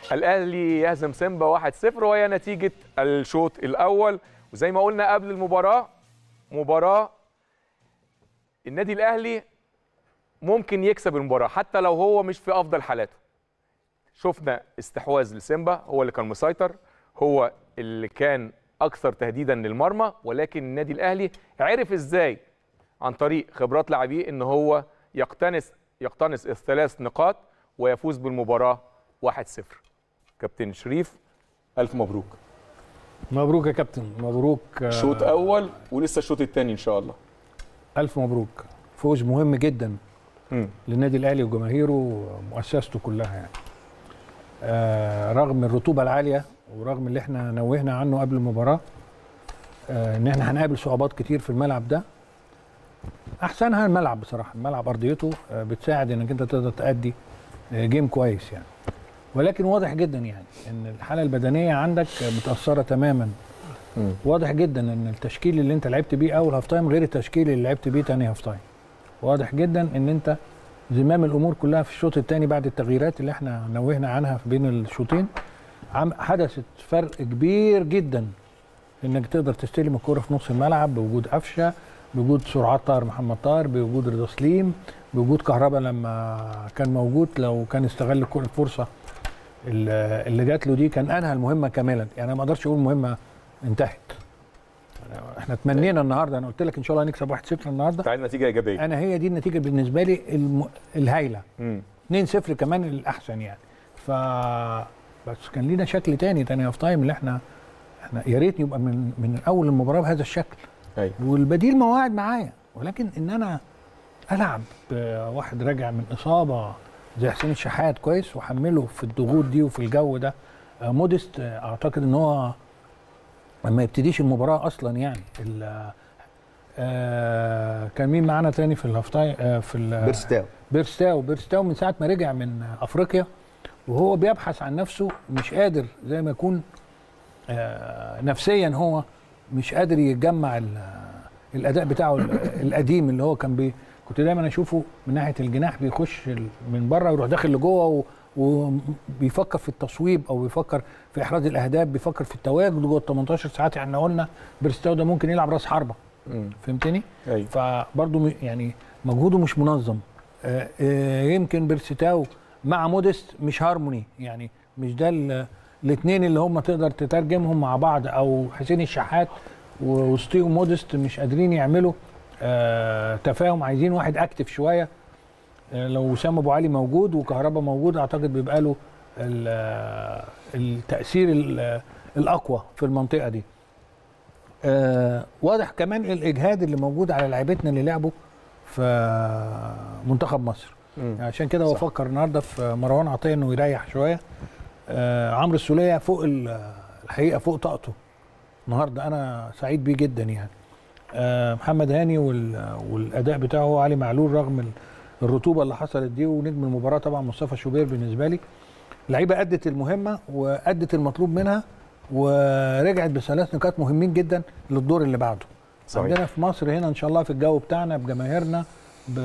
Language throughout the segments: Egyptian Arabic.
الاهلي يهزم سيمبا 1-0 وهي نتيجه الشوط الاول وزي ما قلنا قبل المباراه مباراه النادي الاهلي ممكن يكسب المباراه حتى لو هو مش في افضل حالاته شفنا استحواذ لسيمبا هو اللي كان مسيطر هو اللي كان اكثر تهديدا للمرمى ولكن النادي الاهلي عرف ازاي عن طريق خبرات لاعبيه ان هو يقتنص يقتنص الثلاث نقاط ويفوز بالمباراه 1-0 كابتن شريف الف مبروك مبروك يا كابتن مبروك آه، شوط اول ولسه الشوط الثاني ان شاء الله الف مبروك فوز مهم جدا مم. للنادي الاهلي وجماهيره ومؤسسته كلها يعني آه رغم الرطوبه العاليه ورغم اللي احنا نوهنا عنه قبل المباراه آه ان احنا هنقابل صعوبات كتير في الملعب ده احسنها الملعب بصراحه الملعب ارضيته آه بتساعد انك انت تقدر تأدي آه جيم كويس يعني ولكن واضح جدا يعني ان الحاله البدنيه عندك متاثره تماما مم. واضح جدا ان التشكيل اللي انت لعبت بيه اول هاف تايم غير التشكيل اللي لعبت بيه تاني هاف تايم واضح جدا ان انت زمام الامور كلها في الشوط الثاني بعد التغييرات اللي احنا نوهنا عنها بين الشوطين عم حدثت فرق كبير جدا انك تقدر تستلم الكرة في نص الملعب بوجود قفشه بوجود سرعات طاهر محمد طاهر بوجود رضا سليم بوجود كهربا لما كان موجود لو كان استغل كل الفرصه اللي اللي جات له دي كان انهى المهمه كاملا يعني أنا ما اقدرش اقول مهمه انتهت احنا تمنينا النهارده انا قلت لك ان شاء الله هنكسب 1-0 النهارده تعالى نتيجه ايجابيه انا هي دي النتيجه بالنسبه لي الم... الهايله مم. 2-0 كمان الاحسن يعني ف بس كان لينا شكل تاني تاني هاف تايم اللي احنا احنا يا ريت يبقى من من اول المباراه بهذا الشكل ايوه والبديل مواعيد معايا ولكن ان انا العب بواحد راجع من اصابه زي حسين الشحات كويس واحمله في الضغوط دي وفي الجو ده آه، موديست آه، اعتقد ان هو ما يبتديش المباراه اصلا يعني ال- آه كان مين معانا تاني في الهاف تايم آه في ال- بيرستاو بيرستاو بيرستاو من ساعه ما رجع من افريقيا وهو بيبحث عن نفسه مش قادر زي ما يكون آه، نفسيا هو مش قادر يتجمع ال- الاداء بتاعه ال- القديم اللي هو كان بي كنت دايما اشوفه من ناحيه الجناح بيخش ال- من بره ويروح داخل لجوه و- وبيفكر في التصويب او بيفكر في احراز الاهداف بيفكر في التواجد جوه ال 18 ساعات احنا قلنا بيرستاو ده ممكن يلعب راس حربه مم. فهمتني؟ ايوه فبرضه م- يعني مجهوده مش منظم آه، آه، يمكن بيرستاو مع موديست مش هارموني يعني مش ده الاثنين اللي هم تقدر تترجمهم مع بعض او حسين الشحات ووسطيهم موديست مش قادرين يعملوا آه تفاهم عايزين واحد اكتف شويه آه لو وسام ابو علي موجود وكهربا موجود اعتقد بيبقى له ال- آه، التاثير ال- الاقوى في المنطقه دي آه واضح كمان الاجهاد اللي موجود على لعيبتنا اللي لعبوا في منتخب مصر مم. عشان كده هو صح. فكر النهارده في مروان عطيه انه يريح شويه آه عمرو السوليه فوق ال- الحقيقه فوق طاقته النهارده انا سعيد بيه جدا يعني آه محمد هاني وال- والاداء بتاعه علي معلول رغم ال- الرطوبه اللي حصلت دي ونجم المباراه طبعا مصطفى شوبير بالنسبه لي لعيبه ادت المهمه وادت المطلوب منها ورجعت بثلاث نقاط مهمين جدا للدور اللي بعده صحيح. عندنا في مصر هنا ان شاء الله في الجو بتاعنا بجماهيرنا ب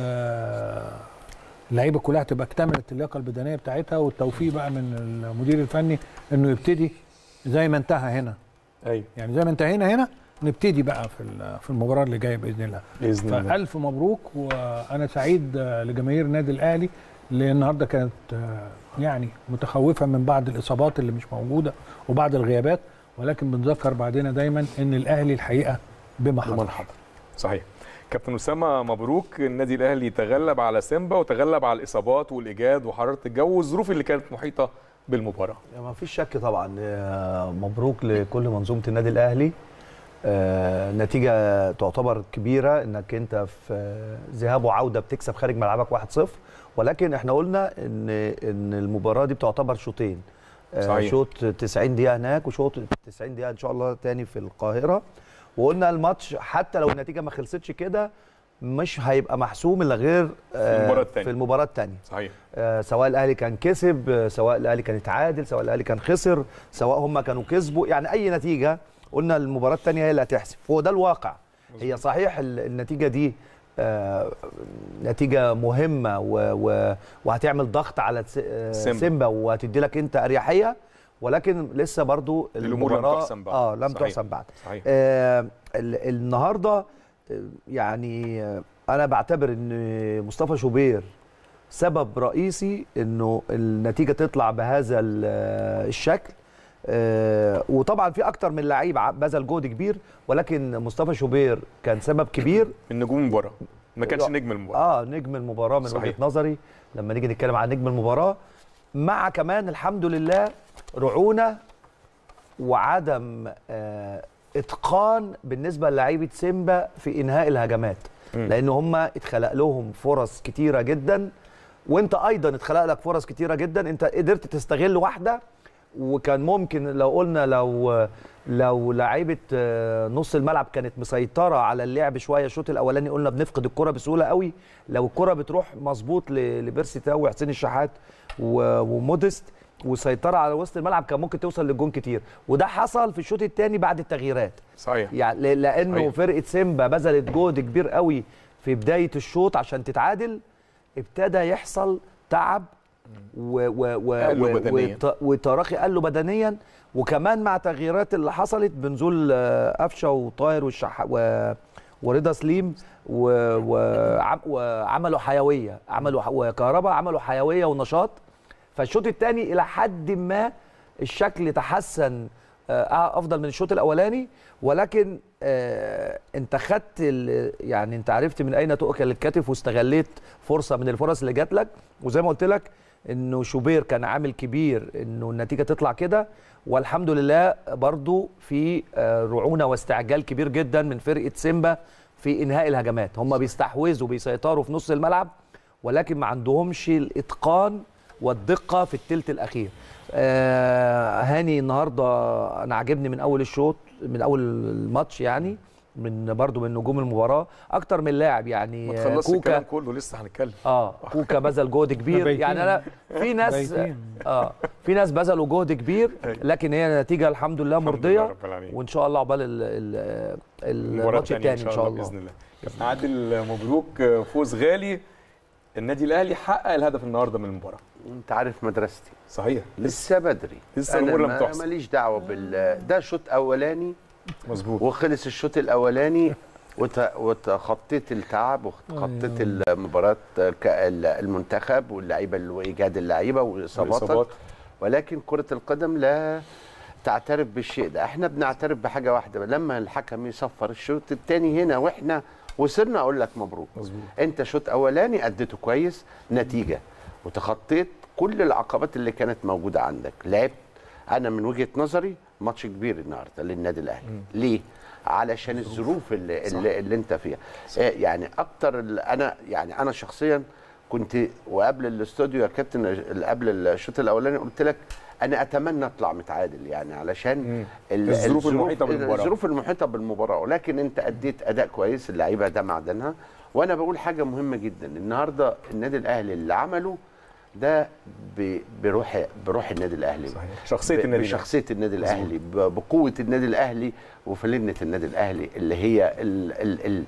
اللعيبه كلها تبقى اكتملت اللياقه البدنيه بتاعتها والتوفيق بقى من المدير الفني انه يبتدي زي ما انتهى هنا ايوه يعني زي ما انتهينا هنا نبتدي بقى في ال- في المباراه اللي جايه باذن الله باذن الله فالف مبروك وانا سعيد آه، لجماهير النادي الاهلي اللي النهارده كانت آه، يعني متخوفه من بعض الاصابات اللي مش موجوده وبعض الغيابات ولكن بنذكر بعدنا دايما ان الاهلي الحقيقه بما حضر ومن حضر صحيح كابتن اسامه مبروك النادي الاهلي تغلب على سيمبا وتغلب على الاصابات والاجهاد وحراره الجو والظروف اللي كانت محيطه بالمباراه ما فيش شك طبعا آه، مبروك لكل منظومه النادي الاهلي آه، نتيجه تعتبر كبيره انك انت في آه، ذهاب وعوده بتكسب خارج ملعبك 1-0 ولكن احنا قلنا ان ان المباراه دي بتعتبر شوطين آه، صحيح. شوط 90 دقيقه هناك وشوط 90 دقيقه ان شاء الله تاني في القاهره وقلنا الماتش حتى لو النتيجه ما خلصتش كده مش هيبقى محسوم الا غير آه، المباراة التانية. في المباراه الثانيه صحيح آه، سواء الاهلي كان كسب آه، سواء الاهلي كان اتعادل سواء الاهلي كان خسر سواء هم كانوا كسبوا يعني اي نتيجه قلنا المباراه الثانيه هي اللي هتحسب هو ده الواقع هي صحيح ال- النتيجه دي آه، نتيجه مهمه و و وهتعمل ضغط على س- آه، سيمبا. سيمبا وهتدي لك انت اريحيه ولكن لسه برضو الأمور لم المباراة- تحسم بعد. اه لم صحيح. تحسم بعد صحيح آه ال- النهارده آه، يعني آه، انا بعتبر ان مصطفى شوبير سبب رئيسي انه النتيجه تطلع بهذا ال- آه، الشكل آه، وطبعا في اكتر من لعيب ع- بذل جهد كبير ولكن مصطفى شوبير كان سبب كبير من نجوم المباراه ما كانش لا. نجم المباراه اه نجم المباراه من صحيح. وجهه نظري لما نيجي نتكلم عن نجم المباراه مع كمان الحمد لله رعونه وعدم آه اتقان بالنسبه للعيبه سيمبا في انهاء الهجمات مم. لان هم اتخلق لهم فرص كتيره جدا وانت ايضا اتخلق لك فرص كتيره جدا انت قدرت تستغل واحده وكان ممكن لو قلنا لو لو لعيبه آه، نص الملعب كانت مسيطره على اللعب شويه الشوط الاولاني قلنا بنفقد الكره بسهوله قوي لو الكره بتروح مظبوط ل- لبيرسي تاو وحسين الشحات و- وموديست وسيطره على وسط الملعب كان ممكن توصل للجون كتير وده حصل في الشوط الثاني بعد التغييرات صحيح يعني ل- لانه صحيح. فرقه سيمبا بذلت جهد كبير قوي في بدايه الشوط عشان تتعادل ابتدى يحصل تعب و و و قلوا و- بدنياً. وت- وتراخي قلوا بدنيا وكمان مع التغييرات اللي حصلت بنزول آه، قفشه وطاهر والشح و ورضا سليم و... وعم... وعملوا حيويه عملوا ح... وكهرباء عملوا حيويه ونشاط فالشوط الثاني الى حد ما الشكل تحسن آه، افضل من الشوط الاولاني ولكن آه انت خدت ال- يعني انت عرفت من اين تؤكل الكتف واستغليت فرصه من الفرص اللي جات لك وزي ما قلت لك انه شوبير كان عامل كبير انه النتيجه تطلع كده والحمد لله برضو في آه، رعونه واستعجال كبير جدا من فرقه سيمبا في انهاء الهجمات هم بيستحوذوا بيسيطروا في نص الملعب ولكن ما عندهمش الاتقان والدقه في الثلث الاخير آه هاني النهارده انا عاجبني من اول الشوط من اول الماتش يعني من برضو من نجوم المباراه اكتر من لاعب يعني ما آه، تخلصش الكلام كوكا كله لسه هنتكلم اه كوكا بذل جهد كبير بايتين. يعني انا في ناس بايتين. اه في ناس بذلوا جهد كبير لكن هي نتيجه الحمد لله الحمد مرضيه لله رب العالمين. وان شاء الله عقبال ال- ال- المباراة الماتش التانية الثاني ان شاء الله باذن الله كابتن عادل مبروك فوز غالي النادي الاهلي حقق الهدف النهارده من المباراه انت عارف مدرستي صحيح لسه لسه بدري لسه أنا الأمور لم ما- تحسم. ماليش دعوه بال ده شوط اولاني مظبوط وخلص الشوط الاولاني وت- وتخطيت التعب وخطيت المباراه ك- المنتخب واللعيبه وايجاد اللعيبه الإصابات. واصاباتك ولكن كره القدم لا تعترف بالشيء ده احنا بنعترف بحاجه واحده لما الحكم يصفر الشوط الثاني هنا واحنا وصلنا اقول لك مبروك مظبوط انت شوط اولاني اديته كويس نتيجه وتخطيت كل العقبات اللي كانت موجوده عندك لعبت انا من وجهه نظري ماتش كبير النهارده للنادي الاهلي ليه علشان الظروف اللي, اللي, اللي انت فيها آه يعني اكتر ال- انا يعني انا شخصيا كنت وقبل الاستوديو يا كابتن ال- قبل الشوط الاولاني قلت لك انا اتمنى اطلع متعادل يعني علشان ال- الظروف المحيطة بالمباراة. الظروف المحيطه بالمباراه ولكن انت اديت اداء كويس اللعيبه ده معدنها وانا بقول حاجه مهمه جدا النهارده النادي الاهلي اللي عمله ده ب- بروح بروح النادي الاهلي صحيح شخصيه ب- النادي الأهلي. بشخصيه النادي الاهلي ب- بقوه النادي الاهلي وفلنه النادي الاهلي اللي هي ال ال ال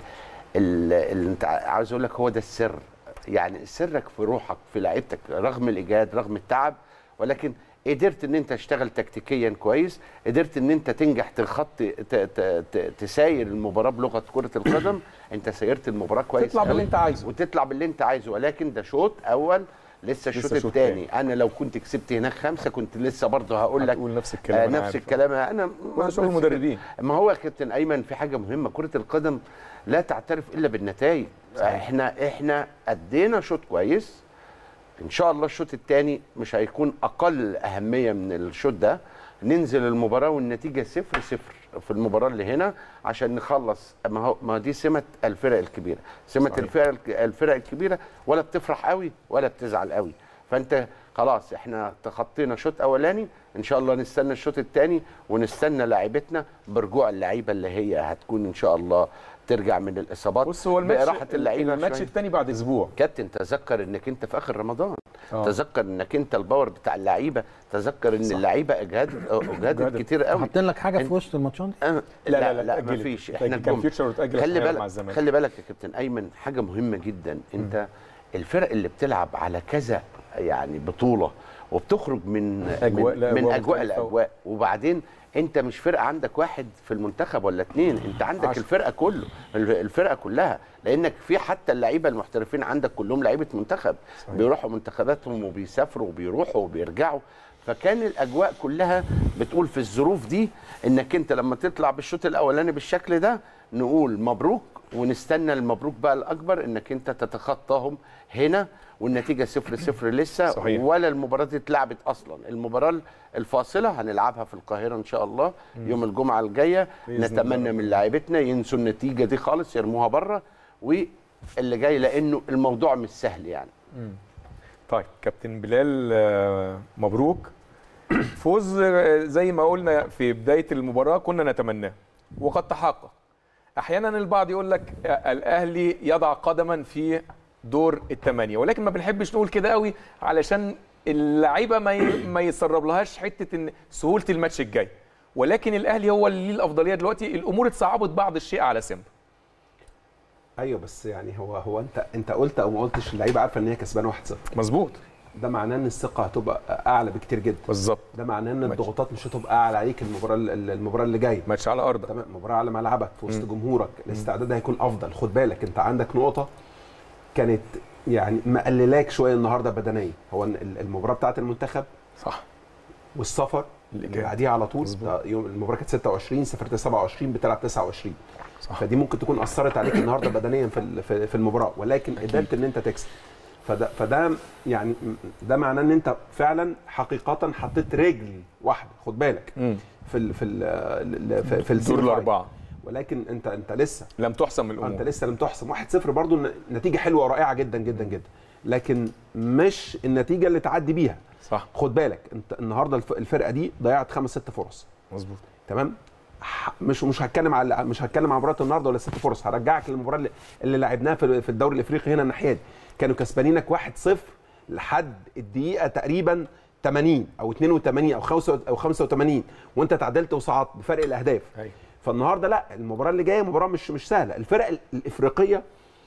ال اللي انت عاوز اقول لك هو ده السر يعني سرك في روحك في لعيبتك رغم الايجاد رغم التعب ولكن قدرت ان انت تشتغل تكتيكيا كويس قدرت ان انت تنجح تخط ت- ت- ت- تساير المباراه بلغه كره القدم انت سايرت المباراه كويس تطلع باللي قوي. انت عايزه. وتطلع باللي انت عايزه ولكن ده شوط اول لسه الشوط شوط الثاني انا لو كنت كسبت هناك خمسه كنت لسه برضه هقول لك هتقول نفس الكلام آه أنا نفس عارف. الكلام انا وده شغل نفس المدربين. ما هو يا كابتن ايمن في حاجه مهمه كره القدم لا تعترف الا بالنتائج احنا احنا ادينا شوط كويس ان شاء الله الشوط الثاني مش هيكون اقل اهميه من الشوط ده ننزل المباراه والنتيجه صفر صفر في المباراه اللي هنا عشان نخلص ما هو ما دي سمه الفرق الكبيره سمه صحيح. الفرق الفرق الكبيره ولا بتفرح قوي ولا بتزعل قوي فانت خلاص احنا تخطينا شوط اولاني ان شاء الله نستنى الشوط الثاني ونستنى لاعيبتنا برجوع اللعيبه اللي هي هتكون ان شاء الله ترجع من الاصابات بص هو الماتش براحه اللعيبه الماتش شوية. الثاني بعد اسبوع كابتن تذكر انك انت في اخر رمضان آه. تذكر انك انت الباور بتاع اللعيبه تذكر ان اللعيبه اجهدت اجهدت أجهدت. كتير قوي حاطين لك حاجه أنت- في وسط الماتشات دي أه لا، لا، لا لا اتأجلت. مفيش اتأجل- احنا كان الجم- فيوتشر واتأجل خلي القاهرة بالك مع الزمالك. خلي بالك يا كابتن ايمن حاجه مهمه جدا انت الفرق اللي بتلعب على كذا يعني بطوله وبتخرج من أجواء من, لأجواء من اجواء مختلفة. لاجواء وبعدين انت مش فرقه عندك واحد في المنتخب ولا اتنين انت عندك عشرة. الفرقه كله الف- الفرقه كلها لانك في حتى اللعيبه المحترفين عندك كلهم لعيبه منتخب صحيح. بيروحوا منتخباتهم وبيسافروا وبيروحوا وبيرجعوا فكان الاجواء كلها بتقول في الظروف دي انك انت لما تطلع بالشوط الاولاني بالشكل ده نقول مبروك ونستنى المبروك بقى الاكبر انك انت تتخطاهم هنا والنتيجه صفر صفر لسه صحيح. ولا المباراه دي اتلعبت اصلا المباراه الفاصله هنلعبها في القاهره ان شاء الله يوم الجمعه الجايه بإذن نتمنى الله. من لاعيبتنا ينسوا النتيجه دي خالص يرموها بره واللي جاي لانه الموضوع مش سهل يعني طيب كابتن بلال آه، مبروك فوز آه، زي ما قلنا في بدايه المباراه كنا نتمناه وقد تحقق احيانا البعض يقول لك آه، الاهلي يضع قدما في دور الثمانيه ولكن ما بنحبش نقول كده قوي علشان اللعيبه ما ي- ما يسرب لهاش حته ان سهوله الماتش الجاي ولكن الاهلي هو اللي ليه الافضليه دلوقتي الامور اتصعبت بعض الشيء على سيمبا ايوه بس يعني هو هو انت انت قلت او ما قلتش اللعيبه عارفه ان هي كسبانه 1-0 مظبوط ده معناه ان الثقه هتبقى اعلى بكتير جدا بالظبط ده معناه ان ماشي. الضغوطات مش هتبقى اعلى عليك المباراه المباراه اللي جايه ماتش على ارضك تمام مباراه على ملعبك في وسط جمهورك الاستعداد هيكون افضل خد بالك انت عندك نقطه كانت يعني مقللاك شويه النهارده بدنيا هو إن ال- المباراه بتاعه المنتخب صح والسفر اللي اللي جاي. بعديها على طول مظبوط. ده يوم المباراه كانت 26 سافرت 27 بتلعب 29 صح. فدي ممكن تكون اثرت عليك النهارده بدنيا في ال- في في المباراه ولكن قدرت ان انت تكسب فده فده يعني ده معناه ان انت فعلا حقيقه حطيت رجل واحده خد بالك مم. في ال في ال في, في دور السيمي فاينل. الاربعه ولكن انت انت لسه لم تحسم انت الامور لسه لم تحسم 1-0 برضو ن- نتيجه حلوه ورائعه جدا جدا جدا لكن مش النتيجه اللي تعدي بيها صح خد بالك انت النهارده الف- الفرقه دي ضيعت خمس ست فرص مظبوط تمام ح- مش مش هتكلم على مش هتكلم على مباراه النهارده ولا ست فرص هرجعك للمباراه اللي, اللي لعبناها في في الدوري الافريقي هنا الناحيه دي كانوا كسبانينك 1-0 لحد الدقيقه تقريبا 80 او 82 او 5 او 85 وانت تعادلت وصعدت بفرق الاهداف ايوه فالنهارده لا المباراه اللي جايه مباراه مش مش سهله الفرق ال- الافريقيه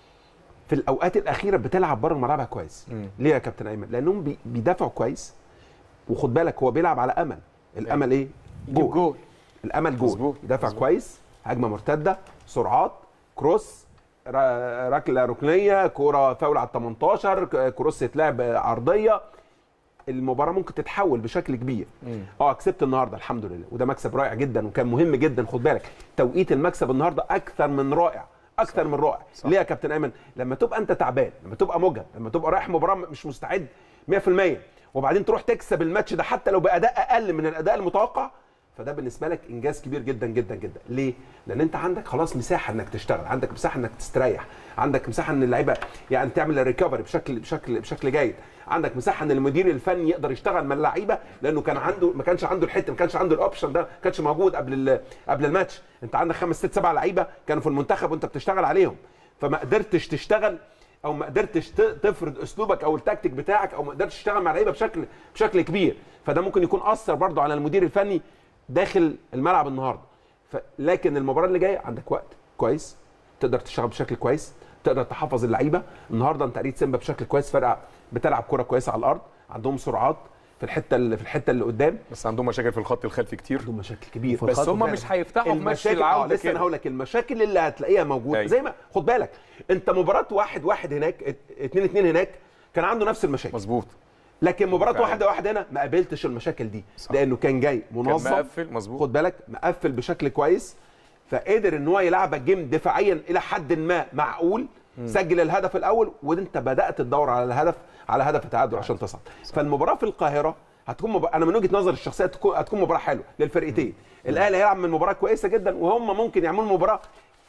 في الاوقات الاخيره بتلعب بره ملعبها كويس مم. ليه يا كابتن ايمن لانهم بي- بيدافعوا كويس وخد بالك هو بيلعب على امل الامل ايه جول جول الامل جول مظبوط. يدافع مظبوط. كويس هجمه مرتده سرعات كروس را- ركله ركنيه كوره فاول على ال 18 ك- كروس يتلعب عرضيه المباراه ممكن تتحول بشكل كبير مم. اه كسبت النهارده الحمد لله وده مكسب رائع جدا وكان مهم جدا خد بالك توقيت المكسب النهارده اكثر من رائع اكثر من رائع صح. ليه يا كابتن ايمن لما تبقى انت تعبان لما تبقى مجهد لما تبقى رايح مباراه مش مستعد 100% وبعدين تروح تكسب الماتش ده حتى لو باداء اقل من الاداء المتوقع فده بالنسبه لك انجاز كبير جدا جدا جدا ليه لان انت عندك خلاص مساحه انك تشتغل عندك مساحه انك تستريح عندك مساحه ان اللعيبه يعني تعمل ريكفري بشكل بشكل بشكل جيد عندك مساحه ان المدير الفني يقدر يشتغل مع اللعيبه لانه كان عنده ما كانش عنده الحته ما كانش عنده الاوبشن ده ما كانش موجود قبل ال- قبل الماتش انت عندك خمس ست سبع لعيبه كانوا في المنتخب وانت بتشتغل عليهم فما قدرتش تشتغل او ما قدرتش ت- تفرض اسلوبك او التكتيك بتاعك او ما قدرتش تشتغل مع اللعيبه بشكل بشكل كبير فده ممكن يكون اثر برضو على المدير الفني داخل الملعب النهارده ف... لكن المباراه اللي جايه عندك وقت كويس تقدر تشتغل بشكل كويس تقدر تحفظ اللعيبه النهارده انت قريت سيمبا بشكل كويس فرقه بتلعب كره كويسه على الارض عندهم سرعات في الحته اللي في الحته اللي قدام بس عندهم مشاكل في الخط الخلفي كتير عندهم مشاكل كبير بس هم مش هيفتحوا في ماتش المشاكل اه العوده لسه انا كده هقول لك المشاكل اللي هتلاقيها موجوده أيوة. زي ما خد بالك انت مباراه واحد واحد هناك ات- اتنين اتنين هناك كان عنده نفس المشاكل مظبوط لكن مباراه فعلا. واحد واحد هنا ما قابلتش المشاكل دي صح. لانه كان جاي كان منظم مقفل مظبوط خد بالك مقفل بشكل كويس فقدر ان هو يلعبك جيم دفاعيا الى حد ما معقول سجل الهدف الاول وانت بدات تدور على الهدف على هدف التعادل عشان تصعد فالمباراه في القاهره هتكون مب... انا من وجهه نظري الشخصيه تكون هتكون مباراه حلوه للفرقتين الاهلي هيلعب من مباراه كويسه جدا وهم ممكن يعملوا مباراه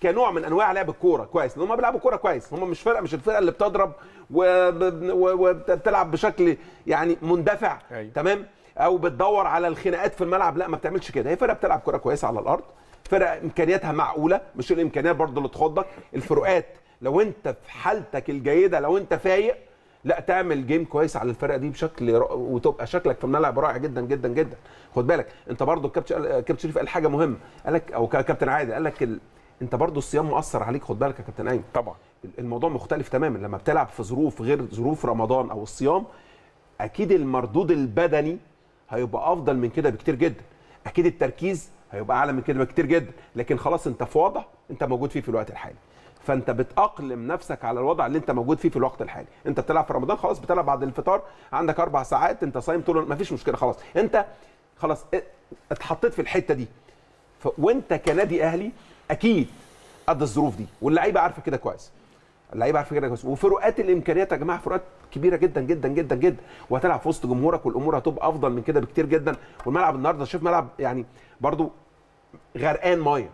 كنوع من انواع لعب الكوره كويس لان هم بيلعبوا كوره كويس هم مش فرقه مش الفرقه اللي بتضرب وب- و- وبتلعب بشكل يعني مندفع أيوة. تمام او بتدور على الخناقات في الملعب لا ما بتعملش كده هي فرقه بتلعب كوره كويسه على الارض فرقه امكانياتها معقوله مش الامكانيات برضو اللي تخضك الفروقات لو انت في حالتك الجيده لو انت فايق لا تعمل جيم كويس على الفرقه دي بشكل را- وتبقى شكلك في الملعب رائع جدا جدا جدا خد بالك انت برضو الكابتن كابتن شريف قال حاجه مهمه قال لك او كابتن عادل قال لك ال... انت برضو الصيام مؤثر عليك خد بالك يا كابتن ايمن طبعا الموضوع مختلف تماما لما بتلعب في ظروف غير ظروف رمضان او الصيام اكيد المردود البدني هيبقى افضل من كده بكتير جدا اكيد التركيز هيبقى اعلى من كده بكتير جدا لكن خلاص انت في وضع انت موجود فيه في الوقت الحالي فانت بتاقلم نفسك على الوضع اللي انت موجود فيه في الوقت الحالي انت بتلعب في رمضان خلاص بتلعب بعد الفطار عندك اربع ساعات انت صايم طول مفيش مشكله خلاص انت خلاص اه- اتحطيت في الحته دي ف... وانت كنادي اهلي اكيد قد الظروف دي واللعيبه عارفه كده كويس اللعيبه عارفه كده كويس وفروقات الامكانيات يا جماعه فروقات كبيره جدا جدا جدا جدا وهتلعب في وسط جمهورك والامور هتبقى افضل من كده بكتير جدا والملعب النهارده شوف ملعب يعني برضو غرقان ميه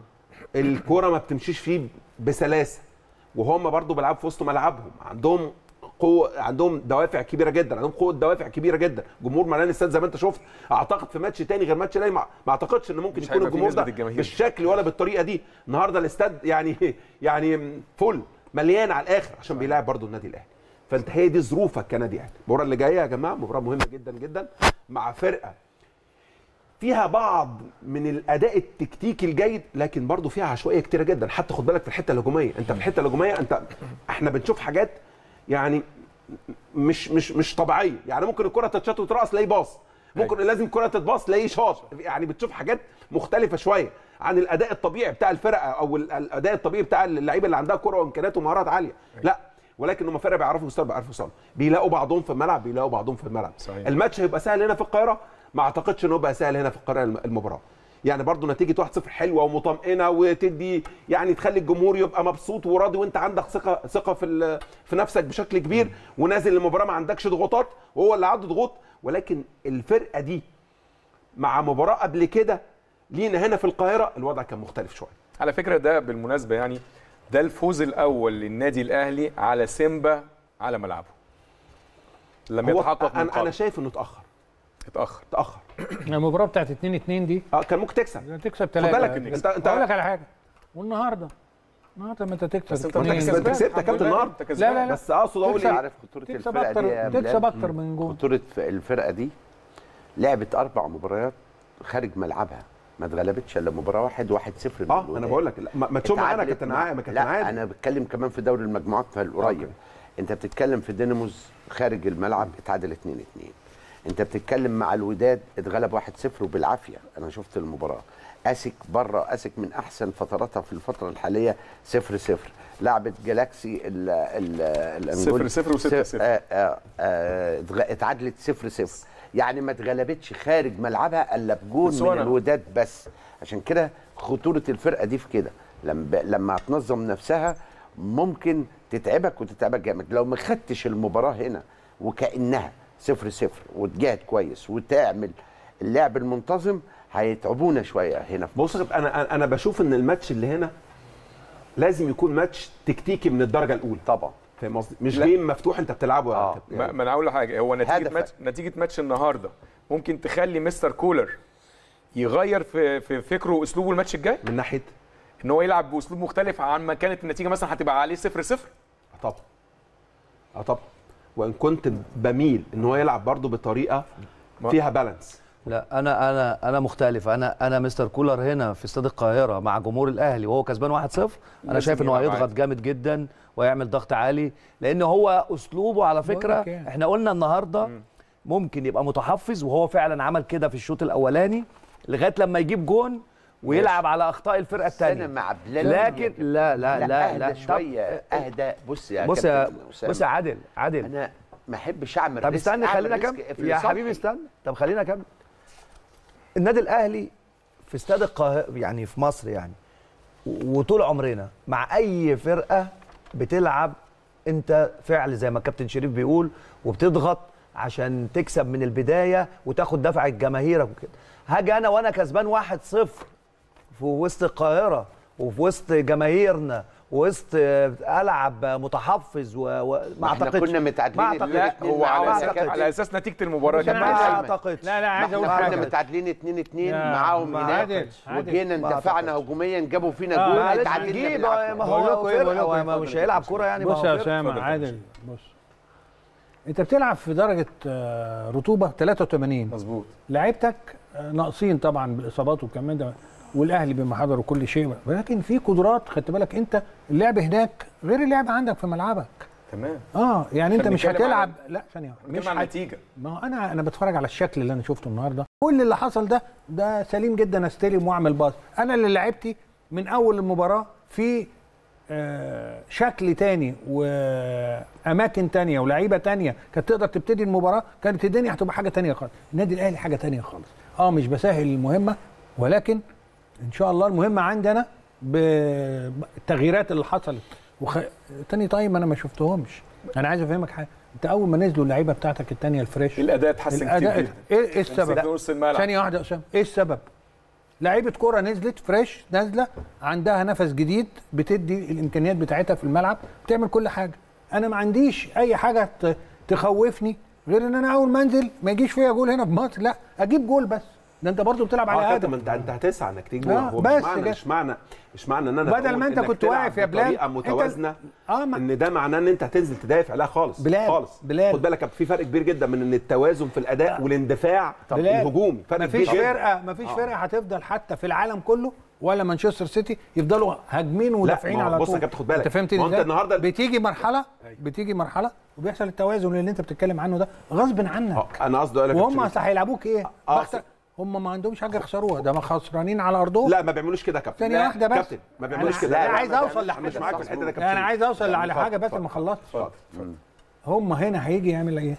الكوره ما بتمشيش فيه بسلاسه وهم برضو بيلعبوا في وسط ملعبهم عندهم قوة عندهم دوافع كبيره جدا عندهم قوه دوافع كبيره جدا جمهور ملان الاستاد زي ما انت شفت اعتقد في ماتش تاني غير ماتش الاهلي ما ما اعتقدش ان ممكن مش يكون هيبقى فيه الجمهور نسبة ده الجماهير. بالشكل ولا بالطريقه دي النهارده الاستاد يعني يعني فل مليان على الاخر عشان بيلاعب برضو النادي الاهلي فانت هي دي ظروفك كنادي اهلي المباراه اللي جايه يا جماعه مباراه مهمه جدا جدا مع فرقه فيها بعض من الاداء التكتيكي الجيد لكن برضو فيها عشوائيه كتيره جدا حتى خد بالك في الحته الهجوميه انت في الحته الهجوميه انت احنا بنشوف حاجات يعني مش مش مش طبيعيه يعني ممكن الكره تتشاط وترقص تلاقيه باص ممكن لازم الكره تتباص تلاقيه شاط يعني بتشوف حاجات مختلفه شويه عن الاداء الطبيعي بتاع الفرقه او ال- الاداء الطبيعي بتاع اللعيبه اللي عندها كره وامكانيات ومهارات عاليه لا ولكن هم فرقه بيعرفوا يوصلوا بيعرفوا يوصلوا بيلاقوا بعضهم في الملعب بيلاقوا بعضهم في الملعب صحيح. الماتش هيبقى سهل هنا في القاهره ما اعتقدش انه يبقى سهل هنا في القاهره الم- المباراه يعني برضو نتيجه 1-0 حلوه ومطمئنه وتدي يعني تخلي الجمهور يبقى مبسوط وراضي وانت عندك ثقه ثقه في ال- في نفسك بشكل كبير ونازل المباراه ما عندكش ضغوطات وهو اللي عنده ضغوط ولكن الفرقه دي مع مباراه قبل كده لينا هنا في القاهره الوضع كان مختلف شويه على فكره ده بالمناسبه يعني ده الفوز الاول للنادي الاهلي على سيمبا على ملعبه لم هو يتحقق من انا انا قبل شايف انه اتاخر اتاخر اتاخر المباراه بتاعت 2 2 دي اه كان ممكن تكسب تكسب خد ثلاثه بالك انت انت اقول لك على حاجه والنهارده النهارده ما انت تكسب بس انت اتنين. كسبت- كسبت يا الحمد كابتن لله، النهارده. انت كسبان. لا، لا، لا. بس اقصد اقول تكسب. ايه عارف خطوره تكسب الفرقه دي يا اكتر تكسب بلال؟ اكتر من جول خطوره الفرقه دي لعبت اربع مباريات خارج ملعبها ما اتغلبتش الا مباراه واحد واحد صفر من اه انا الوداد. بقول لك لا، ما ما تشوف معانا اتعادلت كابتن مع- عادل كابتن لا عادل انا بتكلم كمان في دوري المجموعات في القريب أوكي. انت بتتكلم في ديناموس خارج الملعب اتعادل 2 2 انت بتتكلم مع الوداد اتغلب 1 0 وبالعافيه انا شفت المباراه اسك بره اسك من احسن فتراتها في الفتره الحاليه 0 0 لعبت جالاكسي ال ال الانجولي 0-0 و6-0. س- آه، آه، آه، اتغ- اتعادلت 0 0 يعني ما اتغلبتش خارج ملعبها الا بجون بس من وأنا- الوداد بس عشان كده خطوره الفرقه دي في كده لما لما تنظم نفسها ممكن تتعبك وتتعبك جامد لو ما خدتش المباراه هنا وكانها صفر صفر وتجاهد كويس وتعمل اللعب المنتظم هيتعبونا شويه هنا في بص يا كابتن، انا أنا- انا بشوف ان الماتش اللي هنا لازم يكون ماتش تكتيكي من الدرجه الاولى طبعا فاهم قصدي مش لا. جيم مفتوح انت بتلعبه يا آه. كابتن. ما ما انا اقول حاجه هو نتيجه هدفك. ماتش نتيجه ماتش النهارده ممكن تخلي مستر كولر يغير في في فكره واسلوبه الماتش الجاي من ناحيه ان هو يلعب باسلوب مختلف عن ما كانت النتيجه مثلا هتبقى عليه 0 0 اه طبعا اه طبعا وان كنت بميل ان هو يلعب برضه بطريقه ما- فيها بالانس لا انا انا انا مختلف انا انا مستر كولر هنا في استاد القاهره مع جمهور الاهلي وهو كسبان 1-0 انا لازم شايف انه يلعب هيضغط عادي. جامد جدا ويعمل ضغط عالي لان هو اسلوبه على بقول فكره لك إيه. احنا قلنا النهارده ممكن يبقى متحفظ وهو فعلا عمل كده في الشوط الاولاني لغايه لما يجيب جون ويلعب على اخطاء الفرقه انا الثانيه مع بلال لكن لا لا لا لا اهدى شويه اهدى بص يا بص يا كابتن أسامة. بص يا عادل عادل انا ما احبش اعمل طب ريسك، استنى أعمل خلينا ريسك كمل في يا صالحي. حبيبي استنى طب خلينا كمل النادي الاهلي في استاد القاهره يعني في مصر يعني و- وطول عمرنا مع اي فرقه بتلعب انت فعل زي ما الكابتن شريف بيقول وبتضغط عشان تكسب من البدايه وتاخد دفع الجماهير وكده هاجي انا وانا كسبان 1-0 في وسط القاهره وفي وسط جماهيرنا وسط آه، العب متحفظ و... و... ما احنا اعتقدش كنا متعادلين ما اتنين لا اتنين هو معاهم على يا اساس كابتن. على اساس نتيجه المباراه ما كانت أيمن. اعتقدش لا لا ما عايز اقول احنا كنا حاجه متعادلين 2 2 يا- معاهم ما هناك عادل، عادل. وجينا ما اندفعنا أعتقدش. هجوميا جابوا فينا آه، جول معلش اتعادلنا هنجيب بالعافية. ما بقول لكم هو إيه، بقول فرقه لكم هو مش هيلعب كوره يعني ما بص هو يا فرقة. اسامه اتفضل يا عادل بص انت بتلعب في درجه آه، رطوبه 83 مظبوط لعيبتك آه، ناقصين طبعا بالاصابات والكلام ده والاهلي بما حضر وكل شيء ولكن في قدرات خدت بالك انت اللعب هناك غير اللعب عندك في ملعبك تمام اه يعني انت إحنا مش بنتكلم هتلعب على- لا ثانيه واحدة. مش مش على هت- النتيجه ما هو انا انا بتفرج على الشكل اللي انا شفته النهارده كل اللي حصل ده ده سليم جدا استلم واعمل باص انا اللي لعبتي من اول المباراه في آه، شكل تاني واماكن تانية ولاعيبه تانية كانت تقدر تبتدي المباراه كانت الدنيا هتبقى حاجه تانية خالص النادي الاهلي حاجه تانية خالص اه مش بسهل المهمه ولكن ان شاء الله المهمه عندنا بالتغييرات اللي حصلت وخ... تاني تايم انا ما شفتهمش انا عايز افهمك حاجه انت اول ما نزلوا اللعيبه بتاعتك التانية الفريش الاداء اتحسن كتير الاداء جدا ايه ايه السبب مسكنا نص الملعب ثانيه واحده يا اسامه ايه السبب لعيبه كوره نزلت فريش نازله عندها نفس جديد بتدي الامكانيات بتاعتها في الملعب بتعمل كل حاجه انا ما عنديش اي حاجه ت- تخوفني غير ان انا اول ما انزل ما يجيش فيا جول هنا في مصر لا اجيب جول بس ده انت برضو بتلعب اه على كابتن هدف ما انت انت هتسعى انك تيجي لا، جول هو بس مش معنى كده. مش معنى مش معنى ان انا بدل بقول ما انت إنك كنت تلعب واقف يا بلال، بطريقه انت- متوازنه اه ما- ان ده معناه ان انت هتنزل تدافع لا خالص بلال، خالص بلال. خد بالك في فرق كبير جدا من ان التوازن في الاداء والاندفاع بلال، الهجومي فرق مفيش كبير جدا. فرقه مفيش آه. فرقه هتفضل حتى في العالم كله ولا مانشستر سيتي يفضلوا هاجمين ودافعين ما هو على بص طول يا كابتن خد بالك. انت فهمتني ما هو انت ازاي؟ النهارده- بتيجي مرحله بتيجي مرحله وبيحصل التوازن اللي انت بتتكلم عنه ده غصب عنك اه انا قصدي اقول لك يا وهم كابتن اصل هيلعبوك ايه؟ اه، بخت- هم ما عندهمش حاجه يخسروها ده ما خسرانين على ارضهم لا ما بيعملوش كده يا كابتن ثانيه لا، واحده بس كابتن ما بيعملوش أنا- كده لا، لا، لا، عايز ما أوصل بيعملوش- لحاجة. مش معاك في الحته دي يا كابتن انا عايز اوصل على اتفضل، حاجه بس اتفضل، ما خلصت اتفضل اتفضل. هم هنا هيجي يعمل ايه؟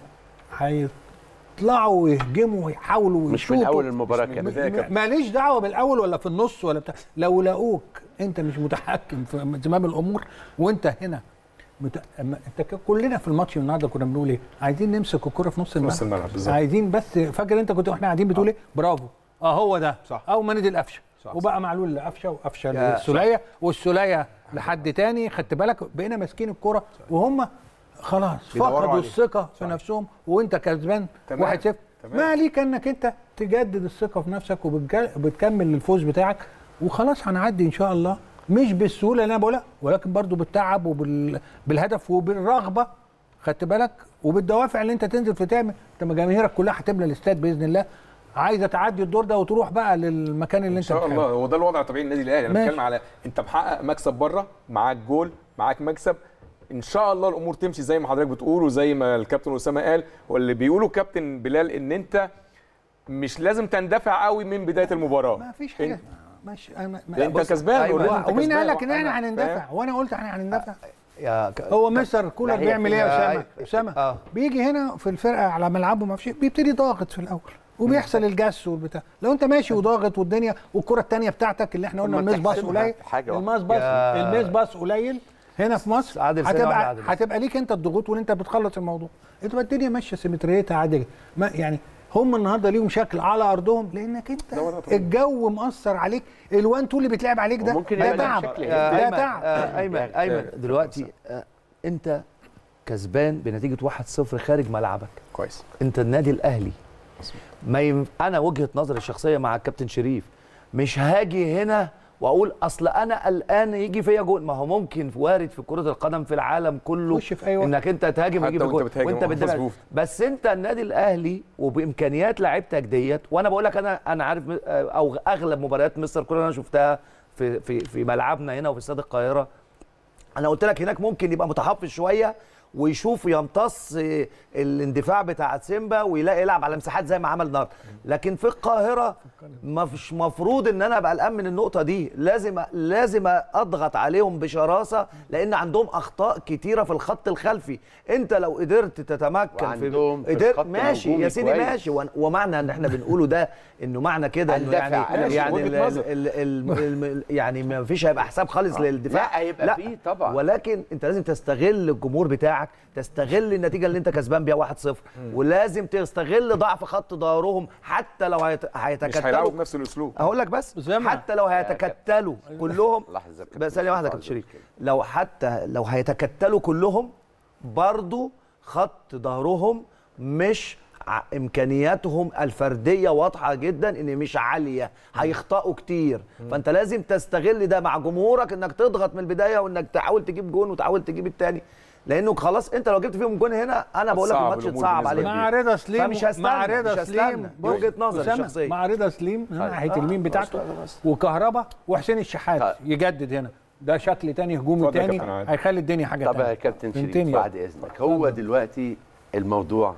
هيطلعوا ويهجموا ويحاولوا مش من ويشوطوا. اول المباراه مش من كده البداية. كابتن. ماليش دعوه بالاول ولا في النص ولا بتاع لو لاقوك انت مش متحكم في زمام الامور وانت هنا مت... أما انت ك- كلنا في الماتش النهارده كنا بنقول ايه؟ عايزين نمسك الكره في نص الملعب نص الملعب بالظبط. عايزين بس فاكر انت كنت احنا قاعدين بتقول ايه؟ برافو اه هو ده صح. او ما نزل قفشه صح، وبقى معلول لقفشه وقفشه يا- للسوليه والسوليه لحد تاني خدت بالك بقينا ماسكين الكره وهم خلاص بيدوروا فقدوا عليه. الثقه في نفسهم وانت كسبان تمام. 1-0 تمام. ما ليك انك انت تجدد الثقه في نفسك وبتكمل الفوز بتاعك وخلاص هنعدي ان شاء الله مش بالسهوله اللي انا بقولها ولكن برضو بالتعب وبالهدف وبالرغبه خدت بالك وبالدوافع اللي انت تنزل في تعمل انت جماهيرك كلها هتملى الاستاد باذن الله عايزه تعدي الدور ده وتروح بقى للمكان اللي ان انت شاء بتحبه. الله هو ده الوضع الطبيعي للنادي الاهلي انا ماشي. بتكلم على انت محقق مكسب بره معاك جول معاك مكسب ان شاء الله الامور تمشي زي ما حضرتك بتقول وزي ما الكابتن اسامه قال واللي بيقوله كابتن بلال ان انت مش لازم تندفع قوي من بدايه المباراه ما فيش حاجه ماشي أنا- ما- لا، انت بص، كسبان أيوة. والله انت ومين كسبان. قال لك ان احنا وأنا- هنندفع فاهم؟ وانا قلت احنا هنندفع يا ك... هو مستر كولر لا، هي بيعمل ايه يا في- اسامه آه، اسامه آه. بيجي هنا في الفرقه على ملعبه ما فيش بيبتدي ضاغط في الاول وبيحصل الجس والبتاع لو انت ماشي وضاغط والدنيا والكره الثانيه بتاعتك اللي احنا قلنا طب ما الميس باص تحسبها قليل حاجة واحدة. الميس باص يا- الميس باص قليل هنا في مصر عادل ثانية واحدة هتبقى عادل. هتبقى ليك انت الضغوط وانت بتخلص الموضوع تبقى الدنيا ماشيه سيمتريتها عاديه ما يعني هم النهارده ليهم شكل على ارضهم لانك انت ده وضع طبيعي. الجو مأثر عليك الوان تو اللي بيتلعب عليك ده وممكن ده يبقى تعب شكل ده آه، ايمن تعب آه، ايمن يعني ايمن دلوقتي آه، انت كسبان بنتيجه 1-0 خارج ملعبك كويس انت النادي الاهلي ما ينف... انا وجهه نظري الشخصيه مع الكابتن شريف مش هاجي هنا واقول اصل انا قلقان يجي فيا جول ما هو ممكن وارد في كره القدم في العالم كله خش في أي وقت. انك انت تهاجم حتى ويجي وانت جول بتهاجم، وانت اه، بتدافع مظبوط. بس انت النادي الاهلي وبامكانيات لعيبتك ديت وانا بقول لك انا انا عارف م- او اغلب مباريات مستر كولر انا شفتها في في في ملعبنا هنا وفي استاد القاهره انا قلت لك هناك ممكن يبقى متحفظ شويه ويشوف يمتص آه، الاندفاع بتاع سيمبا ويلاقي يلعب على مساحات زي ما عمل النهارده لكن في القاهره ما فيش مفروض ان انا ابقى قلقان من النقطه دي لازم لازم اضغط عليهم بشراسه لان عندهم اخطاء كتيره في الخط الخلفي انت لو قدرت تتمكن وعندهم في قدرت الخط ماشي الهجومي يا سيدي كويس. ماشي ون- ومعنى ان احنا بنقوله ده انه معنى كده انه هندفع. يعني ماشي، يعني ال وجهة نظر. ال ال ال يعني ما فيش هيبقى حساب خالص للدفاع لا، هيبقى فيه طبعا. ولكن انت لازم تستغل الجمهور بتاعك بتاعك تستغل النتيجه اللي انت كسبان بيها 1-0 ولازم تستغل ضعف خط ظهرهم حتى لو هيت- مش هيتكتلوا هيلعبوا بنفس الاسلوب هقول لك بس زي حتى لو هيتكتلوا كلهم لحظة كده. بس ثانيه واحده يا كابتن شريف لو حتى لو هيتكتلوا كلهم برضو خط ظهرهم مش ع- امكانياتهم الفرديه واضحه جدا ان مش عاليه هيخطئوا كتير فانت لازم تستغل ده مع جمهورك انك تضغط من البدايه وانك تحاول تجيب جون وتحاول تجيب الثاني لانه خلاص انت لو جبت فيهم جون هنا انا بقول لك هتصعب الماتش الأمور اتصعب بالنسبة عليك مع رضا سليم فمش هستنى، مع مش رضا هستنى. سليم دي بص، وجهة نظري أسامة، الشخصية. مع رضا سليم من ناحيه آه، اليمين بس بتاعته بس. وكهربا وحسين الشحات يجدد هنا ده شكل تاني هجومي اتفضل يا تاني كابتن عادل. هيخلي الدنيا حاجه طب تانية يا كابتن شريف فهمتني؟ بعد اذنك هو دلوقتي الموضوع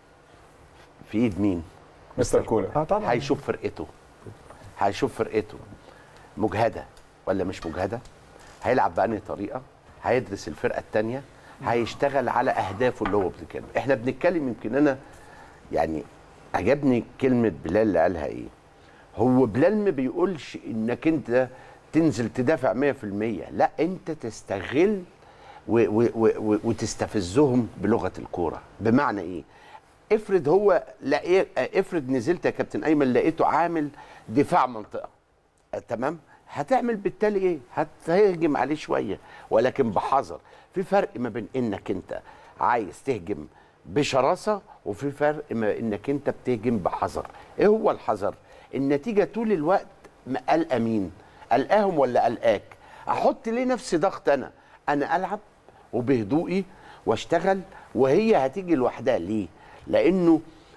في ايد مين؟ مستر كولر اه طبعا هيشوف فرقته هيشوف فرقته مجهده ولا مش مجهده هيلعب بأنهي طريقه هيدرس الفرقه الثانيه هيشتغل على اهدافه اللي هو بيتكلم احنا بنتكلم يمكن انا يعني عجبني كلمه بلال اللي قالها ايه هو بلال ما بيقولش انك انت تنزل تدافع 100% لا انت تستغل و و و و وتستفزهم بلغه الكوره بمعنى ايه افرض هو لقيت افرض نزلت يا كابتن ايمن لقيته عامل دفاع منطقه آه، تمام هتعمل بالتالي ايه هتهجم عليه شويه ولكن بحذر في فرق ما بين انك انت عايز تهجم بشراسه وفي فرق ما انك انت بتهجم بحذر ايه هو الحذر النتيجه طول الوقت م- قلقه مين قلقاهم ولا قلقاك احط ليه نفسي ضغط انا انا العب وبهدوئي واشتغل وهي هتيجي لوحدها ليه لانه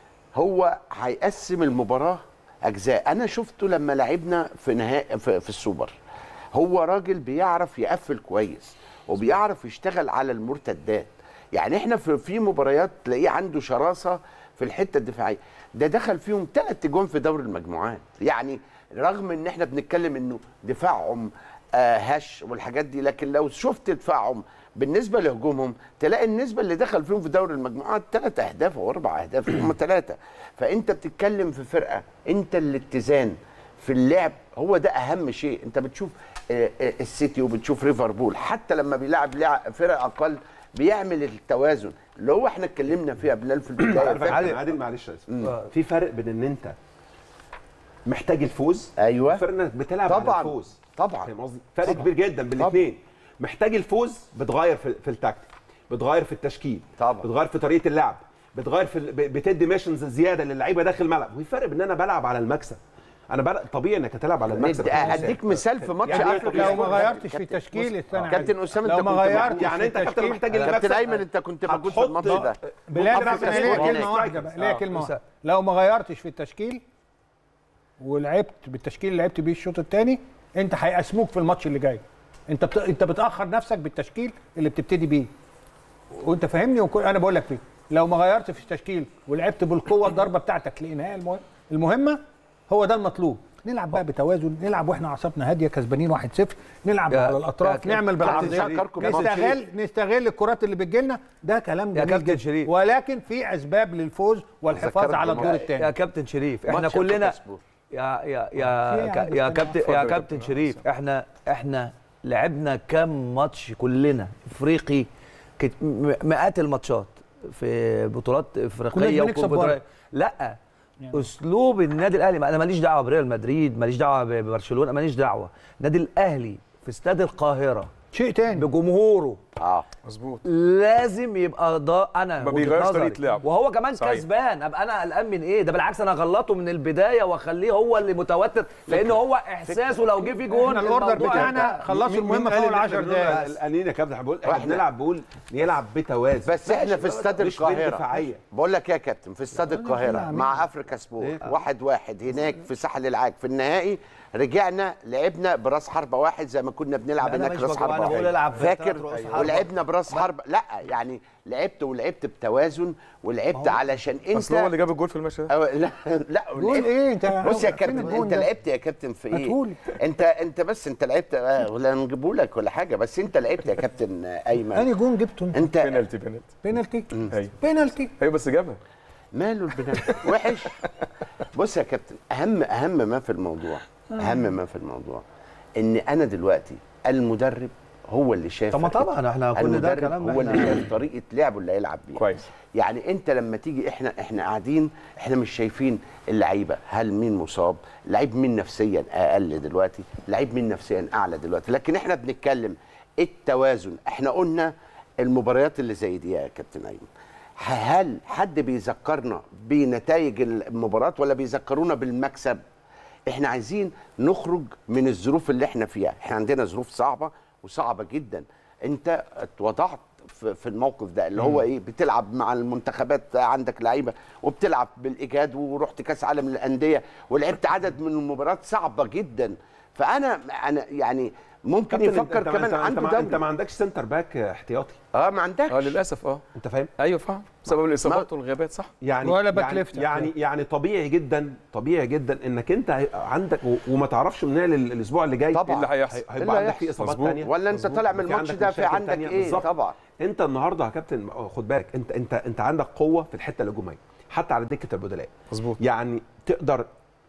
هو هيقسم المباراه اجزاء انا شفته لما لعبنا في نهائي في, في السوبر هو راجل بيعرف يقفل كويس وبيعرف يشتغل على المرتدات يعني احنا في, في مباريات تلاقيه عنده شراسه في الحته الدفاعيه ده دخل فيهم ثلاث اجوان في دوري المجموعات يعني رغم ان احنا بنتكلم انه دفاعهم آه هش والحاجات دي لكن لو شفت دفاعهم بالنسبه لهجومهم تلاقي النسبه اللي دخل فيهم في دوري المجموعات ثلاث اهداف او اربع اهداف هم ثلاثه فانت بتتكلم في فرقه انت الاتزان في اللعب هو ده اهم شيء انت بتشوف آه، آه، السيتي وبتشوف ليفربول حتى لما بيلعب لع- فرق اقل بيعمل التوازن اللي هو احنا اتكلمنا فيها بلال في البدايه عارف يا فاكر؟ عادل عادل معلش يا أسف. في فرق بين ان انت محتاج الفوز ايوه وفرق انك بتلعب على طبعا الفوز طبعا فاهم قصدي؟ فرق كبير جدا بين الاثنين محتاج الفوز بتغير في, في التكتيك بتغير في التشكيل طبعا. بتغير في طريقه اللعب بتغير في ال- ب- بتدي ميشنز زياده للعيبه داخل الملعب وفي فرق بين ان انا بلعب على المكسب انا بلعب طبيعي انك هتلعب على المكسب ندي- اديك مثال في ماتش يعني افريقيا لو ما غيرتش في التشكيل استنى كابتن عادي. أسامة، لو أنت ما كنت غيرتش موجود. يعني في انت كابتن التشكيل محتاج كابتن المكسب ايمن انت كنت موجود في هتحط- الماتش ده بلال أفريقيا بس انا ليا سبورت كلمه هناك. واحده بقى ليا آه. كلمه واحده لو ما غيرتش في التشكيل ولعبت بالتشكيل اللي لعبت بيه الشوط الثاني انت هيقسموك في الماتش اللي جاي انت بت... انت بتاخر نفسك بالتشكيل اللي بتبتدي بيه وانت فاهمني وكل... انا بقول لك فيه لو ما غيرت في التشكيل ولعبت بالقوه الضربه بتاعتك لانهاء المه... المهمه هو ده المطلوب نلعب بقى بتوازن نلعب واحنا اعصابنا هاديه كسبانين 1-0 نلعب يا- على الاطراف يا- نعمل كابتن بالعرضيه شريف، كابتن نستغل نستغل الكرات اللي بتجيلنا ده كلام يا جميل كابتن جدا شريف. ولكن في اسباب للفوز والحفاظ أذكرك على الدور بموضوع- الثاني يا كابتن شريف احنا ماتش كلنا أفريقيا سبورت. يا يا في يا ك- عندك يا أنا. كابتن اتفضل يا يا كابتن كابتن شريف احنا احنا لعبنا كام ماتش كلنا افريقي كت- م- مئات الماتشات في بطولات افريقيه بنكسب وكونفدرالية. بره. لا اسلوب النادي الاهلي انا ماليش دعوه بريال مدريد ماليش دعوه ببرشلونه ماليش دعوه النادي الاهلي في استاد القاهره شيء تاني بجمهوره اه مظبوط لازم يبقى ده انا ما وجهة بيغيرش نظري. طريقة لعبه. وهو كمان صحيح. كسبان ابقى انا قلقان من ايه ده بالعكس انا اغلطه من البدايه واخليه هو اللي متوتر لان هو احساسه لو جه في جون احنا الاوردر الموضوع بتاعنا انتهى. خلصوا مين- المهمه مين في قال اول إن 10 إحنا دقائق قلقانين يا كابتن احنا بقول احنا وإحنا- بنلعب بقول يلعب بتوازن بس احنا في استاد مش القاهره بالدفاعية. بقول لك يا كابتن في استاد القاهره مع افريكا سبورت واحد واحد هناك في ساحل العاج في النهائي رجعنا لعبنا براس حربه واحد زي ما كنا بنلعب أنا هناك مش راس بقول- أنا حربه بقول واحد ألعب بثلاث فاكر رؤوس حربة. ولعبنا براس حربه لا يعني لعبت ولعبت بتوازن ولعبت علشان انت اصل هو اللي جاب الجول في الماتش ده أو لا لا جول ولعبت- ايه انت بص يا فين كابتن الجون انت ده؟ لعبت يا كابتن في ايه؟ هاتهولي. انت انت بس انت لعبت آه، ولا نجيبه لك ولا حاجه بس انت لعبت يا كابتن آه، ايمن انهي جون جبته انت انت بينالتي بينالتي بينالتي ايوه بينالتي ايوه بس جابها ماله البناء وحش بص يا كابتن اهم اهم ما في الموضوع اهم ما في الموضوع ان انا دلوقتي المدرب هو اللي شايف طب ما طبعا احنا كل ده المدرب كلام هو اللي احنا شايف طريقه لعبه اللي هيلعب بيها كويس. يعني انت لما تيجي احنا احنا قاعدين احنا مش شايفين اللعيبه هل مين مصاب لعيب مين نفسيا اقل دلوقتي لعيب مين نفسيا اعلى دلوقتي لكن احنا بنتكلم التوازن احنا قلنا المباريات اللي زي دي يا كابتن ايمن هل حد بيذكرنا بنتائج المباراه ولا بيذكرونا بالمكسب احنا عايزين نخرج من الظروف اللي احنا فيها احنا عندنا ظروف صعبه وصعبه جدا انت اتوضعت في في الموقف ده اللي هو ايه بتلعب مع المنتخبات عندك لعيبه وبتلعب بالايجاد ورحت كاس عالم للانديه ولعبت عدد من المباريات صعبه جدا فانا انا يعني ممكن كابتن، يفكر انت- كمان انت, عنده انت, ما- انت دوري ما عندكش سنتر باك احتياطي اه ما عندكش اه للاسف اه انت فاهم ايوه فاهم بسبب الاصابات والغيابات صح يعني ولا باك يعني, ليفت يعني يعني طبيعي جدا طبيعي جدا انك انت هي- عندك و- وما تعرفش من هنا لل- الاسبوع اللي جاي طبعا. إيه اللي هيحصل؟ هي- إيه اللي هيبقى عندك هيحصل؟ في اصابات مظبوط. ثانيه ولا انت طالع من الماتش ده في عندك ايه بالظبط. طبعا انت النهارده يا كابتن خد بالك انت انت انت عندك قوه في الحته الهجوميه حتى على دكه البدلاء مظبوط يعني تقدر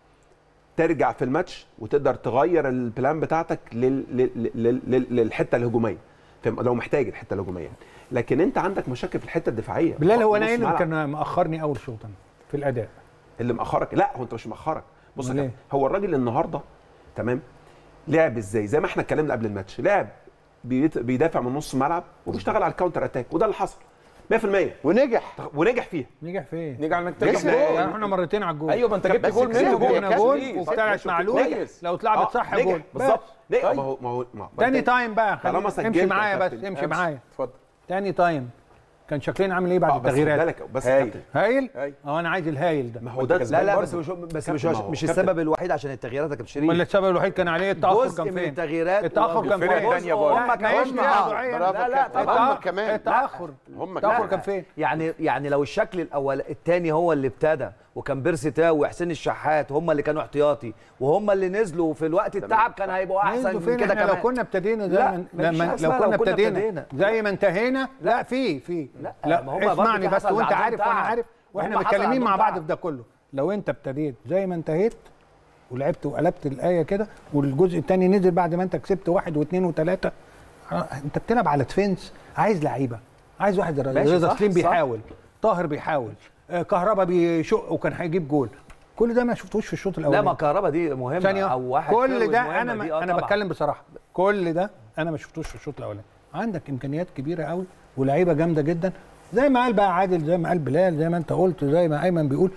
ترجع في الماتش وتقدر تغير البلان بتاعتك لل... لل... لل... لل... للحته الهجوميه فاهم لو محتاج الحته الهجوميه يعني. لكن انت عندك مشاكل في الحته الدفاعيه بلال هو نص انا اللي ملعب. كان مأخرني اول شوطا في الاداء اللي مأخرك لا هو انت مش مأخرك بص يا أمال كابتن، هو الراجل النهارده تمام لعب ازاي زي ما احنا اتكلمنا قبل الماتش لعب بيت- بيدافع من نص الملعب وبيشتغل على الكاونتر اتاك وده اللي حصل 100% ونجح ونجح فيها نجح فين؟ نيجي على انك جاب تجيب جول. جول. يعني احنا مرتين على الجول ايوه ما انت جبت بس جول كسبت منه جول جبنا كاس جول ليه؟ وبتاعت شوط معلول كويس. لو اتلعبت صح نجح جول بالظبط بس. نجح ما هو ما هو ما هو- تاني أنت- تايم بقى خلي- طالما امشي سجلت يا معايا بس كابتن، امشي امشي. معايا اتفضل تاني تايم كان شكلنا عامل ايه بعد آه، بس خد التغييرات بالك بس يا هايل. كابتن هايل هايل. اه انا عايز الهايل ده ما هو ده لا لا برضه. بس مش بس مش, كابتن، ما هو مش كابتن. السبب الوحيد عشان التغييرات يا كابتن امال شريف السبب الوحيد كان عليه التاخر جزء كان من فين؟ التغييرات التاخر كان والفرق فين؟ التانية برضه. هم لا، كمان ماشي يا آه، دعية. برافو لا لا كابتن. طبعا هم كمان لا. التاخر هم التاخر كمان كان فين؟ يعني يعني لو الشكل الاول الثاني هو اللي ابتدى وكان بيرسي تاو وحسين الشحات هم اللي كانوا احتياطي وهم اللي نزلوا في الوقت التعب كان هيبقوا احسن نزلوا من فين كده احنا كمان لو كنا ابتدينا زي لا، ما مفيش لما حاجة لو اسمها كنا لو كنا ابتدينا ابتدينا. زي ما انتهينا لا في في لا، لا ما هم برضه اسمعني في بس حصل وانت عندهم عارف وانا تعب. عارف واحنا هم حصل متكلمين عندهم مع بعض تعب. في ده كله لو انت ابتديت زي ما انتهيت ولعبت وقلبت الايه كده والجزء الثاني نزل بعد ما انت كسبت واحد واثنين وثلاثه انت بتلعب على ديفنس عايز لعيبه عايز واحد ماشي، رضا صح، سليم صح. بيحاول طاهر بيحاول آه، كهربا بيشق وكان هيجيب جول كل ده ما شفتوش في الشوط لا الاولاني ما كهربا دي مهمه ثانية او واحد كل فيرويد ده مهمة انا دي، ما آه انا طبعاً. بتكلم بصراحه كل ده انا ما شفتوش في الشوط الاولاني عندك امكانيات كبيره قوي ولاعيبه جامده جدا زي ما قال بقى عادل زي ما قال بلال زي ما انت قلت زي ما ايمن بيقول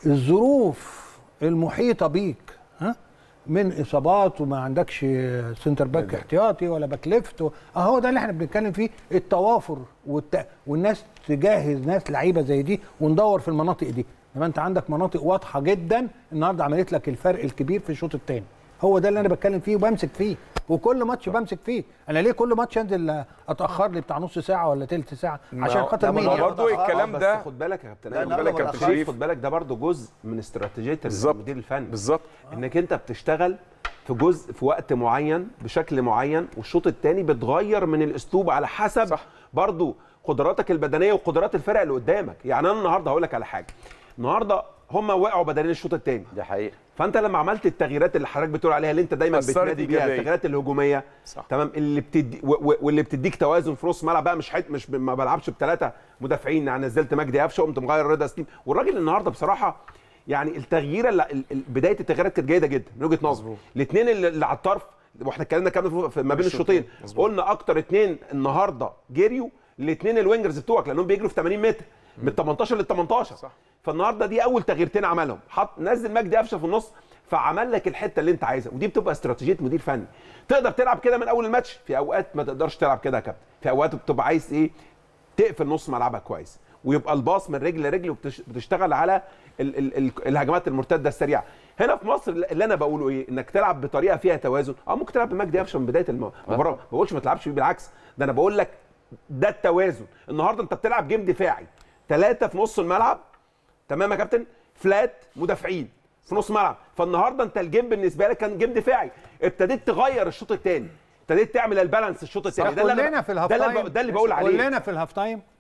الظروف المحيطه بيك ها من اصابات وما عندكش سنتر باك احتياطي ولا باك ليفت و- اهو ده اللي احنا بنتكلم فيه التوافر والت... والناس تجهز ناس لعيبه زي دي وندور في المناطق دي لما انت عندك مناطق واضحه جدا النهارده عملت لك الفرق الكبير في الشوط الثاني هو ده اللي انا بتكلم فيه وبمسك فيه وكل ماتش بمسك فيه انا ليه كل ماتش انزل اتاخر لي بتاع نص ساعه ولا تلت ساعه عشان خاطر لا، ما مين هو يعني؟ برضه الكلام بس ده خد بالك يا كابتن لا، أيمن، لا، خد لا، بالك يا ما كابتن تأخرش. شريف خد بالك ده برضه جزء من استراتيجيه بالظبط. المدير الفني بالظبط انك انت بتشتغل في جزء في وقت معين بشكل معين والشوط الثاني بتغير من الاسلوب على حسب صح. برضو قدراتك البدنيه وقدرات الفرق اللي قدامك يعني انا النهارده هقول لك على حاجه النهارده هم وقعوا بدنيا الشوط الثاني دي حقيقه فانت لما عملت التغييرات اللي حضرتك بتقول عليها اللي انت دايما أثرت بتنادي بيها إيجابية. التغييرات الهجوميه صح. تمام اللي بتدي و- و- واللي بتديك توازن في نص ملعب بقى مش حت مش ب- ما بلعبش بثلاثه مدافعين يعني نزلت مجدي قفشه قمت مغير رضا سليم والراجل النهارده بصراحه يعني التغييره اللي ال- ال- بدايه التغييرات كانت جيده جدا من وجهه نظري الاثنين اللي, اللي على الطرف واحنا اتكلمنا كام في- ما بين الشوطين مظبوط. قلنا اكتر اثنين النهارده جريوا الاثنين الوينجرز بتوعك لانهم بيجروا في 80 متر من 18 لل 18 صح. فالنهارده دي اول تغييرتين عملهم حط نزل مجدي قفشه في النص فعمل لك الحته اللي انت عايزها ودي بتبقى استراتيجيه مدير فني تقدر تلعب كده من اول الماتش في اوقات ما تقدرش تلعب كده يا كابتن في اوقات بتبقى عايز ايه تقفل نص ملعبها كويس ويبقى الباص من رجل لرجل وبتشتغل على ال ال ال الهجمات المرتده السريعه هنا في مصر اللي انا بقوله ايه انك تلعب بطريقه فيها توازن اه ممكن تلعب بمجدي قفشه من بدايه الم- المباراه ما بقولش ما تلعبش بيه بالعكس ده انا بقول لك ده التوازن النهارده انت بتلعب جيم دفاعي ثلاثه في نص الملعب تمام يا كابتن فلات مدافعين في نص ملعب فالنهارده انت الجيم بالنسبه لك كان جيم دفاعي ابتديت تغير الشوط الثاني ابتديت تعمل البالانس الشوط الثاني ده اللي كلنا أنا- في الهاف ده اللي, تايم ب- ده اللي بقول عليه كلنا في الهاف تايم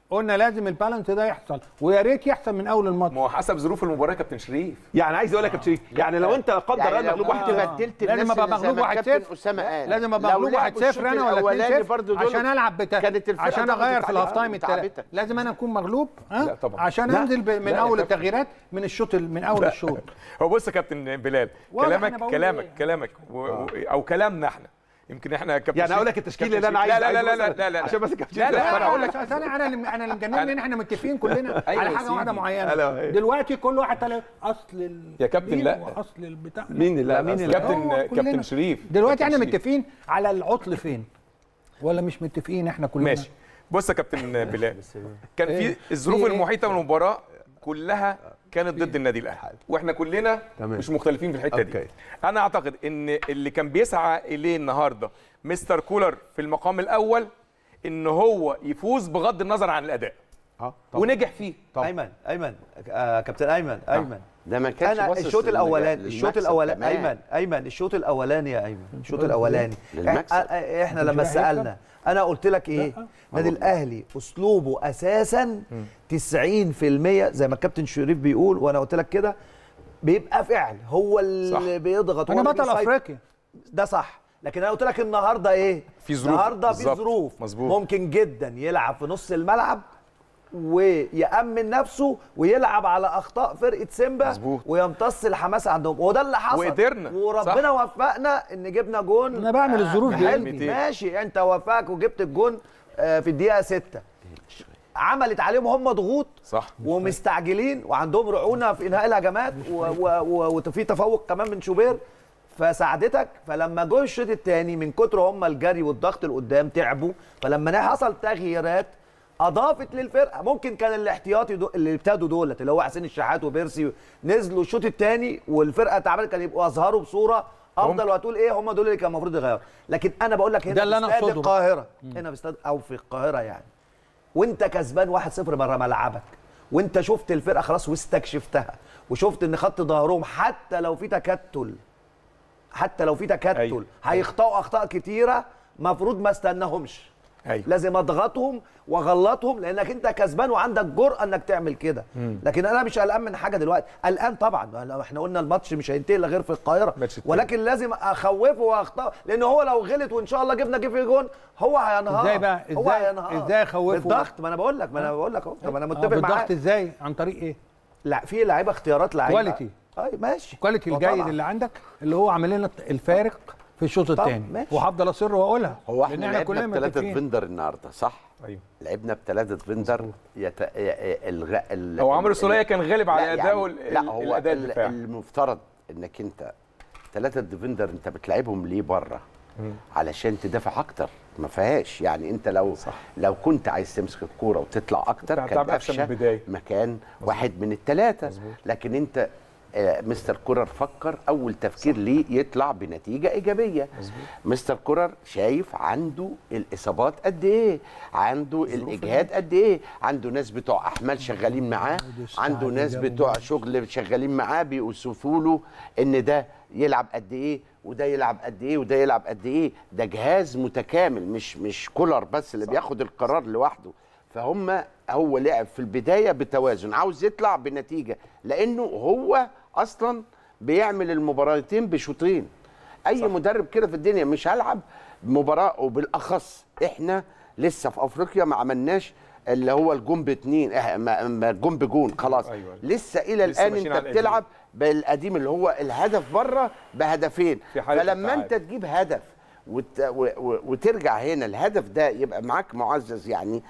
قلنا لازم البالانس ده يحصل ويا ريت يحصل من اول الماتش ما هو حسب ظروف المباراه يا كابتن شريف يعني عايز اقول لك يا كابتن شريف يعني لو انت لا قدر الله يعني لو مغلوب كنت واحد آه. بدلت لازم الناس أبقى اللي زي مغلوب ما 1-0. الكابتن اسامه قال لازم ابقى لو مغلوب لعبوا 1-0 الشوط انا ولا الأولاني 2-0 برضو دول عشان العب بتا... كانت الفرقة عشان ضغطت اغير في عليها الهاف تايم التالت وتعبتك. لازم انا اكون مغلوب ها لا طبعا. عشان لا. انزل ب... من لا يا اول كابتن. التغييرات من الشوط ال- من اول الشوط هو بص يا كابتن بلال واضح أنا كلامك بقول كلامك إيه. كلامك و... و... او كلامنا احنا يمكن احنا كابتن يعني اقول شريف- لك التشكيل كابتن اللي انا شريف- عايز لا لا لا عايزه لا لا لا عشان بس الكابتن لا شريف لا يختار انا هقول لك انا انا انا اللي انا اللي مجنني ان احنا متفقين كلنا أيوة على يا حاجه واحده سيدي. معينه أيوة. دلوقتي كل واحد طالع اصل ال... يا كابتن دين لا. واصل البتاع مين اللي لا مين مين اللي كابتن هو كلنا. كابتن شريف دلوقتي كابتن احنا شريف. متفقين على العطل فين ولا مش متفقين احنا كلنا ماشي بص يا كابتن بلال كان في إيه؟ الظروف في إيه؟ المحيطه بالمباراه كلها كانت ضد النادي الاهلي واحنا كلنا تمام. مش مختلفين في الحته دي أوكي. انا اعتقد ان اللي كان بيسعى اليه النهارده مستر كولر في المقام الاول ان هو يفوز بغض النظر عن الاداء اه طبعا ونجح فيه طبعا. ايمن ايمن آه كابتن ايمن ايمن ده ما كانش انا باصص الشوط لل- الاولاني الشوط للمكسب الاولاني كمان. ايمن ايمن الشوط الاولاني يا ايمن الشوط الاولاني للمكسب. إح- احنا مش لما هيكسب؟ سالنا انا قلت لك ايه نادي الاهلي اسلوبه اساسا 90% زي ما الكابتن شريف بيقول وانا قلت لك كده بيبقى فعل هو اللي صح. بيضغط انا هو اللي بطل بيسيطر. افريقيا ده صح لكن انا قلت لك النهارده ايه في ظروف. النهارده في بالظبط. ظروف مظبوط. ممكن جدا يلعب في نص الملعب ويأمن نفسه ويلعب على اخطاء فرقه سيمبا مظبوط. ويمتص الحماس عندهم وده اللي حصل وقدرنا. وربنا وفقنا ان جبنا جون انا بعمل الظروف دي حلو، قلبي. ماشي انت وفاك وجبت الجون آه، في الدقيقه 6 عملت عليهم هم ضغوط صح ومستعجلين وعندهم رعونه في انهاء الهجمات و- و- و- وفي تفوق كمان من شوبير فساعدتك فلما جه الشوط الثاني من كتر هم الجري والضغط لقدام تعبوا فلما حصل تغييرات اضافت للفرقه ممكن كان الاحتياطي دو اللي ابتدوا دولت اللي هو حسين الشحات وبيرسي نزلوا الشوط الثاني والفرقه تعبانه كان يبقوا اظهروا بصوره افضل ممكن. وهتقول ايه هم دول اللي كان المفروض يغيروا لكن انا بقول لك هنا ده اللي في أنا استاد أقصده. القاهره هنا في استاد او في القاهره يعني وانت كسبان 1-0 بره ملعبك وانت شفت الفرقه خلاص واستكشفتها وشفت ان خط ظهرهم حتى لو في تكتل حتى لو في تكتل أيوة. هيخطئوا اخطاء كتيره مفروض ما استناهمش ايوه لازم اضغطهم واغلطهم لانك انت كسبان وعندك جرأه انك تعمل كده لكن انا مش قلقان من حاجه دلوقتي قلقان طبعا لو احنا قلنا الماتش مش هينتهي الا غير في القاهره ماتش التاني. ولكن لازم اخوفه واخطاه لان هو لو غلط وان شاء الله جبنا جه في جون هو هينهار إزاي بقى؟ هو إزاي- هينهار إزاي أخوفه؟ بالضغط ما انا بقول لك ما انا بقول لك اهو طب انا آه، متفق بالضغط معاك ازاي عن طريق ايه لا في لعيبه اختيارات لعيبه كواليتي. اي ماشي الكواليتي آه، الجيد طبعاً. اللي عندك اللي هو عامل لنا الفارق في الشوط طب، الثاني ماشي. وهفضل اصر واقولها هو لأن احنا لعبنا بثلاثه متفقين. فيندر النهارده صح؟ ايوه لعبنا بثلاثه فيندر يت... ي- ي- الغ... ال... هو عمرو ال- السوليه كان غالب على لا اداؤه يعني ال- لا ال- هو الاداء ال- الدفاعي المفترض انك انت ثلاثه ديفندر انت بتلعبهم ليه بره علشان تدافع اكتر ما فيهاش يعني انت لو صح. لو كنت عايز تمسك الكوره وتطلع اكتر كنت كان هتلعب أحسن من قفشه البداية. مكان واحد من الثلاثه مظبوط. لكن انت آه، مستر كولر فكر اول تفكير ليه يطلع بنتيجه ايجابيه مستر كولر شايف عنده الاصابات قد ايه عنده الاجهاد قد ايه عنده ناس بتوع احمال شغالين معاه عنده ناس بتوع شغل شغالين معاه بيوصفوا له ان ده يلعب قد ايه وده يلعب قد ايه وده يلعب قد ايه ده جهاز متكامل مش مش كولر بس اللي بياخد القرار لوحده فهم هو لعب في البدايه بتوازن عاوز يطلع بنتيجه لانه هو اصلا بيعمل المباراتين بشوطين اي صح. مدرب كده في الدنيا مش هلعب مباراه وبالاخص احنا لسه في افريقيا ما عملناش اللي هو الجون باتنين إح- ما- ما الجون بجون خلاص أيوة. أيوة. لسه الى لسه الان ماشيين انت على القديم. بتلعب بالقديم اللي هو الهدف بره بهدفين في حالة فلما انت التعادل. تجيب هدف وت... و... و... وترجع هنا الهدف ده يبقى معاك معزز يعني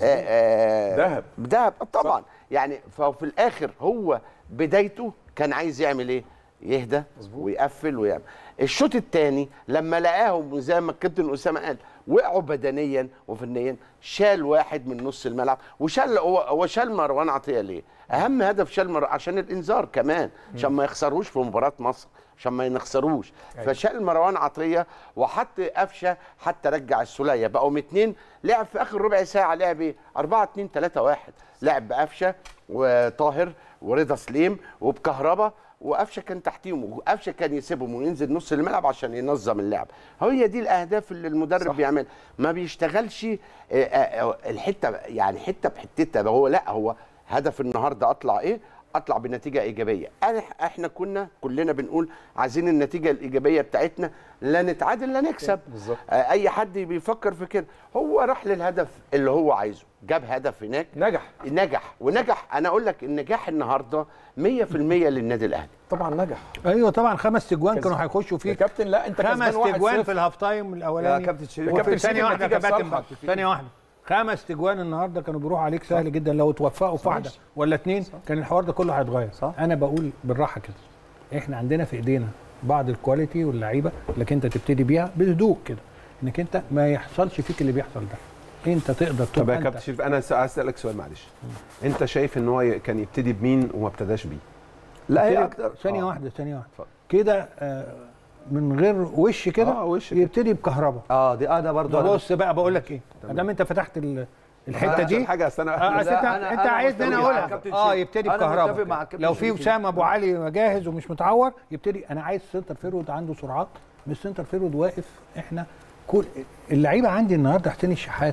آه، دهب. دهب طبعا يعني ففي الاخر هو بدايته كان عايز يعمل ايه يهدى ويقفل ويعمل الشوط الثاني لما لقاهم زي ما الكابتن اسامه قال وقعوا بدنيا وفنيا شال واحد من نص الملعب وشال هو هو شال مروان عطيه ليه؟ اهم هدف شال مروان عشان الانذار كمان عشان ما يخسروش في مباراه مصر عشان ما ينخسروش فشال مروان عطيه وحط قفشه حتى رجع السوليه بقوا اتنين لعب في اخر ربع ساعه لعب ايه 4 2 3 1 لعب بقفشه وطاهر ورضا سليم وبكهربا وقفشه كان تحتيهم وقفشه كان يسيبهم وينزل نص الملعب عشان ينظم اللعب هي دي الاهداف اللي المدرب بيعمل ما بيشتغلش آه، آه، الحته يعني حته بحتتها هو لا هو هدف النهارده اطلع ايه اطلع بنتيجه ايجابيه انا احنا كنا كلنا بنقول عايزين النتيجه الايجابيه بتاعتنا لا نتعادل لا نكسب بالظبط. آه، اي حد بيفكر في كده هو راح للهدف اللي هو عايزه جاب هدف هناك نجح نجح ونجح انا اقول لك النجاح النهارده 100% للنادي الاهلي طبعا نجح ايوه طبعا خمس تجوان كسب. كانوا هيخشوا يا فيك كابتن لا انت خمس كسبان واحد تجوان صفر. في الهاف تايم الاولاني يا كابتن شريف. وفي كابتن شريف ثانيه واحده يا النتيجة كابتن بصالحك. ثانيه واحده خمس تجوان النهارده كانوا بيروحوا عليك سهل جدا لو توفقوا في واحده ولا اتنين كان الحوار ده كله هيتغير صح. انا بقول بالراحه كده احنا عندنا في ايدينا بعض الكواليتي واللعيبه لكن انت تبتدي بيها بهدوء كده انك انت ما يحصلش فيك اللي بيحصل ده انت تقدر طب تبقى يا انت كابتن شريف انا س- عايز اسالك سؤال معلش انت شايف ان هو ي- كان يبتدي بمين وما ابتداش بيه لا هي يبتدي- اكتر ثانيه آه. واحده ثانيه واحده اتفضل. كده آه، من غير وش كده اه وش كده. يبتدي بكهرباء اه دي انا برضو أنا بص بقى بقول لك ايه ما دام انت فتحت ال- الحته عشان دي حاجه اصل اه انا أصل لا، انت أنا- انت أنا عايزني انا متفق مع اقولها كابتن اه شريف. يبتدي أنا متفق مع بكهرباء كابتن لو في شريف. وسام ابو علي جاهز ومش متعور يبتدي انا عايز سنتر فيرود عنده سرعات مش سنتر فيرود واقف احنا كل اللعيبه عندي النهارده حسين الشحات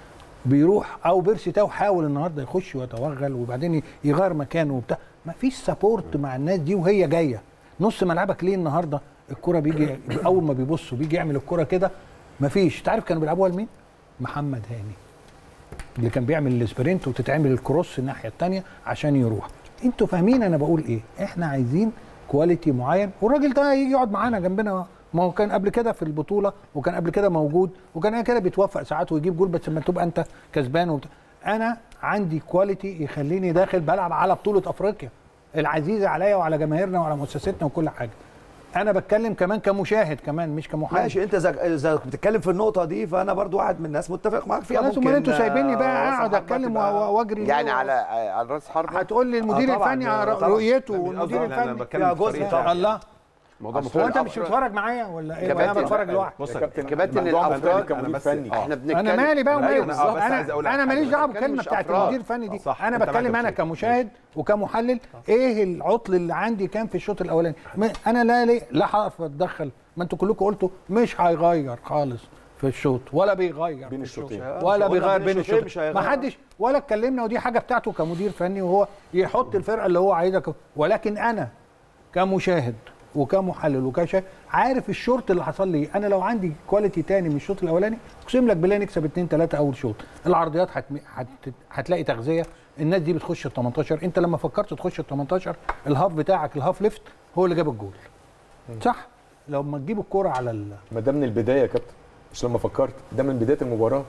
بيروح او بيرسي تاو حاول النهارده يخش ويتوغل وبعدين يغير مكانه وبتاع ما فيش سبورت مع الناس دي وهي جايه نص ملعبك ليه النهارده الكره بيجي اول ما بيبص وبيجي يعمل الكره كده ما فيش تعرف كانوا بيلعبوها لمين محمد هاني اللي كان بيعمل السبرنت وتتعمل الكروس الناحيه الثانيه عشان يروح انتوا فاهمين انا بقول ايه احنا عايزين كواليتي معين والراجل ده يجي يقعد معانا جنبنا ما هو كان قبل كده في البطوله وكان قبل كده موجود وكان قبل كده بيتوفق ساعات ويجيب جول بس لما تبقى انت كسبان وبتاع انا عندي كواليتي يخليني داخل بلعب على بطوله افريقيا العزيزه عليا وعلى جماهيرنا وعلى مؤسستنا وكل حاجه انا بتكلم كمان كمشاهد كمان مش كمحلل ماشي انت اذا اذا بتتكلم في النقطه دي فانا برضو واحد من الناس متفق معاك فيها خلاص ممكن امال انتوا سايبيني بقى آه، اقعد صح، اتكلم تبقى- و- واجري يعني ليه؟ على على راس حربة هتقول لي المدير آه طبعاً، الفني آه على طبعاً. رؤيته لا، والمدير لا، لا، الفني بتكلم فيها في جزء طريقة. طبعاً. الله الموضوع هو مختلف انت مش بتتفرج معايا ولا ايه كباتن. وانا بتفرج لوحدي بص يا كابتن كباتن الموضوع الأفراد مختلف كمدير أنا بس- فني احنا بنتكلم انا مالي بقى لا، ومالي أنا- آه، بس عايز أقول لك انا حاجة. ماليش دعوه بنتكلم بالكلمه مش بتاعت أفراد. المدير الفني دي آه، صح. انا أنت بتكلم معاك انا يا كابتن. كمشاهد وكمحلل ايه العطل اللي عندي كان في الشوط الاولاني ما- انا لا ليه لا هعرف اتدخل ما انتوا كلكم قلتوا مش هيغير خالص في الشوط ولا بيغير بين في الشوط. الشوطين. ولا مش هقولها بيغير بين بين الشوطين الشوط مش هيغير. ما حدش ولا اتكلمنا ودي حاجه بتاعته كمدير فني وهو يحط الفرقه اللي هو عايزها ك- ولكن انا كمشاهد وكمحلل وكشاهد عارف الشورت اللي حصل لي انا لو عندي كواليتي تاني من الشوط الاولاني اقسم لك بالله نكسب 2 3 اول شوط العرضيات هت... هت... هتلاقي تغذيه الناس دي بتخش ال 18 انت لما فكرت تخش ال 18 الهاف بتاعك الهاف ليفت هو اللي جاب الجول صح لو ما تجيب الكرة على ال... ما ده من البدايه يا كابتن مش لما فكرت ده من بدايه المباراه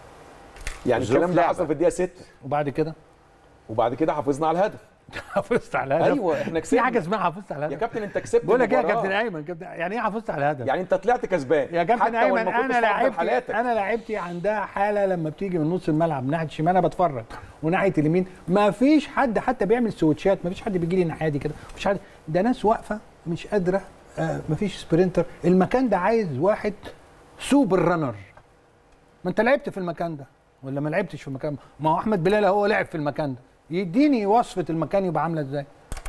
يعني ظروف الكلام ده لعبة. حصل في الدقيقه 6 وبعد كده وبعد كده حافظنا على الهدف حافظت على الهدف ايوه احنا في كسبنا حاجه اسمها حافظت على يا الهدف كابتن انت كسبت بقول لك ايه يا المباراة. كابتن ايمن كابتن يعني ايه حافظت على الهدف يعني انت طلعت كسبان يا كابتن حتى ايمن وإن ما كنتش انا في أفضل لعبتي حالاتك. انا لعبتي عندها حاله لما بتيجي من نص الملعب من ناحيه الشمال انا بتفرج وناحيه اليمين ما فيش حد حتى بيعمل سويتشات ما فيش حد بيجي لي الناحيه دي كده مفيش حد ده ناس واقفه مش قادره آه ما فيش سبرينتر المكان ده عايز واحد سوبر رانر ما انت لعبت في المكان ده ولا ما لعبتش في المكان ما هو احمد بلال هو لعب في المكان ده يديني وصفه المكان يبقى عامله ازاي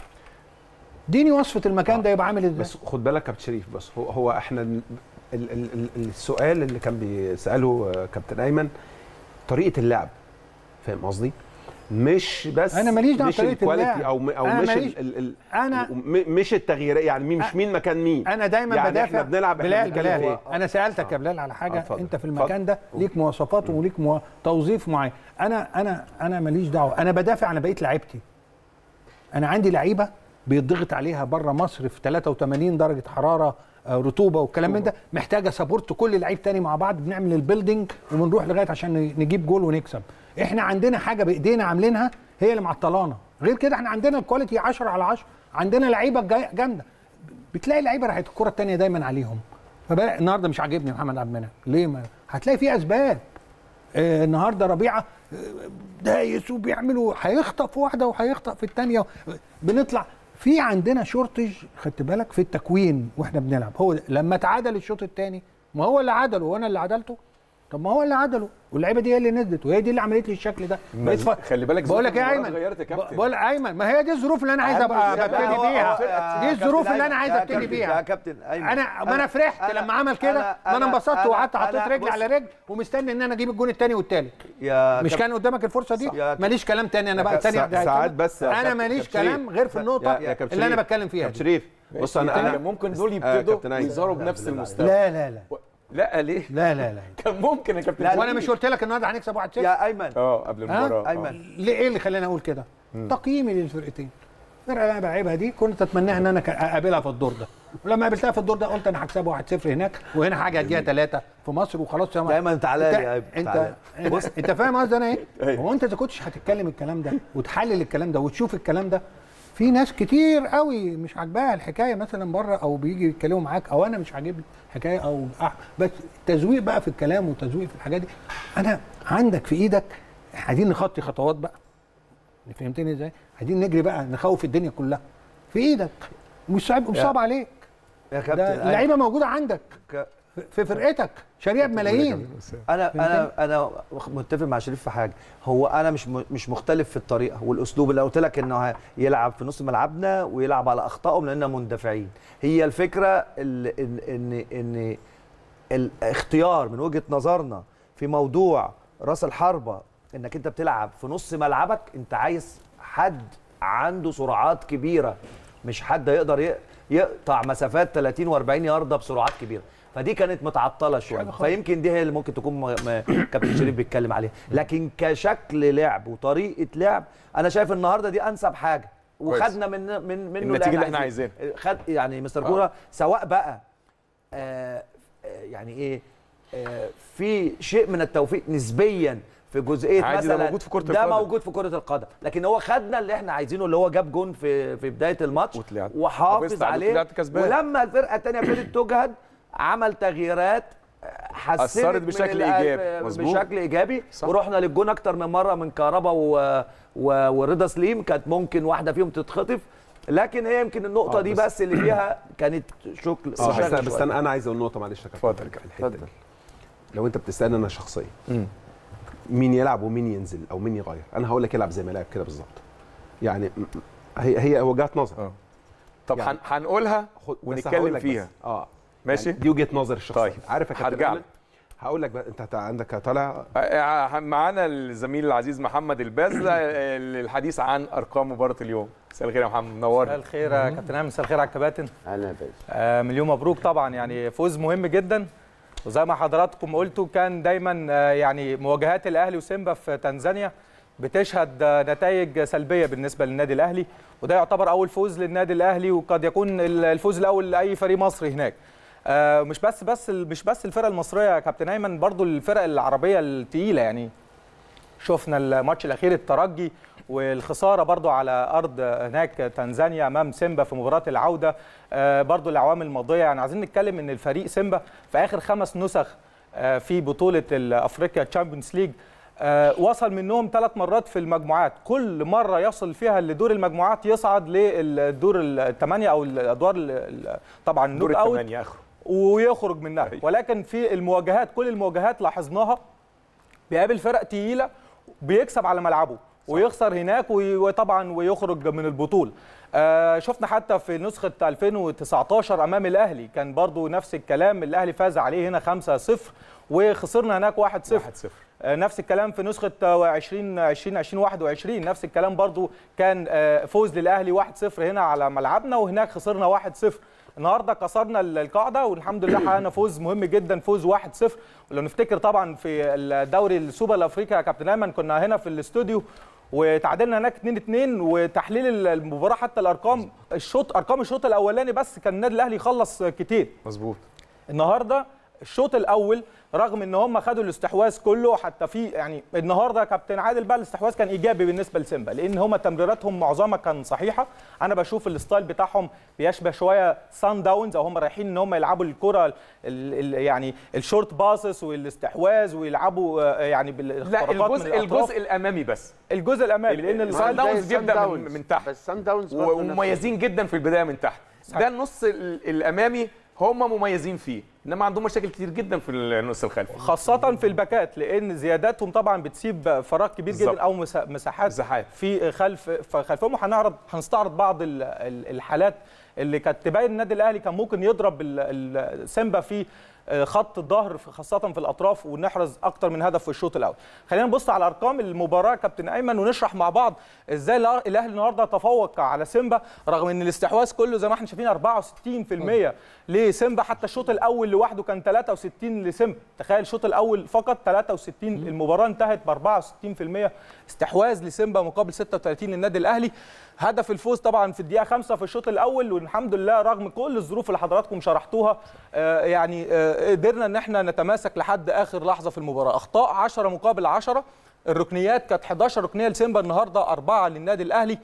اديني وصفه المكان ده يبقى عامل ازاي بس خد بالك يا كابتن شريف بس هو هو احنا ال ال ال ال السؤال اللي كان بيساله آه، كابتن ايمن طريقه اللعب فاهم قصدي؟ مش بس أنا ماليش دعوة مش بطريقة الكواليتي اللعب. او م- او أنا مش ماليش- ال ال ال أنا- م- مش التغييرات يعني مين مش مين مكان مين انا دايما يعني بدافع احنا بنلعب احنا بلال بنتكلم بلال في إيه؟ انا سالتك يا بلال على آه، حاجه اتفضل. انت في اتفضل. المكان ده ليك مواصفات وليك مو... توظيف معين انا انا انا ماليش دعوه انا بدافع عن بقيه لعيبتي انا عندي لعيبه بيضغط عليها بره مصر في 83 درجه حراره آه، رطوبه والكلام من ده محتاجه سبورت كل لعيب تاني مع بعض بنعمل البيلدينج وبنروح لغايه عشان ن- نجيب جول ونكسب احنا عندنا حاجه بايدينا عاملينها هي اللي معطلانا غير كده احنا عندنا الكواليتي 10 على 10 عندنا لعيبه جاي- جامده بتلاقي لعيبه راحت الكره الثانيه دايما عليهم فبقى النهارده مش عاجبني محمد عبد المنعم ليه ما هتلاقي في اسباب آه النهارده ربيعه آه، دايس وبيعملوا هيخطف واحده وهيخطف الثانيه بنطلع في عندنا شورتج خدت بالك في التكوين واحنا بنلعب هو ده. لما تعادل الشوط الثاني ما هو اللي عدله وانا اللي عدلته طب ما هو اللي عدله واللعيبه دي هي اللي نزلت وهي دي اللي عملت لي الشكل ده ما- بقيت ف- خلي بالك بقول لك ايه يا ظروف المباراة ايمن اتغيرت يا كابتن. بقول ايمن ما هي دي الظروف اللي انا عايز ابقى لا، ببتدي هو- بيها هو- دي يا الظروف كابتن اللي انا عايز يا ابتدي كابتن- بيها يا كابتن ايمن انا ما انا فرحت أنا- لما عمل كده أنا- ما انا أنا- انبسطت أنا- وقعدت حطيت أنا- رجلي بص- على رجل ومستني ان انا اجيب الجون الثاني والثالث يا مش كابتن- كان قدامك الفرصه دي يا كابتن- ماليش كلام تاني انا بقى كابتن- ثانيه سا- ساعات بس يا انا كابتن- ماليش كابتن شريف. كلام غير في يا- النقطه يا كابتن اللي انا شريف. بتكلم فيها كابتن دي. شريف بص انا كان انا ممكن دول آه، يبتدوا كابتن أيمن. ويظهروا بنفس المستوى لا لا لا لا ليه لا لا لا كان ممكن يا كابتن لا، وانا شريف. مش قلت لك النهارده هنكسب 1-0 يا ايمن اه قبل المباراه آه. ايمن ليه ايه اللي خلاني اقول كده؟ تقييمي للفرقتين الفرقه اللي انا بلعبها دي كنت اتمناها ان انا ك- اقابلها في الدور ده ولما قابلتها في الدور ده قلت انا هكسبها 1-0 هناك وهنا حاجه اديها ثلاثه في مصر وخلاص يا م- دايما تعالى لي انت يا ايمن انت تعالى. بص انت فاهم قصدي انا ايه؟ أيوة. هو انت اذا كنتش هتتكلم الكلام ده وتحلل الكلام ده وتشوف الكلام ده في ناس كتير قوي مش عاجباها الحكايه مثلا بره او بيجي يتكلموا معاك او انا مش عاجبني الحكايه او أح- بس تزويق بقى في الكلام وتزويق في الحاجات دي انا عندك في ايدك عايزين نخطي خطوات بقى فهمتني ازاي؟ عايزين نجري بقى نخوف الدنيا كلها في ايدك مش صعب مش صعب عليك يا ده كابتن أيمن. اللعيبه موجوده عندك ك- في فرقتك شاريها بملايين انا انا انا متفق مع شريف في حاجه هو انا مش م- مش مختلف في الطريقه والاسلوب اللي قلت لك انه ه- يلعب في نص ملعبنا ويلعب على اخطائهم لاننا مندفعين هي الفكره ال- ان ان ان الاختيار من وجهه نظرنا في موضوع راس الحربه انك انت بتلعب في نص ملعبك انت عايز حد عنده سرعات كبيره مش حد يقدر ي- يقطع مسافات 30 و40 يارده بسرعات كبيره فدي كانت متعطله شويه فيمكن دي هي اللي ممكن تكون م- م- كابتن شريف بيتكلم عليها لكن كشكل لعب وطريقه لعب انا شايف النهارده دي انسب حاجه وخدنا من من منه النتيجة اللي احنا عايزينه. عايزينها. خد يعني مستر كوره سواء بقى آه آه، يعني ايه آه في شيء من التوفيق نسبيا في جزئيه عادي، ده مثلا موجود في كرة ده القدم. موجود في كره القدم لكن هو خدنا اللي احنا عايزينه اللي هو جاب جون في في بدايه الماتش وطلعت. وحافظ حافظت عليه وطلعت كسبان. ولما الفرقه الثانيه ابتدت تجهد عمل تغييرات آه، حسنت أثرت من بشكل ال- إيجابي. مظبوط. بشكل ايجابي صح. ورحنا للجون اكتر من مره من كهربا و... و... ورضا سليم كانت ممكن واحده فيهم تتخطف لكن هي يمكن النقطه آه، دي بس- بس اللي فيها كانت شكل اه بس, شكل بس شوية. انا انا عايز اقول نقطه معلش يا كابتن اتفضل يا في كابتن. الحته اتفضل. دي لو انت بتسالني انا شخصيا مم. مين يلعب ومين ينزل او مين يغير انا هقول لك يلعب زي ما لعب كده بالظبط يعني م- م- هي هي وجهات نظر اه طب يعني- هن- هنقولها خد- بس ونتكلم هقول لك فيها بس. اه ماشي يعني دي وجهه نظر الشخصيه طيب. عارف يا كابتن هرجع أيمن؟ لك. هقول لك بقى انت هت- عندك طالع آه، معانا الزميل العزيز محمد الباز آه، للحديث عن ارقام مباراه اليوم مساء الخير يا محمد مساء منورنا الخير يا كابتن ايمن مساء الخير على الكباتن انا بس آه مليون مبروك طبعا يعني فوز مهم جدا وزي ما حضراتكم قلتوا كان دايما آه يعني مواجهات الاهلي وسيمبا في تنزانيا بتشهد آه نتائج سلبيه بالنسبه للنادي الاهلي وده يعتبر اول فوز للنادي الاهلي وقد يكون ال- الفوز الاول لاي فريق مصري هناك آه مش بس بس مش بس الفرقه المصريه يا كابتن ايمن برضو الفرق العربيه الثقيله يعني شفنا الماتش الاخير الترجي والخساره برضو على ارض هناك تنزانيا امام سيمبا في مباراه العوده آه، برضو الاعوام الماضيه يعني عايزين نتكلم ان الفريق سيمبا في اخر خمس نسخ آه، في بطوله افريقيا تشامبيونز ليج آه، وصل منهم ثلاث مرات في المجموعات كل مره يصل فيها لدور المجموعات يصعد للدور الثمانيه او الادوار ال- ال- طبعا دور النوك اوت الثمانيه اخره ويخرج منها أيوة. ولكن في المواجهات كل المواجهات لاحظناها بيقابل فرق تقيله بيكسب على ملعبه ويخسر هناك وي- وطبعا ويخرج من البطوله آه شفنا حتى في نسخه 2019 امام الاهلي كان برضو نفس الكلام الاهلي فاز عليه هنا 5-0 وخسرنا هناك 1-0 1-0 آه، نفس الكلام في نسخه آه، 20 20 2021 نفس الكلام برضو كان آه، فوز للاهلي 1-0 هنا على ملعبنا وهناك خسرنا 1-0 النهارده كسرنا ال- القاعده والحمد لله حققنا فوز مهم جدا فوز 1-0 ولو نفتكر طبعا في الدوري السوبر الافريقي يا كابتن ايمن كنا هنا في الاستوديو وتعادلنا هناك 2-2 وتحليل المباراه حتى الارقام الشوط ارقام الشوط الاولاني بس كان النادي الاهلي خلص كتير مظبوط النهارده الشوط الاول رغم ان هم خدوا الاستحواذ كله حتى في يعني النهارده يا كابتن عادل بقى الاستحواذ كان ايجابي بالنسبه لسيمبا لان هم تمريراتهم معظمها كان صحيحه انا بشوف الستايل بتاعهم بيشبه شويه سان داونز او هم رايحين ان هم يلعبوا الكره ال ال يعني الشورت باسس والاستحواذ ويلعبوا آه، يعني لا بالاختراقات من الجزء الأطراف. الجزء الامامي بس الجزء الامامي لان ال- ال- سان داونز زي بيبدا داونز. من, من تحت بس سان داونز برضه نفس ومميزين جدا في البدايه من تحت ده النص ال- الامامي هم مميزين فيه انما عندهم مشاكل كتير جدا في النص الخلفي خاصة في الباكات لأن زياداتهم طبعا بتسيب فراغ كبير بالظبط. جدا أو مسا- مساحات مساحات. في خلف في خلفهم وهنعرض هنستعرض بعض ال- ال- الحالات اللي كانت تبين النادي الأهلي كان ممكن يضرب ال- ال- سيمبا في آه، خط الظهر في- خاصة في الأطراف ونحرز أكتر من هدف في الشوط الأول. خلينا نبص على أرقام المباراة كابتن أيمن ونشرح مع بعض إزاي الأ- الأهلي النهارده تفوق على سيمبا رغم إن الاستحواذ كله زي ما احنا شايفين 64% لسيمبا حتى الشوط الأول لوحده كان 63 لسيمبا، تخيل الشوط الأول فقط 63 المباراة انتهت ب 64% استحواذ لسيمبا مقابل 36 للنادي الأهلي. هدف الفوز طبعا في الدقيقة 5 في الشوط الأول والحمد لله رغم كل الظروف اللي حضراتكم شرحتوها آه، يعني آه، قدرنا ان احنا نتماسك لحد اخر لحظه في المباراه اخطاء 10 مقابل 10 الركنيات كانت 11 ركنيه لسيمبا النهارده اربعه للنادي الاهلي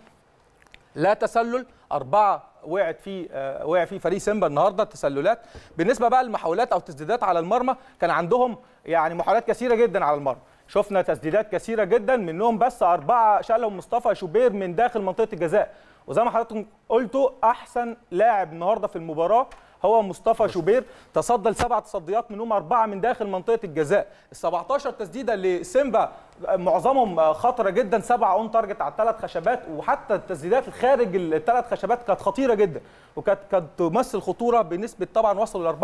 لا تسلل أربعة وقعت في آه، وقع في فريق سيمبا النهارده تسللات بالنسبه بقى للمحاولات او تسديدات على المرمى كان عندهم يعني محاولات كثيره جدا على المرمى شفنا تسديدات كثيره جدا منهم بس اربعه شالهم مصطفى شوبير من داخل منطقه الجزاء وزي ما حضراتكم قلتوا احسن لاعب النهارده في المباراه هو مصطفى شوبير تصدى لسبع تصديات منهم اربعه من داخل منطقه الجزاء ال 17 تسديده لسيمبا معظمهم خطره جدا سبعه اون تارجت على الثلاث خشبات وحتى التسديدات خارج الثلاث خشبات كانت خطيره جدا وكانت كانت تمثل خطوره بنسبه طبعا وصلوا ل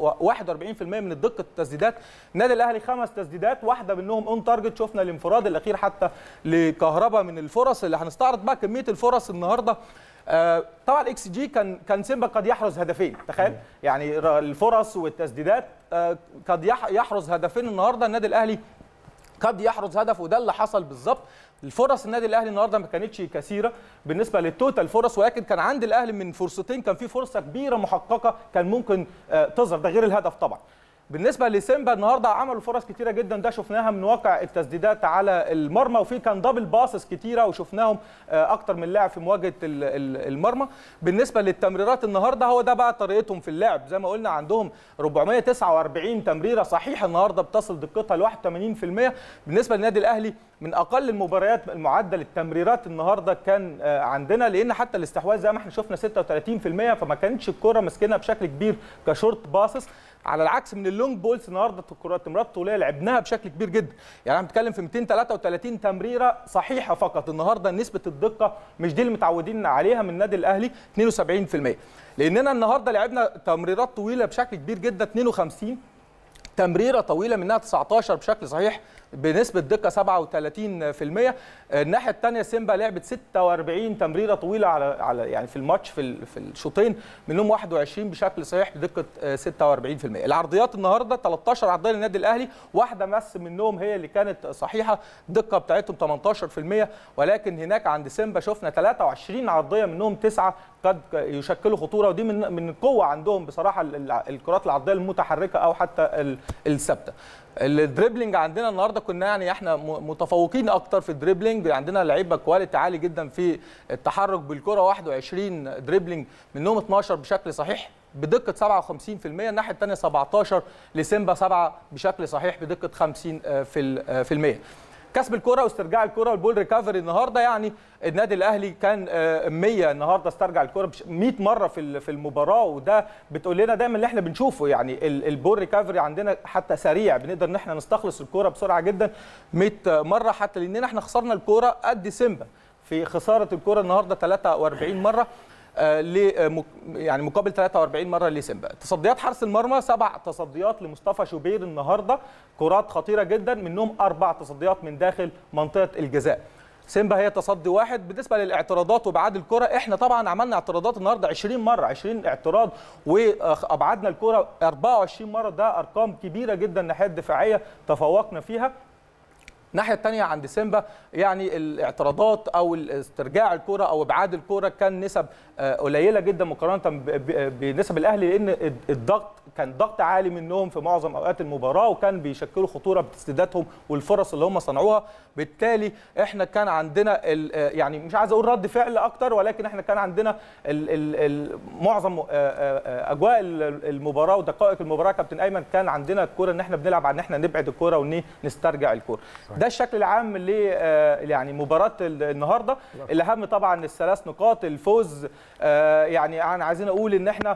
41% من الدقه التسديدات النادي الاهلي خمس تسديدات واحده منهم اون تارجت شفنا الانفراد الاخير حتى لكهربا من الفرص اللي هنستعرض بقى كميه الفرص النهارده آه، طبعا اكس جي كان كان سيمبا قد يحرز هدفين تخيل يعني ر- الفرص والتسديدات آه، قد يح- يحرز هدفين النهارده النادي الاهلي قد يحرز هدف وده اللي حصل بالظبط الفرص النادي الاهلي النهارده ما كانتش كثيره بالنسبه للتوتال فرص ولكن كان عند الاهلي من فرصتين كان في فرصه كبيره محققه كان ممكن آه، تظهر ده غير الهدف طبعا بالنسبه لسيمبا النهارده عملوا فرص كتيره جدا ده شفناها من واقع التسديدات على المرمى وفي كان دبل باسس كتيره وشفناهم آه، اكتر من لاعب في مواجهه ال- ال- المرمى بالنسبه للتمريرات النهارده هو ده بقى طريقتهم في اللعب زي ما قلنا عندهم 449 تمريره صحيحه النهارده بتصل دقتها ل 81% بالنسبه للنادي الاهلي من اقل المباريات المعدل التمريرات النهارده كان آه، عندنا لان حتى الاستحواذ زي ما احنا شفنا 36% فما كانتش الكره ماسكينها بشكل كبير كشورت باسس على العكس من اللونج بولز النهارده الكرات التمريرات الطوليه لعبناها بشكل كبير جدا يعني انا بتكلم في 233 تمريره صحيحه فقط النهارده نسبه الدقه مش دي اللي متعودين عليها من النادي الاهلي 72% لاننا النهارده لعبنا تمريرات طويله بشكل كبير جدا 52 تمريره طويله منها 19 بشكل صحيح بنسبه دقه 37% الناحيه الثانيه سيمبا لعبت 46 تمريره طويله على على يعني في الماتش في ال- في الشوطين منهم 21 بشكل صحيح بدقه آه، 46% العرضيات النهارده 13 عرضيه للنادي الاهلي واحده بس منهم هي اللي كانت صحيحه الدقه بتاعتهم 18% ولكن هناك عند سيمبا شفنا 23 عرضيه منهم تسعه قد يشكلوا خطوره ودي من من القوه عندهم بصراحه ال- ال- الكرات العرضيه المتحركه او حتى ال- الثابته الدريبلينج عندنا النهارده كنا يعني احنا م- متفوقين اكتر في الدريبلينج عندنا لعيبه كواليتي عالي جدا في التحرك بالكره 21 دريبلينج منهم 12 بشكل صحيح بدقه 57% الناحيه الثانيه 17 لسيمبا 7 بشكل صحيح بدقه 50 آه، في ال- آه، في المية كسب الكره واسترجاع الكره والبول ريكفري النهارده يعني النادي الاهلي كان آه، 100 النهارده استرجع الكره بش- 100 مره في ال- في المباراه وده بتقول لنا دايما اللي احنا بنشوفه يعني ال- البول ريكفري عندنا حتى سريع بنقدر ان احنا نستخلص الكره بسرعه جدا 100 مره حتى لاننا احنا خسرنا الكره قد سيمبا في خساره الكره النهارده 43 مره آه، ل آه، مك- يعني مقابل 43 مره لسيمبا تصديات حرس المرمى سبع تصديات لمصطفى شوبير النهارده كرات خطيره جدا منهم اربع تصديات من داخل منطقه الجزاء سيمبا هي تصدي واحد بالنسبه للاعتراضات وابعاد الكره احنا طبعا عملنا اعتراضات النهارده 20 مره 20 اعتراض وابعدنا الكره 24 مره ده ارقام كبيره جدا الناحيه الدفاعيه تفوقنا فيها الناحيه الثانيه عند سيمبا يعني الاعتراضات او استرجاع الكره او ابعاد الكره كان نسب آه، قليله جدا مقارنه ب- ب- بنسب الاهلي لان الضغط كان ضغط عالي منهم في معظم اوقات المباراه وكان بيشكلوا خطوره بتسديداتهم والفرص اللي هم صنعوها بالتالي احنا كان عندنا ال- آه، يعني مش عايز اقول رد فعل اكتر ولكن احنا كان عندنا ال ال ال معظم آه، آه، آه، اجواء ال- المباراه ودقائق المباراه كابتن ايمن كان عندنا الكوره ان احنا بنلعب على ان احنا نبعد الكوره وان نسترجع الكوره ده الشكل العام ل آه، يعني مباراه ال- النهارده الاهم طبعا الثلاث نقاط الفوز آه، يعني انا عايزين اقول ان احنا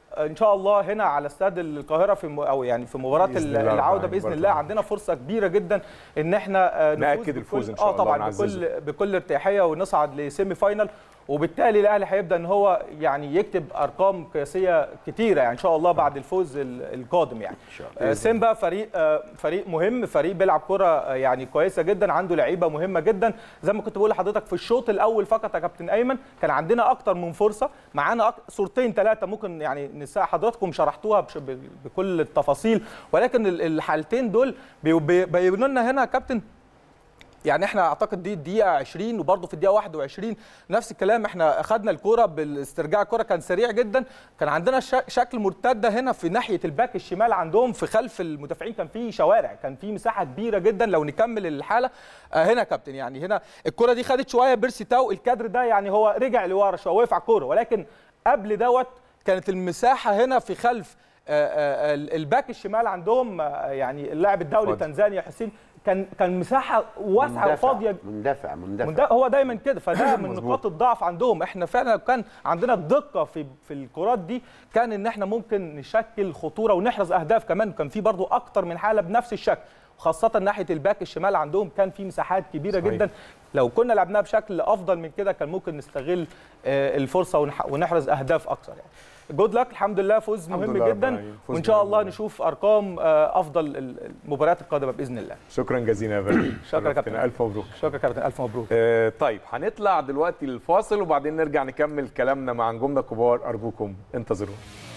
ان شاء الله هنا على استاد القاهره في م- او يعني في مباراه بإذن الله العوده رب باذن العالمين. الله عندنا فرصه كبيره جدا ان احنا آه، نفوز نأكد بكل- الفوز إن شاء اه الله طبعا ونعززه. بكل بكل ارتياحيه ونصعد لسيمي فاينل وبالتالي الاهلي هيبدا ان هو يعني يكتب ارقام قياسيه كتيره يعني ان شاء الله بعد الفوز ال- القادم يعني آه، سيمبا فريق آه، فريق مهم فريق بيلعب كره آه، يعني كويسه جدا عنده لعيبه مهمه جدا زي ما كنت بقول لحضرتك في الشوط الاول فقط يا كابتن ايمن كان عندنا اكتر من فرصه معانا أك... صورتين ثلاثه ممكن يعني نساء حضراتكم شرحتوها بش... ب- بكل التفاصيل ولكن ال- الحالتين دول بي- بي- بيبينوا لنا هنا يا كابتن يعني احنا اعتقد دي الدقيقه 20 وبرده في الدقيقه 21 نفس الكلام احنا اخذنا الكره بالاسترجاع الكره كان سريع جدا كان عندنا ش- شكل مرتده هنا في ناحيه الباك الشمال عندهم في خلف المدافعين كان في شوارع كان في مساحه كبيره جدا لو نكمل الحاله آه هنا يا كابتن يعني هنا الكره دي خدت شويه بيرسي تاو الكادر ده يعني هو رجع لورا شويه وقف على الكوره ولكن قبل دوت كانت المساحه هنا في خلف آه، آه، الباك الشمال عندهم آه، يعني اللاعب الدولي اتفضل. تنزانيا حسين كان كان مساحه واسعه مندفع وفاضيه مندفع مندفع وده هو دايما كده فده من مظبوط. نقاط الضعف عندهم احنا فعلا لو كان عندنا الدقه في في الكرات دي كان ان احنا ممكن نشكل خطوره ونحرز اهداف كمان كان في برضو اكتر من حاله بنفس الشكل وخاصة ناحية الباك الشمال عندهم كان في مساحات كبيرة صحيح. جدا لو كنا لعبناها بشكل افضل من كده كان ممكن نستغل آه، الفرصة ونح- ونحرز اهداف اكثر يعني جود لك الحمد لله فوز الحمد مهم لله رب جدا العالمين. فوز وان شاء مهم الله جداً. نشوف ارقام آه، افضل ال- المباريات القادمة باذن الله شكرا جزيلا يا فندم شكرا يا كابتن. الف مبروك شكرا يا كابتن الف مبروك آه، طيب هنطلع دلوقتي للفاصل وبعدين نرجع نكمل كلامنا مع نجومنا الكبار ارجوكم انتظرونا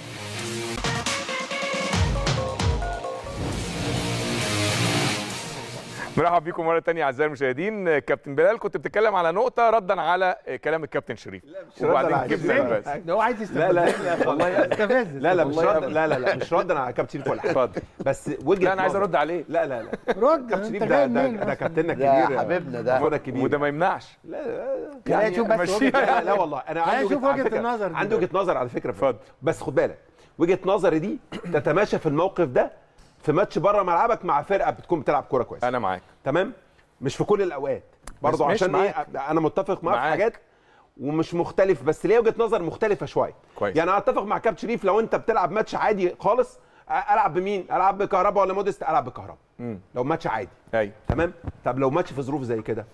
مرحبا بكم مره تانية اعزائي المشاهدين آه، كابتن بلال كنت بتتكلم على نقطه ردا على آه، كلام الكابتن شريف وبعدين جبنا بس ده هو عايز لا لا يستفز لا والله يستفز لا لا مش والله رد أبداً. لا لا لا مش ردا على كابتن شريف ولا حاجه اتفضل بس وجهه لا انا عايز نظر. ارد عليه لا لا لا رد كابتن شريف انت ده جاي ده, منين ده كابتننا ده الكبير حبيبنا ده. أخونا الكبير وده ما يمنعش لا لا يعني شوف بس مشيها. لا, لا والله انا عندي شوف على وجهة فكرة- النظر دي. عندي وجهه نظر على فكره اتفضل. بس خد بالك وجهه نظري دي تتماشى في الموقف ده في ماتش بره ملعبك مع فرقه بتكون بتلعب كوره كويس انا معاك تمام مش في كل الاوقات برضه مش عشان ايه انا متفق معاه في معاك. حاجات ومش مختلف بس ليه وجهه نظر مختلفه شويه كويس. يعني انا اتفق مع كابتن شريف لو انت بتلعب ماتش عادي خالص أ- العب بمين العب بكهربا ولا موديست العب بكهربا مم. لو ماتش عادي ايوه تمام طب لو ماتش في ظروف زي كده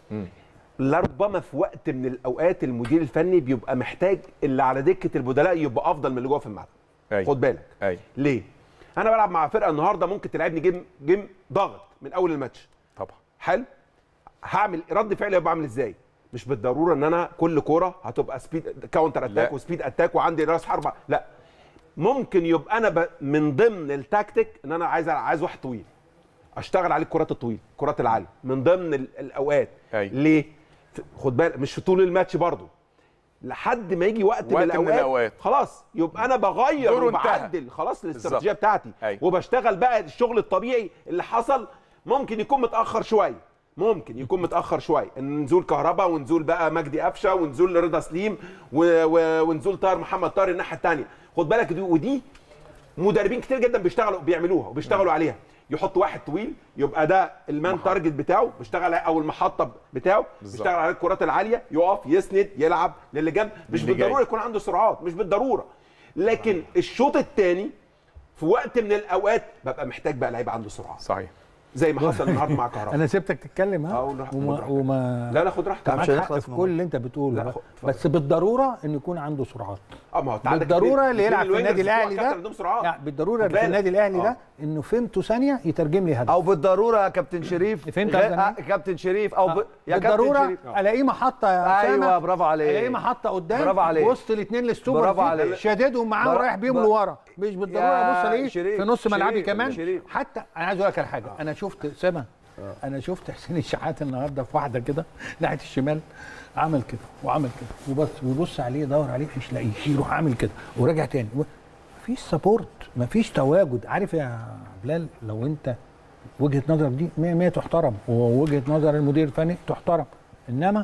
لربما في وقت من الاوقات المدير الفني بيبقى محتاج اللي على دكه البدلاء يبقى افضل من اللي جوه في الملعب ايوه خد بالك ايوه ليه انا بلعب مع فرقه النهارده ممكن تلعبني جيم جيم ضغط من اول الماتش طبعا حلو هعمل رد فعل يبقى عامل ازاي مش بالضروره ان انا كل كوره هتبقى سبيد كاونتر اتاك لا. وسبيد اتاك وعندي راس حربه لا ممكن يبقى انا ب... من ضمن التكتيك ان انا عايز عايز واحد طويل اشتغل عليه الكرات الطويله الكرات العاليه من ضمن ال... الاوقات أيوة. ليه ف- خد بالك مش في طول الماتش برضه لحد ما يجي وقت, وقت من من الأوقات, الأوقات. خلاص يبقى انا بغير دوره انتهى. وبعدل خلاص الاستراتيجيه بالظبط. بتاعتي أيوة. وبشتغل بقى الشغل الطبيعي اللي حصل ممكن يكون متاخر شويه ممكن يكون متاخر شويه ان نزول كهرباء ونزول بقى مجدي قفشه ونزول رضا سليم و... و... ونزول طاهر محمد طاهر الناحيه الثانيه خد بالك دي ودي مدربين كتير جدا بيشتغلوا بيعملوها وبيشتغلوا عليها يحط واحد طويل يبقى ده المان تارجت بتاعه بيشتغل على- او المحطه بتاعه بالظبط. بيشتغل على الكرات العاليه يقف يسند يلعب للي جنب مش اللي جاي. بالضروره يكون عنده سرعات مش بالضروره لكن الشوط الثاني في وقت من الاوقات ببقى محتاج بقى لعيب عنده سرعات صحيح زي ما حصل النهارده مع كهرباء انا سبتك تتكلم ها اه، ونروح- وما, ونروح. وما لا لا خد راحتك معاك مش حق هنخلص في من كل اللي انت بتقوله لا، بقى. خد- اتفضل. بس بالضروره ان يكون عنده سرعات اه ما هو تعالى بالضروره اللي كتير- يلعب في كتير النادي الوينجرز الاهلي بتوع كابتن ده عندهم سرعات يعني بالضروره خد اللي في بالك. النادي الاهلي اه. ده انه فهمته ثانيه يترجم لي هدف او بالضروره يا كابتن شريف فهمت غير- قصدي آه، إيه؟ كابتن شريف او ب... يا كابتن بالضروره شريف الاقيه محطه يا أسامة. ايوه برافو عليك الاقيه محطه قدام برافو عليك. وسط الاثنين للسوبر برافو فيه، عليك. شاددهم معاه برا- ورايح بيهم بر- لورا مش بالضروره يا ابص الاقيه شريف، في نص ملعبي شريف، كمان شريف. حتى انا عايز اقول لك على حاجه انا شفت سما انا شفت حسين الشحات النهارده في واحده كده ناحيه الشمال عمل كده وعمل كده وبص ويبص عليه يدور عليه مش لاقيه يروح عامل كده وراجع تاني و- مفيش سبورت مفيش تواجد عارف يا بلال لو انت وجهه نظرك دي 100 100 تحترم ووجهه نظر المدير الفني تحترم انما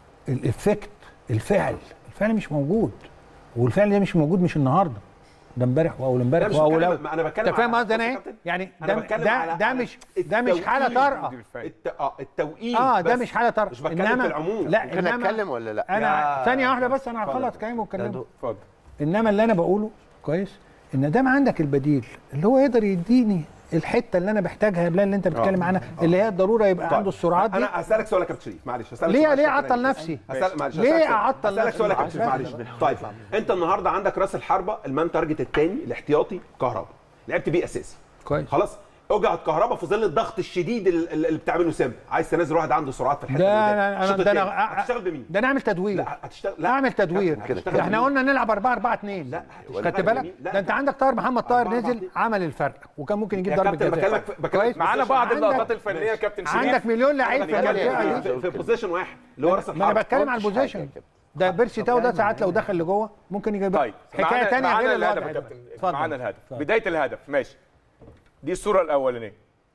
الافكت الفعل الفعل مش موجود والفعل ده مش موجود مش النهارده ده امبارح واول لا امبارح مش واول بتكلم- أول. ما انا بتكلم انت فاهم على- قصدي انا بص يا ايه؟ كابتن، يعني أنا ده بتكلم ده على- ده على مش ده مش حاله التوقيت. طارئه الت... اه التوقيت اه ده بس. مش حاله طارئه مش بتكلم في العموم لا ممكن إنما اتكلم ولا لا انا يا- ثانيه واحده بس انا اتفضل. هخلص كلامي واتكلم اتفضل انما اللي انا بقوله كويس ان دام عندك البديل اللي هو يقدر يديني الحته اللي انا محتاجها يا بلال اللي انت بتتكلم عنها اللي هي الضروره يبقى طيب. عنده السرعات دي انا هسالك سؤال يا كابتن شريف معلش هسالك ليه سؤال ليه معلش. اعطل نفسي هسأل معلش ليه هسألك سؤال. أعطل هسألك نفسي؟ سؤال يا كابتن شريف عشان- معلش طيب انت النهارده عندك راس الحربه المان تارجت الثاني الاحتياطي كهربا لعبت بيه اساسي كويس خلاص اوجعت كهربا في ظل الضغط الشديد ال- ال- اللي بتعمله سام عايز تنزل واحد عنده سرعات في الحته ده اللي انا قدام. انا الشوط ده التاني. انا هتشتغل بمين؟ ده نعمل تدوير لا هتشتغل لا اعمل تدوير هتشتغل احنا بمين؟ قلنا نلعب 4 4 2 لا هتشتغل خدت بمين؟ بالك لا، ده انت عندك طاهر محمد طاهر أربعة نزل أربعة. عمل الفرق وكان ممكن يجيب يا ضربه كابتن جزاء بكلمك بكلمك كويس معانا بعض position اللقطات واحد. الفنيه يا كابتن شريف عندك مليون لعيب في أنا المنطقه بتكلم دي في- في بوزيشن واحد اللي هو راس ما انا الحربه بتكلم على البوزيشن ده بيرسي تاو ده ساعات لو دخل لجوه ممكن يجيب طيب حكايه معانا- ثانيه معانا غير الهدف الوضع يا ده. كابتن اتفضل. معانا الهدف اتفضل. بدايه الهدف ماشي دي الصوره الاولانيه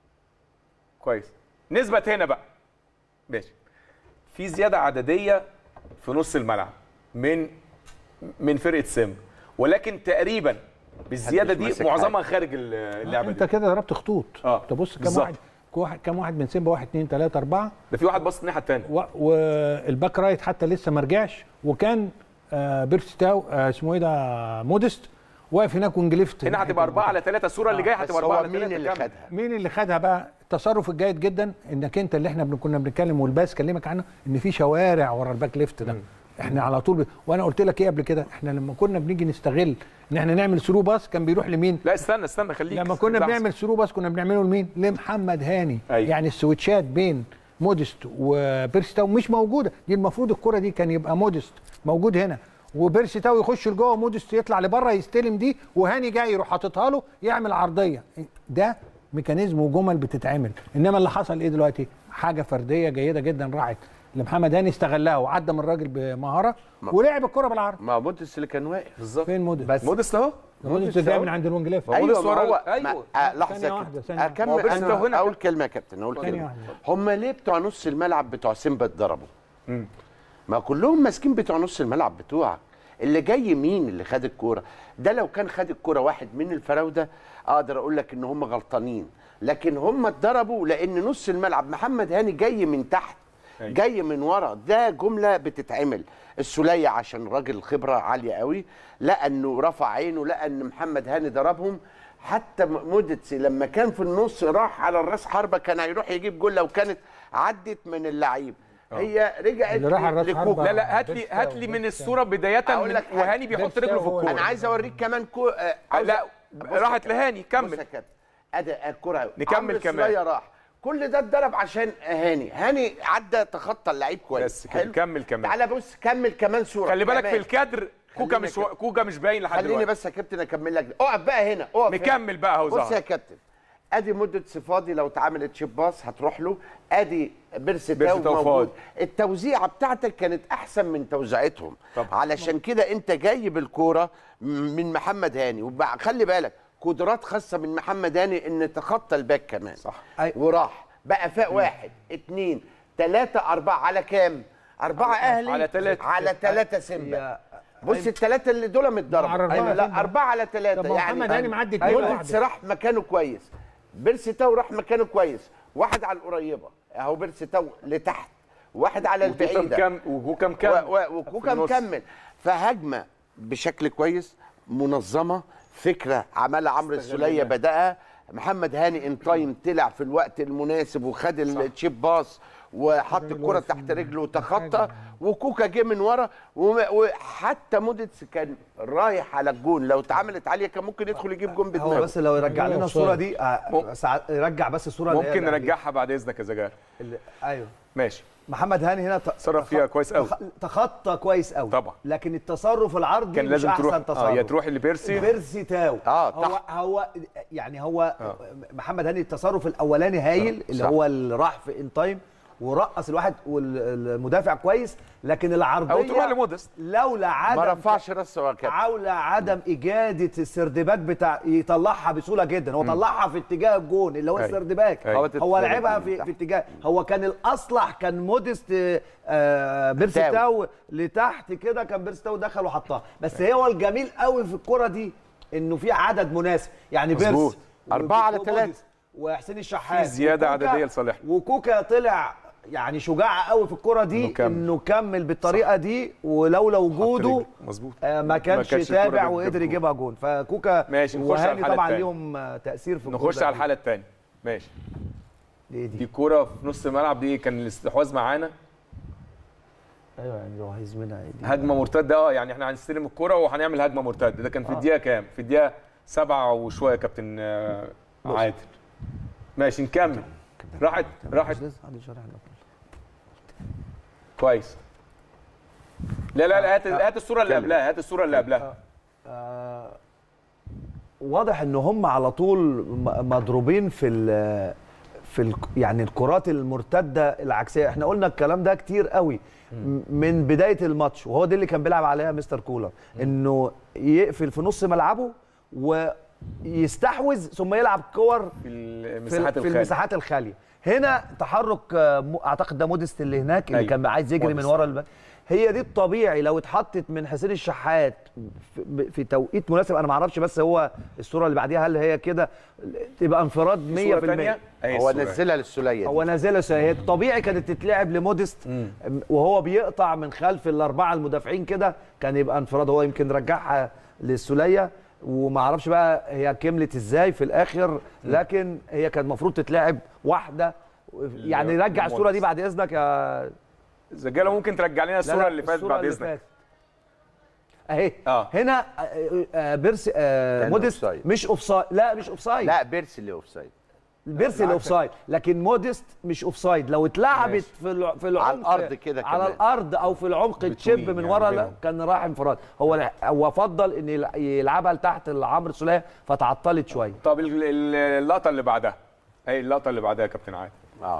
كويس نثبت هنا بقى ماشي في زياده عدديه في نص الملعب من من فرقه سم ولكن تقريبا بالزياده محدش دي ماسك معظمها خارج اللعبه انت دي كده ضربت خطوط اه، تبص كام بالظبط. واحد كام واحد كام واحد من سيمبا 1 2 3 4 ده في واحد بص الناحيه الثانيه و- والباك رايت حتى لسه ما رجعش وكان آه بيرسي تاو آه اسمه ايه ده مودست واقف هناك وانجلفت هنا هتبقى 4 على 3 الصوره اللي جايه بس هتبقى 4 هو على 3 مين اللي خدها؟ مين اللي خدها بقى التصرف الجيد جدا انك انت اللي احنا بن- كنا بنتكلم والباس كلمك عنه ان في شوارع ورا الباك ليفت ده احنا على طول ب... وانا قلت لك ايه قبل كده احنا لما كنا بنيجي نستغل ان احنا نعمل ثرو باس كان بيروح لمين لا استنى استنى خليك لما كنا لحظة. بنعمل ثرو باس كنا بنعمله لمين لمحمد هاني أيوة. يعني السويتشات بين مودست وبيرسي تاو مش موجوده دي المفروض الكره دي كان يبقى مودست موجود هنا وبيرسي تاو يخش لجوه ومودست يطلع لبره يستلم دي وهاني جاي يروح حاططها له يعمل عرضيه ده ميكانيزم وجمل بتتعمل انما اللي حصل ايه دلوقتي حاجه فرديه جيده جدا راحت لمحمد هاني استغلها وعدى من الراجل بمهاره ولعب الكره بالعرض ما موديس اللي كان واقف بالظبط فين مودست بس مودست اهو مودست جاي من عند الوينج ليفت أيوة، ايوه ما ورا- هو أيوة. ما آه لحظه ثانية يا واحدة، كابتن. ثانية واحدة. اكمل ما هو بس انا أنت هنا اقول كلمه يا كابتن اقول ثانية كلمه واحدة. هم ليه بتوع نص الملعب بتوع سيمبا اتضربوا ما كلهم ماسكين بتوع نص الملعب بتوعك اللي جاي مين اللي خد الكوره ده لو كان خد الكوره واحد من الفراوده اقدر اقول لك ان هم غلطانين لكن هم اتضربوا لان نص الملعب محمد هاني جاي من تحت أيوة. جاي من ورا ده جمله بتتعمل السوليه عشان راجل خبره عاليه قوي لقى انه رفع عينه لقى ان محمد هاني ضربهم حتى م- مودتسي لما كان في النص راح على الراس حربه كان هيروح يجيب جول لو كانت عدت من اللعيب هي رجعت اللي راح على الراس لكوكا. حربة. لا لا هات لي بيرسي هات تاو، لي من بيرسي الصوره بدايه أقول من لك حاجة. وهاني بيحط بيرسي رجله تاو في هو- الكوره انا عايز اوريك كمان كو... آه، عاوز لا بص يا راحت كابتن. لهاني بص كمل يا كابتن ادي الكره نكمل عمرو كمان. السولية راح كل ده اتضرب عشان هاني هاني عدى تخطى اللعيب كويس بس كده كمل كمان تعالى بص كمل كمان صوره خلي بالك كمان. في الكادر كوكا خليني مش كده. كوكا مش باين لحد خليني دلوقتي بس يا كابتن اكمل لك ده. اقف بقى هنا اقف هنا. نكمل بقى اهو بص يا ظهر كابتن ادي مده صفادي لو اتعملت شيب باص هتروح له ادي بيرسي بيرسي تاو تاو موجود فاضي. التوزيعه بتاعتك كانت احسن من توزيعتهم طبعا. علشان كده انت جاي بالكوره من محمد هاني وخلي بالك قدرات خاصه من محمد هاني ان تخطى الباك كمان صح. أي. وراح بقى فاق واحد اتنين تلاته اربعه على كام؟ اربعه اهلي على تلاتة. على تلاته سيمبا يا- بص الثلاثه اللي دول على متضربوا أربعة أيوة لا سيمبا. اربعه على ثلاثه طب ما يعني محمد هاني معدي اتنين أيوة لوحده. راح مكانه كويس بيرسي تاو راح مكانه كويس واحد على القريبه اهو بيرسي تاو لتحت واحد على وكوكا البعيده مكمل وكوكا مكمل و- و- وكوكا في النص. مكمل فهجمه بشكل كويس منظمه فكره عملها عمرو السوليه بداها محمد هاني ان تايم طلع في الوقت المناسب وخد التشيب باص وحط الكره تحت رجله وتخطى وكوكا جه من ورا وم- وحتى موديتس كان رايح على الجون لو اتعملت عليه كان ممكن يدخل يجيب جون هو بدماغه بس لو يرجع هو لنا أوفسايد. الصوره دي آه، ساعات- يرجع بس الصوره اللي هي ممكن اللي- نرجعها بعد اذنك يا زجار اللي- ايوه ماشي محمد هاني هنا ت- تصرف فيها كويس قوي تخ- تخطى كويس قوي طبعا. لكن التصرف العرضي كان مش لازم احسن تروح تصرف اه يا تروح لبيرسي بيرسي تاو آه، هو تحت. هو يعني هو محمد هاني التصرف الاولاني هايل اللي صح. هو اللي راح في ان تايم ورقص الواحد والمدافع كويس لكن العرضيه او تروح لمودست لولا عدم ما رفعش راسه يا كابتن عولة عدم إجادة السردباك بتاع يطلعها بسهولة جدا هو طلعها في اتجاه الجون اللي هو أيوة. السردباك أيوة. هو لعبها في, في اتجاه هو كان الأصلح كان مودست آه بيرسي تاو. تاو لتحت كده كان بيرسي تاو دخل وحطها بس هو الجميل قوي في الكرة دي إنه في عدد مناسب يعني مظبوط. بيرسي أربعة على وموديست ثلاثة. وحسين الشحات في زيادة وكوكا- عددية لصالحنا. وكوكا طلع يعني شجاع قوي في الكره دي إنه كمل. انه كمل بالطريقه دي ولولا وجوده مظبوط آه، ما كانش كانش الكرة تابع بتجيب وقدر جول. يجيبها جون فكوكا ماشي، نخش على وهاني الحالة طبعا التانية. ليهم آه، تاثير في الجول نخش ده. على الحاله الثانيه ماشي دي دي دي كوره في نص الملعب دي كان الاستحواذ معانا ايوه يعني لو عايز منها دي هجمه مرتده اه يعني احنا هنستلم الكوره وهنعمل هجمه مرتده ده كان في الدقيقه كام في الدقيقه سبعة وشويه يا كابتن آه، عادل ماشي نكمل راحت راحت كويس لا لا لا هات هات الصوره اللي قبلها هات الصوره اللي قبلها واضح ان هم على طول م- مضروبين في ال في ال يعني الكرات المرتده العكسيه احنا قلنا الكلام ده كتير قوي م- من بدايه الماتش وهو ده اللي كان بيلعب عليها مستر كولر انه يقفل في نص ملعبه ويستحوذ ثم يلعب كور في في, المساحات في الخاليه المساحات الخاليه هنا تحرك آه، م- اعتقد ده موديست اللي هناك اللي أيوة. كان عايز يجري من موديست. ورا الب... هي دي الطبيعي لو اتحطت من حسين الشحات في, في توقيت مناسب انا ما اعرفش بس هو الصوره اللي بعديها هل هي كده تبقى انفراد 100% صورة تانية؟ أهي هو الصورة. نزلها للسوليه هو نازله س- هي الطبيعي كانت تتلعب لموديست وهو بيقطع من خلف الاربعه المدافعين كده كان يبقى انفراد هو يمكن رجعها للسوليه وما اعرفش بقى هي كملت ازاي في الاخر لكن هي كانت المفروض تتلعب واحده يعني رجع الصوره دي بعد اذنك يا زجاله ممكن ترجع لنا لا، الصوره لا، اللي فاتت الصورة بعد اللي اذنك فاتت. اهي آه. هنا آه، آه، بيرسي آه، كان موديست أوفسايد. مش اوفسايد لا مش اوفسايد لا بيرسي اللي اوف سايد بيرسي الاوف سايد لكن موديست مش اوف سايد لو اتلعبت ماشي. في الع- في العمق الأرض كده على كمان. الارض او في العمق تشب من يعني ورا لا بينهم. كان راح انفراد هو هو فضل ان يلع- يلعبها لتحت لعمرو السوليه فتعطلت شويه طب ال- ال- اللقطه اللي بعدها اهي اللقطه اللي بعدها يا كابتن عادل اه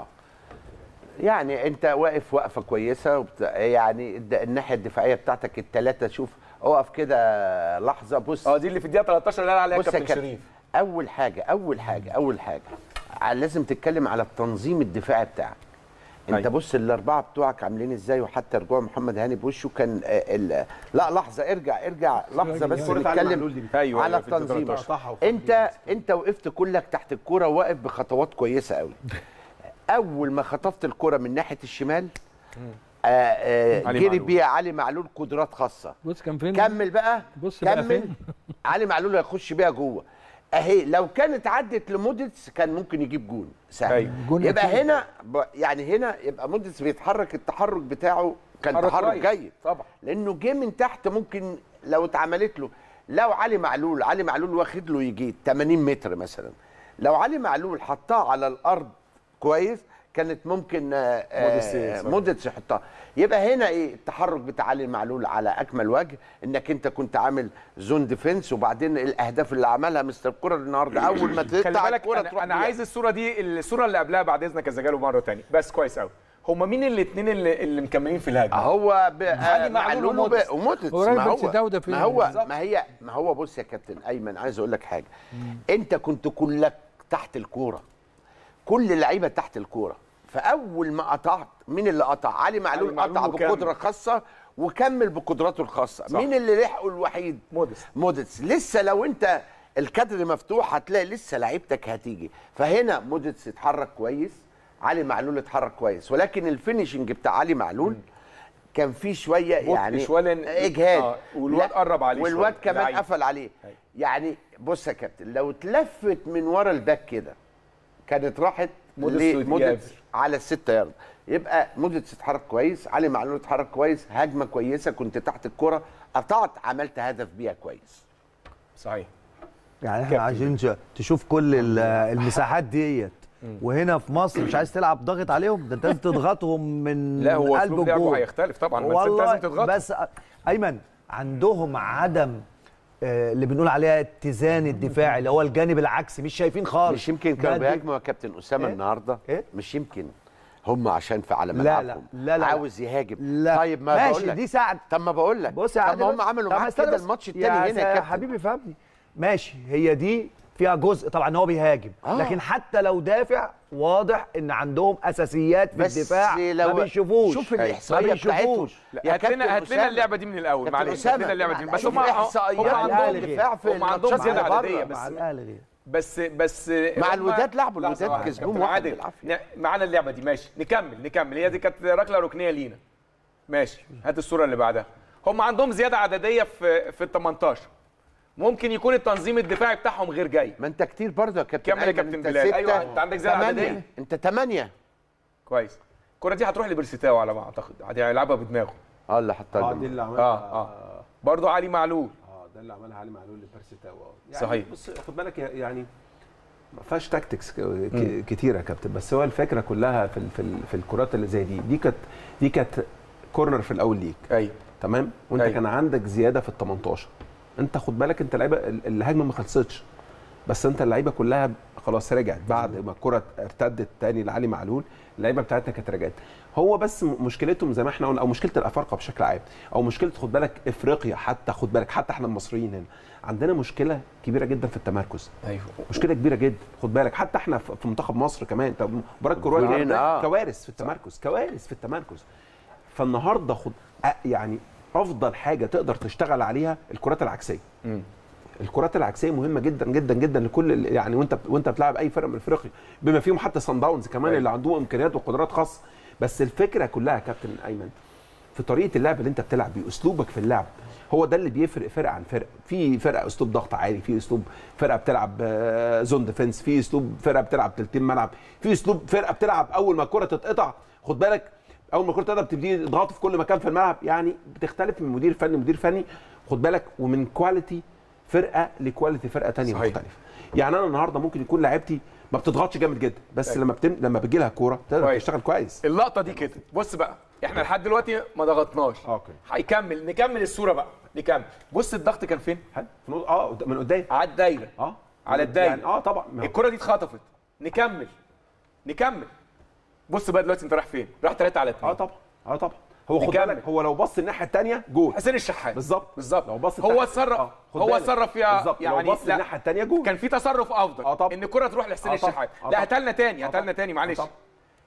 يعني انت واقف وقفه كويسه وبت... يعني الد- الناحيه الدفاعيه بتاعتك الثلاثه شوف اقف كده لحظه بص اه دي اللي في الدقيقه 13 اللي قال عليها بص يا كابتن كابتن شريف اول حاجه اول حاجه اول حاجه ع- لازم تتكلم على التنظيم الدفاعي بتاعك انت أيوة. بص الاربعه بتوعك عاملين ازاي وحتى رجوع محمد هاني بوشه كان آه، ال... لا لحظه ارجع ارجع لحظه بس كرة علي معلول نتكلم دي. ايوه على أيوة، في الدقيقة التنظيم 13. صح وخط انت انت وقفت كلك تحت الكوره واقف بخطوات كويسه قوي اول ما خطفت الكوره من ناحيه الشمال آه آه علي جري معلول. بيها علي معلول قدرات خاصه بص كان فين كمل بقى بص بقى كمل فين. علي معلول هيخش بيها جوه اهي لو كانت عدت لموديتس كان ممكن يجيب جون سهل أيوة. جون يبقى أكيد. هنا ب- يعني هنا يبقى موديتس بيتحرك التحرك بتاعه كان تحرك تحرك كويس. جيد طبعا لانه جه من تحت ممكن لو اتعملت له لو علي معلول علي معلول واخد له يجي 80 متر مثلا لو علي معلول حطها على الارض كويس كانت ممكن آه، آه، موديتس يكسبها. موديتس يحطها يبقى هنا ايه التحرك بتاع علي معلول على اكمل وجه انك انت كنت عامل زون ديفنس وبعدين الاهداف اللي عملها مستر كرة النهارده اول ما خلي تقطع بالك الكوره انا, تروح أنا بيها. عايز الصوره دي الصوره اللي قبلها بعد اذنك يا زجاله مره تانية بس كويس قوي هما مين الاثنين اللي, اللي مكملين في الهجمه هو ب... علي معلول معلول وموديتس. وب- وموديتس هو ما راجل بس داودة فين؟ ما هو بالظبط. ما هي ما هو بص يا كابتن ايمن عايز اقول لك حاجه انت كنت كلك تحت الكوره كل اللعيبه تحت الكوره فاول ما قطعت مين اللي قطع علي معلول, معلول قطع وكمل. بقدره خاصه وكمل بقدراته الخاصه صح. مين اللي لحقه الوحيد موديس موديتس لسه لو انت الكادر مفتوح هتلاقي لسه لعيبتك هتيجي فهنا موديتس اتحرك كويس علي معلول اتحرك كويس ولكن الفينشنج بتاع علي معلول كان فيه شويه بطء يعني شوية لأن- اجهاد آه، والواد لا، قرب عليه والواد شوية. كمان لعيب. قفل عليه أيوة. يعني بص يا كابتن لو اتلفت من ورا الباك كده كانت راحت موديتس لموديتس ويتجاب. على الستة يارد يبقى موديتس اتحرك كويس علي معلول اتحرك كويس هجمه كويسه كنت تحت الكره قطعت عملت هدف بيها كويس صحيح يعني احنا عايزين ش- تشوف كل ال- المساحات ديت وهنا في مصر مش عايز تلعب ضاغط عليهم ده انت لازم تضغطهم من لا هو قلب اسلوب لعبه الجول هيختلف طبعا بس انت والله لازم تضغط بس ايمن عندهم عدم آه، اللي بنقول عليها اتزان الدفاعي اللي هو الجانب العكسي مش شايفين خالص مش يمكن كانوا بدي- بيهاجموا يا كابتن اسامه إيه؟ النهارده إيه؟ مش يمكن هم عشان في على لا، ملعبهم لا، لا. عاوز يهاجم لا طيب ما ماشي بقول لك دي ساعد طب ما بقول لك بص يا طب عادل ما هم بس- عملوا طب معاك استنى كده بس. الماتش التاني يا هنا يا يا كابتن حبيبي فهمني ماشي هي دي فيها جزء طبعا هو بيهاجم آه. لكن حتى لو دافع واضح ان عندهم اساسيات في بس الدفاع ما لو- بيشوفوش شوف ما الاحصائيه بتاعتهم بيشوفوش لا يا هات لنا كابتن هات لنا أسامة. اللعبه دي من الاول كابتن معلش هات أسامة. لنا اللعبه دي بس شوف هم الإحصائيات هم على عندهم الأهلي. دفاع في هم عندهم الماتشات زياده زيادة عدديه بره. بس مع الاهلي غير بس بس مع هم- الوداد لعبوا لحظة الوداد واحدة. كسبوهم كابتن واحد عادل بالعافية. ن- معانا اللعبه دي ماشي نكمل نكمل هي دي كانت ركله ركنيه لينا ماشي هات الصوره اللي بعدها هم عندهم زياده عدديه في في ال 18 ممكن يكون التنظيم الدفاعي بتاعهم غير جاي ما انت كتير برضه يا كابتن كمل يا أيمن، كابتن انت بلال. ستة، أيوة، أنت عندك زيادة تمانية. عددية. انت ثمانية كويس الكره دي هتروح لبرسيتاو على ما اعتقد هيلعبها بدماغه اه اللي حطها اه دي دي اللي عملها اه اه برضه علي معلول اه ده اللي عملها علي معلول لبيرسي تاو اه يعني صحيح. بص خد بالك يا- يعني ما فيهاش تاكتكس ك- ك- كتير يا كابتن بس هو الفكره كلها في ال- في, ال- في الكرات اللي زي دي دي كانت دي كانت كورنر في الاول ليك ايوه تمام وانت أيوة. كان عندك زياده في ال 18 انت خد بالك انت اللعيبه ال- الهجمه ما خلصتش بس انت اللعيبه كلها خلاص رجعت بعد ما الكره ارتدت تاني لعلي معلول اللعيبه بتاعتنا كانت رجعت هو بس م- مشكلتهم زي ما احنا قلنا او مشكله الافارقه بشكل عام او مشكله خد بالك افريقيا حتى خد بالك حتى احنا المصريين هنا عندنا مشكله كبيره جدا في التمركز ايوه مشكله كبيره جدا خد بالك حتى احنا في في منتخب مصر كمان طب مباراه كرواتيا جولين، النهاردة آه. كوارث في التمركز كوارث في التمركز فالنهارده خد أ- يعني افضل حاجه تقدر تشتغل عليها الكرات العكسيه مم. الكرات العكسيه مهمه جدا جدا جدا لكل ال- يعني وانت وانت بتلعب اي فرق من افريقيا بما فيهم حتى سان داونز كمان أيوة. اللي عندهم امكانيات وقدرات خاصه بس الفكره كلها يا كابتن ايمن في طريقه اللعب اللي انت بتلعب بيه اسلوبك في اللعب هو ده اللي بيفرق فرقه عن فرقه في فرقه اسلوب ضغط عالي في اسلوب فرقه بتلعب آه، زون ديفنس في اسلوب فرقه بتلعب تلتين ملعب في اسلوب فرقه بتلعب اول ما الكره تتقطع خد بالك اول ما الكره تتقطع بتبتدي تضغط في كل مكان في الملعب يعني بتختلف من مدير فني لمدير فني خد بالك ومن كواليتي فرقه لكواليتي فرقه تانية صحيح. مختلفه يعني انا النهارده ممكن يكون لعيبتي ما بتضغطش جامد جدا بس لما بتم لما بتجي لها كوره تقدر كويس. تشتغل كويس اللقطه دي كده بص بقى احنا لحد دلوقتي ما ضغطناش اوكي هيكمل نكمل الصوره بقى نكمل بص الضغط كان فين حلو في نص- اه قد- من قدام على الدايره اه على الدايرة. يعني اه طبعا ما هو- الكره دي اتخطفت نكمل نكمل بص بقى دلوقتي انت رايح فين راح 3 على 2 اه طبعا اه طبعا هو خد نكمل. بالك هو لو بص الناحيه الثانيه جول حسين الشحات بالظبط بالظبط لو بص هو الناحية- اتصرف آه، خد هو بالك. اتصرف فيها بالظبط يعني لو بص لا، الناحيه الثانيه جول كان في تصرف افضل آه طبعا. ان الكره تروح لحسين آه طبعا. الشحات آه لا طبعا. هاتها لنا تاني آه هاتها لنا طبعا. تاني آه معلش طبعا.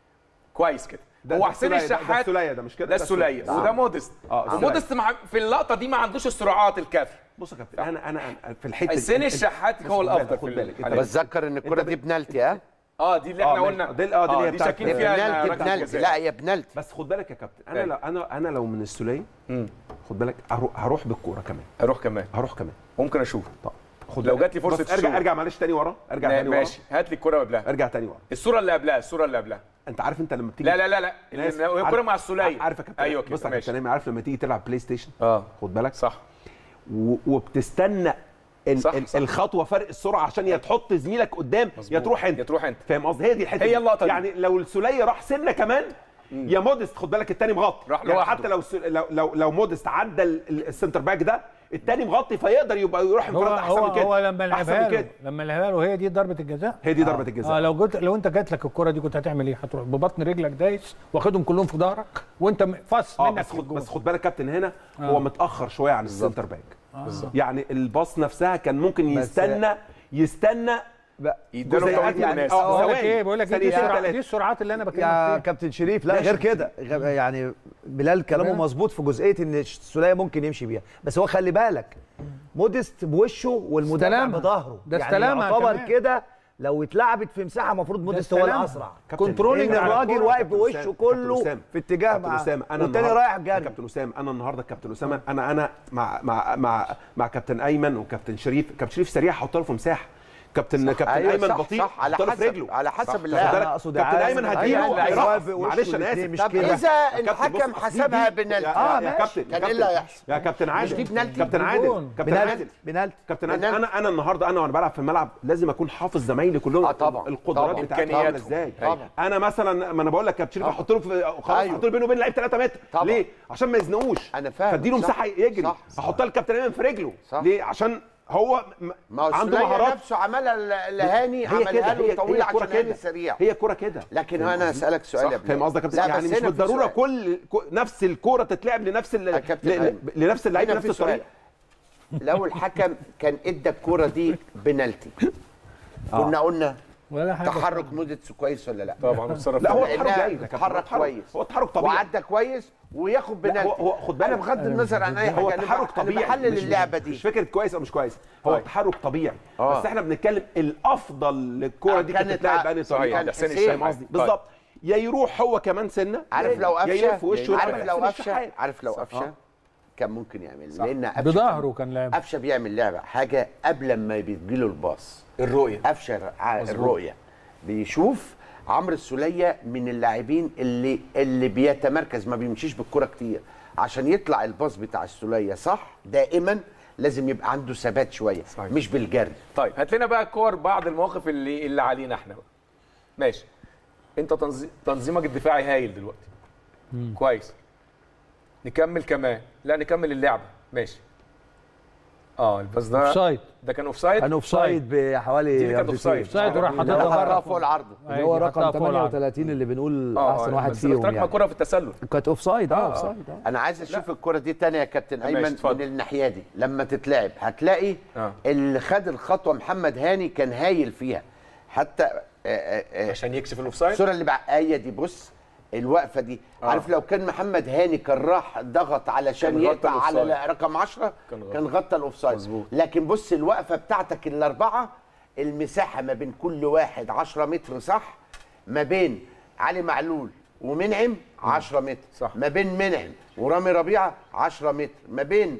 كويس كده ده- هو ده حسين السولية، ده- ده الشحات السولية، ده مش كده؟ ده ده السوليه السولية. وده مودست آه، السولية. مودست مع في اللقطه دي ما عندوش السرعات الكافيه بص يا كابتن انا انا أنا في الحته حسين دي- الشحات بص هو خد بالك، الافضل خد في بالك. الحالة دي. بتذكر ان الكره أنت دي بنالتي ها اه دي اللي آه، احنا ماشي. قلنا دي- آه، دي اللي هي دي بتاعت- شاكين فيها بنالتي إنها ركلة بنالتي جزاء. لا هي بنالتي بس خد بالك يا كابتن انا أيوة. لو انا انا لو من السوليه مم. خد بالك هروح, هروح بالكوره كمان اروح كمان هروح كمان ممكن اشوف طب خد لو بالك. جات لي فرصة بص ارجع الشوط. ارجع معلش تاني ورا ارجع تاني ورا ماشي هات لي الكره قبلها ارجع تاني ورا الصوره اللي قبلها الصوره اللي قبلها انت عارف انت لما بتيجي لا لا لا لا ناس- اللي- هي الكره عارف- مع السوليه عارف يا كابتن ايوه كده بص يا ماشي كابتن عارف لما تيجي تلعب بلاي ستيشن اه خد بالك صح و- وبتستنى ال صح، ال صح. الخطوه فرق السرعه عشان يا تحط زميلك قدام يا مظبوط. تروح انت يا تروح انت فاهم قصدي هي دي الحته هي دي. اللقطة دي. يعني لو السوليه راح سنه كمان يا مودست خد بالك التاني مغطي راح يعني لوحده. حتى لو سل- لو لو, لو مودست عدى ال- ال- السنتر باك ده التاني مغطي فيقدر يبقى يروح هو انفراد احسن هو من كده هو لما احسن لعبها من له كده لما لعبها له هي دي ضربه الجزاء هي دي ضربه الجزاء اه لو جيت لو انت جات لك الكره دي كنت هتعمل ايه؟ هتروح ببطن رجلك دايس واخدهم كلهم في ظهرك وانت م- فص اه منك بس في خد الجول بس خد بالك كابتن هنا هو متاخر شويه عن السنتر باك بالظبط يعني الباص نفسها كان ممكن بس- يستنى يستنى يديله جزيئات توقيت يعني مناسب اه بقول لك ثواني. ايه بقول لك ايه دي, ثانيتين السرعة تلاتة. دي السرعات اللي انا بتكلم يا فيها كابتن شريف لا ماشي. غير كده غ- يعني بلال كلامه تمام. مظبوط في جزئيه ان السوليه ممكن يمشي بيها بس هو خلي بالك مودست بوشه والمدافع استلمها. بظهره ده يعني استلمها يعتبر كمان. كده لو اتلعبت في مساحه المفروض مودست هو استلمها. الاسرع كابتن، كنترولينج ان على الراجل الكرة. واقف كابتن بوشه أسامة، كله كابتن أسامة، في اتجاه كابتن مع اسامه انا والتاني النهاردة- رايح يا جري كابتن اسامه انا النهارده كابتن اسامه انا انا مع مع مع مع كابتن ايمن وكابتن شريف كابتن شريف سريع حط له في مساحه كابتن كابتن أيوة ايمن صح، بطيء صح، على حط له في حسب- رجله على حسب صح، اللاعب. خد بالك، أنا أقصد كابتن عايز- ايمن أيوة، هديله اللعيب هيرقص. واقف بوشه معلش انا والاتنين اسف مش طب كده. اذا يا كابتن الحكم بص، حسبها دي- بنالتي يا- آه، يا ماشي. كابتن كان يا إيه اللي كابتن- هيحصل؟ يا كابتن عادل دي بنالتي؟ كابتن عادل جون. كابتن بنالتي عادل بنالتي كابتن عادل بنالتي. انا انا النهارده انا وانا بلعب في الملعب لازم اكون حافظ زمايلي كلهم آه، طبعا. القدرات طبعا. بتاعتهم عامله إمكانياتهم. ازاي طبعا. انا مثلا ما انا بقول لك كابتن شريف طبعا. احط له في خلاص أيوه. احط له بينه وبين لعيب 3 متر طبعا. ليه عشان ما يزنقوش أنا فاهم. فاديله صح. مساحه يجري صح. احطها للكابتن ايمن في رجله صح. ليه عشان هو م- ما هو عنده عنده مهارات نفسه عملها ل- لهاني عملها له طويل عشان هاني سريع هي كوره كده لكن فاهم انا قصدي؟ اسالك سؤال صح، يا فاهم بلال. قصدك يا كابتن لا، يعني بس مش هنا في بالضروره سؤال. كل كو- نفس الكوره تتلعب لنفس ال... يا كابتن ل- أيمن. لنفس اللعيب هنا نفس في سؤال. الطريقه لو الحكم كان ادى الكوره دي بنالتي كنا قلنا ولا حاجه تحرك موديتس كويس ولا لا طبعا اتصرف لا هو فيه. التحرك لأنها جيد يا كابتن. اتحرك هو التحرك- كويس. هو التحرك طبيعي وعدى كويس وياخد لا، بنالتي هو- هو خد انا بالك. بغض النظر عن اي هو حاجه التحرك انا طبيعي بحلل مش- اللعبه مش دي فكره كويس او مش كويس هو طيب. التحرك طبيعي آه. بس احنا بنتكلم الافضل للكوره آه، دي كانت كانت تتلعب ع- بأنهي صحيح. طريقه كان حسين حسين الشحات. فاهم قصدي طيب. بالظبط يا يروح هو كمان سنه عارف لو يا قفشه يلف وشه عارف يروح لو حسين قفشه الشحات. عارف لو صح. قفشه كان ممكن يعمل لان قفشه بظهره كان لاعب قفشه بيعمل لعبه حاجه قبل ما بيجيله الباص الرؤيه قفشه ع- الرؤيه بيشوف عمرو السوليه من اللاعبين اللي اللي بيتمركز ما بيمشيش بالكره كتير عشان يطلع الباص بتاع السوليه صح دائما لازم يبقى عنده ثبات شويه صحيح. مش بالجري طيب هات لنا بقى كور بعض المواقف اللي اللي علينا احنا بقى ماشي انت تنظي... تنظيمك الدفاعي هايل دلوقتي كويس نكمل كمان لا نكمل اللعبه ماشي اه الباص ده اوفسايد ده كان اوفسايد كان اوف سايد بحوالي دي اللي كانت ياردتين. اوفسايد اوفسايد وراح ده حاططها حطها بره فوق العارضه اللي هو أيوة، رقم حطها فوق العرض. 38 اللي بنقول اه احسن واحد بس فيهم ركمه يعني كره في التسلل كانت اوف سايد اه آه، اوف آه. سايد اه انا عايز اشوف الكره دي تاني يا كابتن ماشي، ايمن اتفضل. من الناحيه دي لما تتلعب هتلاقي آه. اللي خد الخطوه محمد هاني كان هايل فيها حتى آه، آه، آه، عشان يكشف الاوفسايد الصوره اللي بعقايه دي بص الوقفه دي آه. عارف لو كان محمد هاني كان راح ضغط علشان كان غطى يقطع على الأوفسايد. رقم 10 كان غطى. كان غطى الاوفسايد مظبوط. لكن بص الوقفه بتاعتك الاربعه المساحه ما بين كل واحد 10 متر صح ما بين علي معلول ومنعم 10 متر صح. ما بين منعم ورامي ربيعه 10 متر ما بين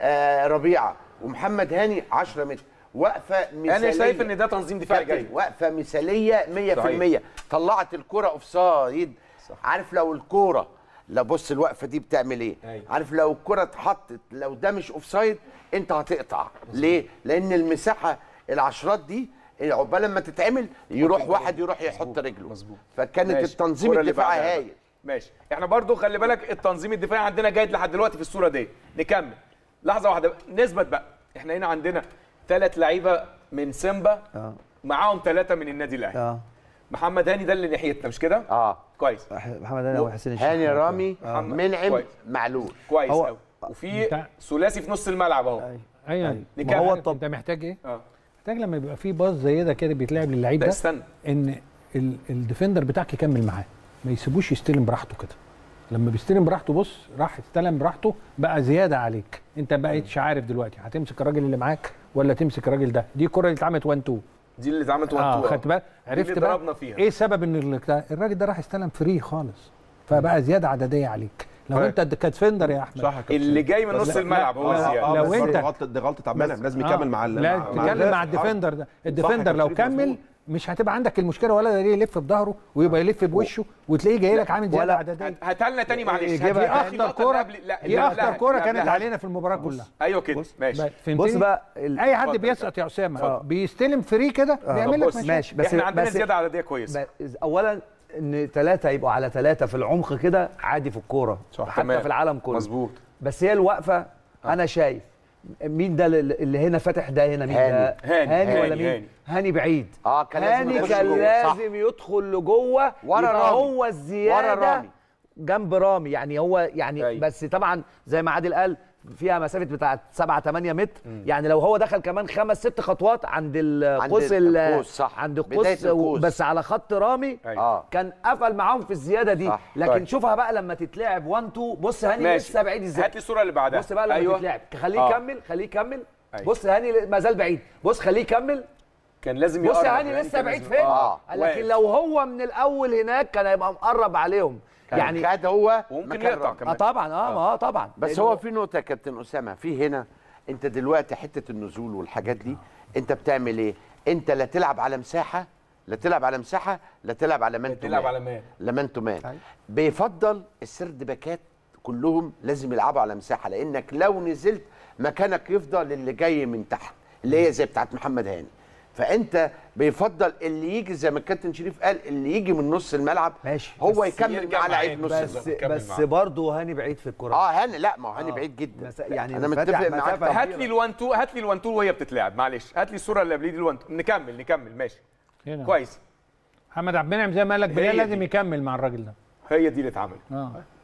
آه ربيعه ومحمد هاني 10 متر وقفه مثاليه انا شايف ان ده تنظيم دفاعي كابتن جيد وقفه مثاليه 100% صحيح. طلعت الكره اوف سايد صح. عارف لو الكوره لا بص الوقفه دي بتعمل ايه أيوة. عارف لو الكره اتحطت لو ده مش اوف سايد انت هتقطع ليه لان المساحه العشرات دي عقبال لما تتعمل يروح واحد يروح يحط رجله مظبوط. فكانت ماشي. التنظيم الكرة اللي الدفاعي بعدها هايل بقى. ماشي احنا برضو خلي بالك التنظيم الدفاعي عندنا جيد لحد دلوقتي في الصوره دي نكمل لحظه واحده بقى. نثبت بقى احنا هنا عندنا ثلاث لعيبه من سيمبا اه معاهم ثلاثه من النادي الاهلي اه محمد هاني ده اللي ناحيتنا مش كده اه كويس محمد هاني وحسين الشحات هاني رامي محمد. منعم كويس. معلول كويس هو- قوي وفي بتاع- ثلاثي في نص الملعب اهو ايوه ما نكمل هو هو الطب- انت محتاج ايه؟ اه محتاج لما يبقى في باص زي ده كده بيتلعب للعيب لا ده استنى ان ال- الديفندر بتاعك يكمل معاه ما يسيبوش يستلم براحته كده لما بيستلم براحته بص راح استلم براحته بقى زياده عليك انت بقيتش عارف دلوقتي هتمسك الراجل اللي معاك ولا تمسك الراجل ده دي الكره اللي اتعملت 1 2 دي اللي اتعملت وان اه تو خدت بالك عرفت اللي بقى ضربنا فيها. ايه سبب ان ال- الراجل ده راح استلم فري خالص فبقى زياده عدديه عليك لو طيب. انت كدفندر يا احمد صح يا كابتن. اللي جاي من بس نص لا- الملعب هو لا- زياده اه لو بس برضه انت- غلطه دي غلطه عبد المنعم لازم آه. يكمل مع ال- لا مع- تتكلم الناس. مع آه. الديفندر ده صح الديفندر يا لو كابتن شريف، كمل مظبوط. مش هتبقى عندك المشكله ولا ده يلف بظهره ويبقى يلف بوشه وتلاقيه جاي لك عامل زياده ولا- عدديه هاتها لنا تاني معلش يجيبها هات لي دي تاني. آخر اخطر لقطة كوره اللي قبل- لا دي اللي اخطر قبلها- كوره اللي كانت قبلها. علينا في المباراه كلها ايوه كده ماشي بقى- فهمتني بص بقى ال- اي حد اتفضل. بيسقط يا اسامه آه. بيستلم فري كده بيعمل طب لك بص، مشاكل. ماشي بس احنا عندنا بس زياده عدديه كويسه ب- اولا ان ثلاثه يبقوا على ثلاثه في العمق كده عادي في الكوره صح، حتى تمام. في العالم كله مظبوط بس هي الوقفه انا شايف مين ده اللي اللي هنا فاتح ده هنا مين هاني. ده هاني. هاني ولا هاني. مين هاني. هاني بعيد اه كان لازم هاني يخش كان جوه. صح. لازم يدخل لجوه ورا يبقى رامي. هو ورا الزياده رامي. جنب رامي يعني هو يعني أيوة. بس طبعا زي ما عادل قال فيها مسافه بتاعت 7 8 متر يعني لو هو دخل كمان خمس ست خطوات عند القوس ال- القوس، صح. عند بداية القوس القوس. بس على خط رامي أيوة. اه كان قفل معاهم في الزياده دي صح. لكن طيب. شوفها بقى لما تتلعب 1 2 بص هاني ماشي لسه بعيد ازاي هات لي الصوره اللي بعدها بص بقى لما ايوه تتلعب خليه آه. يكمل خليه يكمل أيوة. بص هاني ما زال بعيد بص خليه يكمل كان لازم بص يقرب هاني يعني لسه كان بعيد لازم- فين اه لكن واقف. لو هو من الاول هناك كان هيبقى مقرب عليهم يعني يعني خد هو وممكن مكان يقطع رامي. اه كمان طبعا اه ما اه طبعا بس لأنه- هو في نقطة يا كابتن أسامة في هنا أنت دلوقتي حتة النزول والحاجات دي أنت بتعمل إيه؟ أنت لا تلعب على مساحة لا تلعب على مساحة لا تلعب على مان تو تلعب مان. على مان لا مان تو مان بيفضل السرد باكات كلهم لازم يلعبوا على مساحة لأنك لو نزلت مكانك يفضل اللي جاي من تحت اللي هي زي بتاعت محمد هاني فانت بيفضل اللي يجي زي ما الكابتن شريف قال اللي يجي من نص الملعب ماشي. هو بس يكمل يرجع مع معاك لعيب نص بس- الملعب بس كمل بس معاه. برضه هاني بعيد في الكوره اه هاني لا ما هو هاني آه. بعيد جدا مس- يعني انا فاتح متفق معاك مسافة طبعاً. هات لي الوان تو هات لي الوان تو وهي بتتلعب معلش هات لي الصوره اللي قبل دي الوان تو نكمل نكمل ماشي هنا. كويس محمد عبد المنعم زي ما قال لك هي بلال دي. لازم يكمل مع الراجل ده هي دي اللي اتعملت اه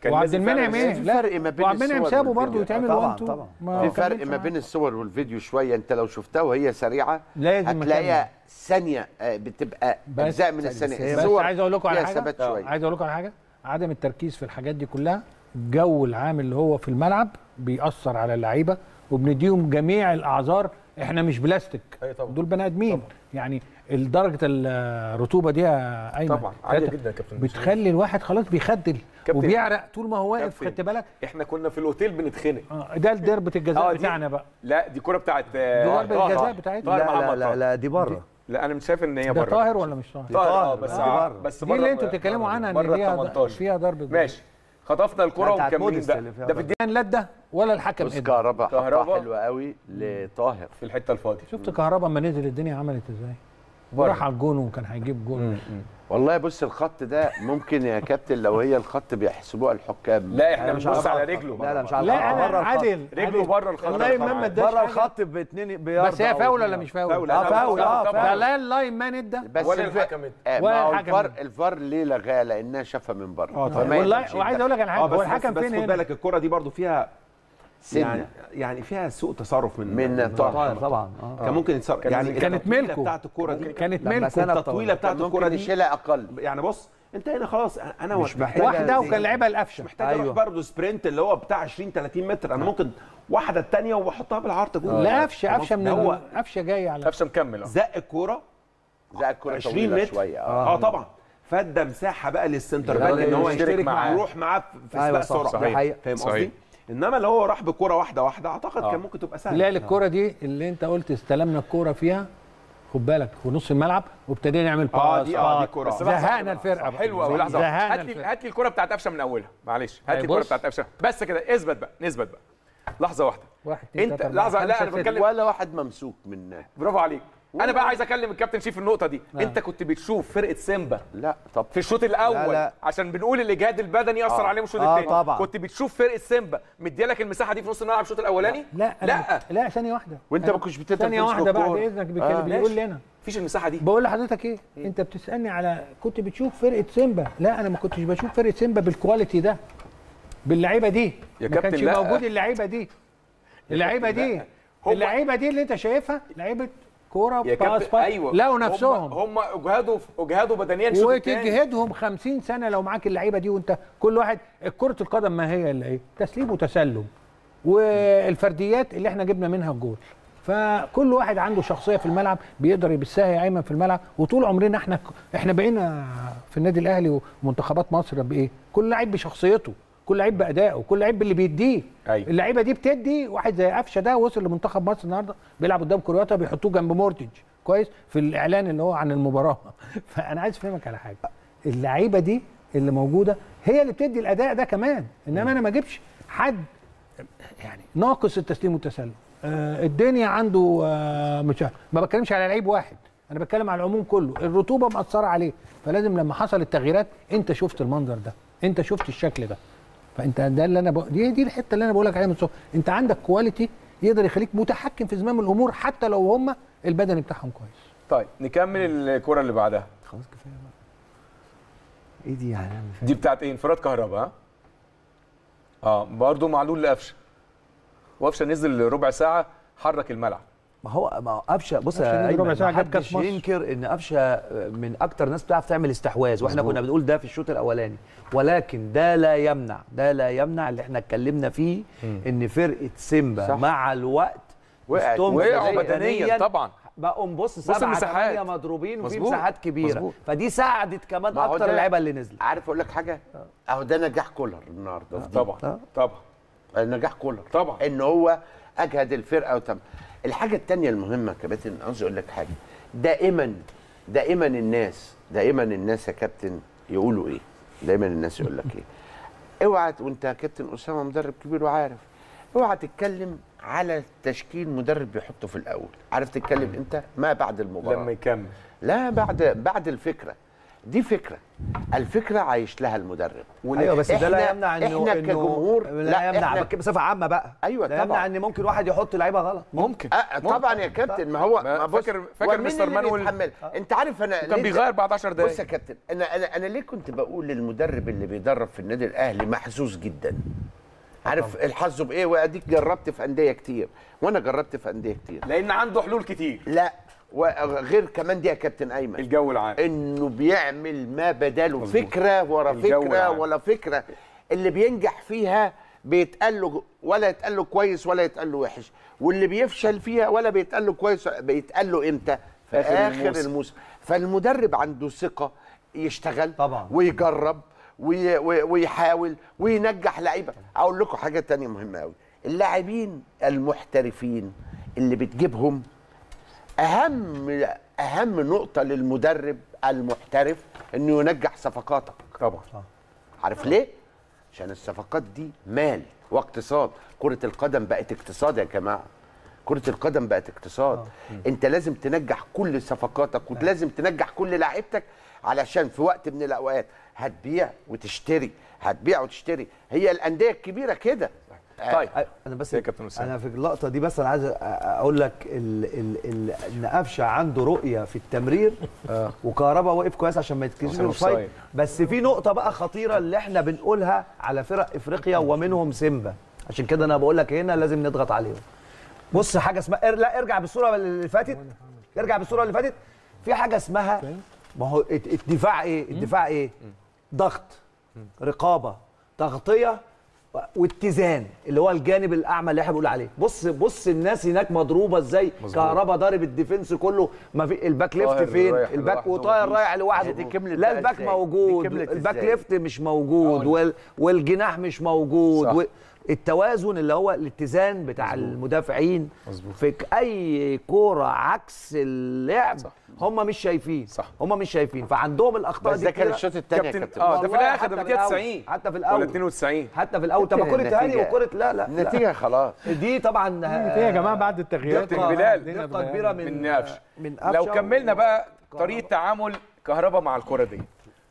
كان وعبد لازم فعلاً المنعم ايه؟ يبقى في فرق ما بين وعبد المنعم الصور سابه والفيديو. برضه يتعمل طبعاً، وان تو طبعاً. ما في كملش فرق ما معاه. بين الصور والفيديو شويه انت لو شفتها وهي سريعه لازم هتلاقيها ثانيه آه، بتبقى بس- اجزاء من بس الثانيه هي- بس الصور عايز اقول لكم على فيها حاجه ثبات شويه عايز اقول لكم على حاجه عدم التركيز في الحاجات دي كلها الجو العام اللي هو في الملعب بيأثر على اللعيبه وبنديهم جميع الاعذار احنا مش بلاستيك أيوة طبعاً. دول بني ادمين يعني درجه الرطوبه دي يا ايمن طبعا عاليه ثلاثة. جدا يا كابتن بتخلي الواحد خلاص بيخدل كابتن. وبيعرق طول ما هو واقف كابتن. خدت بالك احنا كنا في الاوتيل بنتخنق آه، ده ضربه آه، الجزاء دي- بتاعنا بقى لا دي كرة بتاعت دي آه، ضربة طاهر. الجزاء بتاعتنا. طاهر لا لا محمد لا, طاهر. لا دي بره لا انا مش شايف ان هي ده بره طاهر ولا مش طاهر؟ طاهر اه طاهر، بس لا، ع- بره. بس دي بره اللي انتوا بتتكلموا عنها ان بره فيها 18 فيها ضربه جزاء. ماشي خطفنا الكرة لا، بتاعت ومكملين موديست بقى اللي فيها ده في ضربة. الدقيقة كان لا ده ولا الحكم بص إدى. كهربا كهربا. حطها حلوه قوي لطاهر في الحتة الفاضية شفت كهربا اما نزل الدنيا عملت ازاي بره. راح على الجون وكان هيجيب جون والله بص الخط ده ممكن يا كابتن لو هي الخط بيحسبوها الحكام لا احنا أنا مش بنبص على على الخط. رجله لا لا مش على لا الخط انا بره الخط عادل رجله عادل. بره الخط والله ما ما اداش بره حاجة. الخط باتنين بيارده بس هي أو فاول ولا اتنين. مش فاول؟ فاول. اه أنا فاول بتكلم اه طبعاً. ده فاول لا اللاين مان ادى بس ولا الف- الحكم ادى. آه، ولا ما هو الحكم الفار ادى. الفار ليه لغاه لانها شافها من بره اه طبعاً. فما والله يقدرش وعايز يدخل. اقول لك على اه حاجه بس هو بس, الحكم بس فين خد هنا بالك الكرة دي برضو فيها يعني سنه يعني فيها سوء تصرف من من طاهر. طاهر طبعا اه كان ممكن يتصرف يعني كانت التطويله ملكه. بتاعت الكرة دي كانت لما ملكه سند التطويله بتاعت كان الكرة ممكن دي يشيلها اقل يعني بص انت هنا خلاص انا مش مش محتاج واحده وكان لعبها القفشه محتاج أيوة. اروح برضه سبرنت اللي هو بتاع 20 30 متر انا ممكن واحده الثانيه واحطها بالعرض جول لا قفشه قفشه من ده هو ال- قفشه جاي على قفشه مكمل اه زق الكوره زي الكره 20 طويله متر شويه اه, اه طبعا فادى مساحه بقى للسنتر يقدر باك ان هو يشترك يشترك معاه. معاه يروح معاه في في أيوة سباق صح، سرعه صحيح. حقيقة. فاهم صحيح. قصدي؟ انما لو هو راح بالكوره واحده واحده اعتقد آه. كان ممكن تبقى سهله لا الكوره دي اللي انت قلت استلمنا الكوره فيها خد بالك في نص الملعب وابتدينا نعمل اه باس دي اه دي باس. كوره بس لحظة زهقنا واحدة بقى. الفرقة صح، حلو قوي بقى. لحظه واحدة. زهقنا هات لي الفرقة. هات لي الكرة بتاعت قفشه من اولها معلش هات لي طيب الكرة بص. بتاعت قفشه بس كده اثبت بقى نثبت بقى لحظه واحده واحد اتنين انت تلاتة أربعة لحظه لا خمسة انا ستة. بتكلم ولا واحد ممسوك من برافو عليك انا بقى عايز اكلم الكابتن شيف في النقطه دي آه. انت كنت بتشوف فرقه سيمبا لا طب في الشوط الاول لا، لا. عشان بنقول الاجهاد البدني ياثر آه. عليهم الشوط آه، الثاني طبعاً. كنت بتشوف فرقه سيمبا مديالك المساحه دي في نص الملعب الشوط الاولاني لا لا لا لا ثانيه واحده وانت ما كنتش بتقدر ثانيه تمسك واحده بعد الكورة. اذنك بيتكلم آه، بيقول ماشي. لي انا مفيش المساحه دي بقول لحضرتك ايه انت بتسالني على كنت بتشوف فرقه سيمبا لا انا ما كنتش بشوف فرقه سيمبا بالكواليتي ده باللعيبه دي يا ما كابتن كانش لا. موجود اللعيبه دي اللعيبه دي هم- اللعيبه دي اللي انت شايفها لعيبه كوره يا باس كابتن باس ايوه لقوا هم- نفسهم هم اجهدوا اجهدوا بدنيا الشوط الثاني وتجهدهم 50 سنه لو معاك اللعيبه دي وانت كل واحد كره القدم ما هي الا ايه تسليم وتسلم والفرديات اللي احنا جبنا منها الجول فكل واحد عنده شخصيه في الملعب بيقدر يبثها يا ايمن في الملعب وطول عمرنا احنا احنا بقينا في النادي الاهلي ومنتخبات مصر بايه كل لعيب بشخصيته كل لعيب بادائه كل لعيب باللي بيديه أيوة. اللعيبه دي بتدي واحد زي قفشه ده وصل لمنتخب مصر النهارده بيلعب قدام كرواتيا بيحطوه جنب مورتج كويس في الاعلان اللي هو عن المباراه فانا عايز افهمك على حاجه اللعيبه دي اللي موجوده هي اللي بتدي الاداء ده كمان انما انا ما اجيبش حد يعني ناقص التسليم والتسلم آه الدنيا عنده آه مش ما بتكلمش على لعيب واحد انا بتكلم على العموم كله الرطوبه مأثره عليه فلازم لما حصل التغييرات انت شفت المنظر ده انت شفت الشكل ده فانت ده اللي انا بق... دي دي الحته اللي انا بقول لك عليها من الصبح انت عندك كواليتي يقدر يخليك متحكم في زمام الامور حتى لو هم البدني بتاعهم كويس طيب نكمل الكره اللي بعدها خلاص كفايه بقى ايه دي يعني أنا مش دي بتاعت ايه انفراد كهرباء ها اه برضه معلول لقفشه وقفشه نزل ربع ساعه حرك الملعب ما هو ما هو قفشه بص قفشة يا نزل ربع ايمن ساعة ما جاب كاس حدش مصر. ينكر ان قفشه من اكتر ناس بتعرف تعمل استحواذ واحنا كنا بنقول ده في الشوط الاولاني ولكن ده لا يمنع ده لا يمنع اللي احنا اتكلمنا فيه ان فرقه سيمبا صح. مع الوقت وقعت. استنفذ وقعوا بدنيا طبعا بقوا نبص سبعه المساحات. ثمانيه مضروبين وفي مظبوط. مساحات كبيره مظبوط. فدي ساعدت كمان ما هو اكتر ده- اللعيبه اللي نزلت عارف اقول لك حاجه اهو ده نجاح كولر النهارده في دي. طبعا آه. طبعا نجاح كولر طبعا. ان هو اجهد الفرقه وتم الحاجه الثانيه المهمه يا كابتن عاوز اقول لك حاجه دائما دائما الناس دائما الناس يا كابتن يقولوا ايه دايما الناس يقول لك ايه اوعى وانت يا كابتن اسامه مدرب كبير وعارف اوعى تتكلم على تشكيل مدرب بيحطه في الاول عارف تتكلم انت ما بعد المباراه لما يكمل لا بعد بعد الفكره دي فكره الفكره عايش لها المدرب ايوه بس ده لا إحنا- يمنع انه إحنا إنه- كجمهور- لا, لا، يمنع إحنا- بصفه عامه بقى أيوة لا يمنع طبعاً. ان ممكن واحد يحط لعيبه غلط ممكن آه طبعا يا كابتن ما هو ما ما بص فاكر- فاكر هو مين مستر اللي مانويل؟ بيتحمل؟ انت عارف انا كان ليه- بيغير بعد 10 بص يا دقايق كابتن انا انا انا ليه كنت بقول للمدرب اللي بيدرب في النادي الاهلي محظوظ جدا عارف الحظ بايه واديك جربت في انديه كتير وانا جربت في انديه كتير لان عنده حلول كتير لا وغير كمان دي يا كابتن ايمن الجو العام انه بيعمل ما بداله فكره ورا الجو فكره العام. ولا فكره اللي بينجح فيها بيتقال له ولا يتقال له كويس ولا يتقال له وحش واللي بيفشل فيها ولا بيتقال له كويس بيتقال له امتى في آخر اخر الموسم. الموسم فالمدرب عنده ثقه يشتغل طبعاً. ويجرب وي وي ويحاول وينجح لعيبه اقول لكم حاجه تانية مهمه قوي اللاعبين المحترفين اللي بتجيبهم اهم اهم نقطه للمدرب المحترف انه ينجح صفقاتك طبعا عارف ليه عشان الصفقات دي مال واقتصاد كره القدم بقت اقتصاد يا جماعه كرة القدم بقت اقتصاد انت لازم تنجح كل صفقاتك ولازم تنجح كل لاعيبتك علشان في وقت من الاوقات هتبيع وتشتري هتبيع وتشتري هي الانديه الكبيره كده طيب انا بس يا كابتن أسامة. انا في اللقطه دي بس انا عايز أ- اقول لك ال ال ال ان قفشه عنده رؤيه في التمرير وكهربا واقف كويس عشان ما يتكشفش عشان اوفسايد أوفسايد. بس في نقطه بقى خطيره اللي احنا بنقولها على فرق افريقيا ومنهم سيمبا عشان كده انا بقول لك هنا لازم نضغط عليهم بص حاجه اسمها ار- لا ارجع بالصوره اللي فاتت ارجع بالصوره اللي فاتت في حاجه اسمها ما هو الت- الدفاع ايه الدفاع ايه ضغط رقابه تغطيه واتزان اللي هو الجانب الاعمى اللي احنا بنقول عليه بص بص الناس هناك مضروبه ازاي كهربا ضارب الديفنس كله ما في الباك ليفت طاهر فين رايح الباك لوحده وطاهر ومفيش. رايح لوحده دي كملت لا بقى الباك إزاي؟ موجود دي كملت الباك إزاي؟ ليفت مش موجود وال والجناح مش موجود صح. و... التوازن اللي هو الاتزان بتاع المدافعين مظبوط. في ك- اي كوره عكس اللعب صح. هم مش شايفين صح. هم مش شايفين فعندهم الاخطاء بس دي ده كان كتيرة. الشوط الثاني يا كابتن كابتن اه ده في والله الاخر حتى ده في في الأول. 90 حتى في ولا الاول 92 حتى في الاول طب ما كره هاني النتيجة- وكره لا لا النتيجه خلاص لا. دي طبعا دي يا جماعه بعد التغييرات كابتن بلال. الدنيا دقه كبيره من من قفشه من لو قفشة كملنا و- بقى طريقه تعامل كهربا مع الكره دي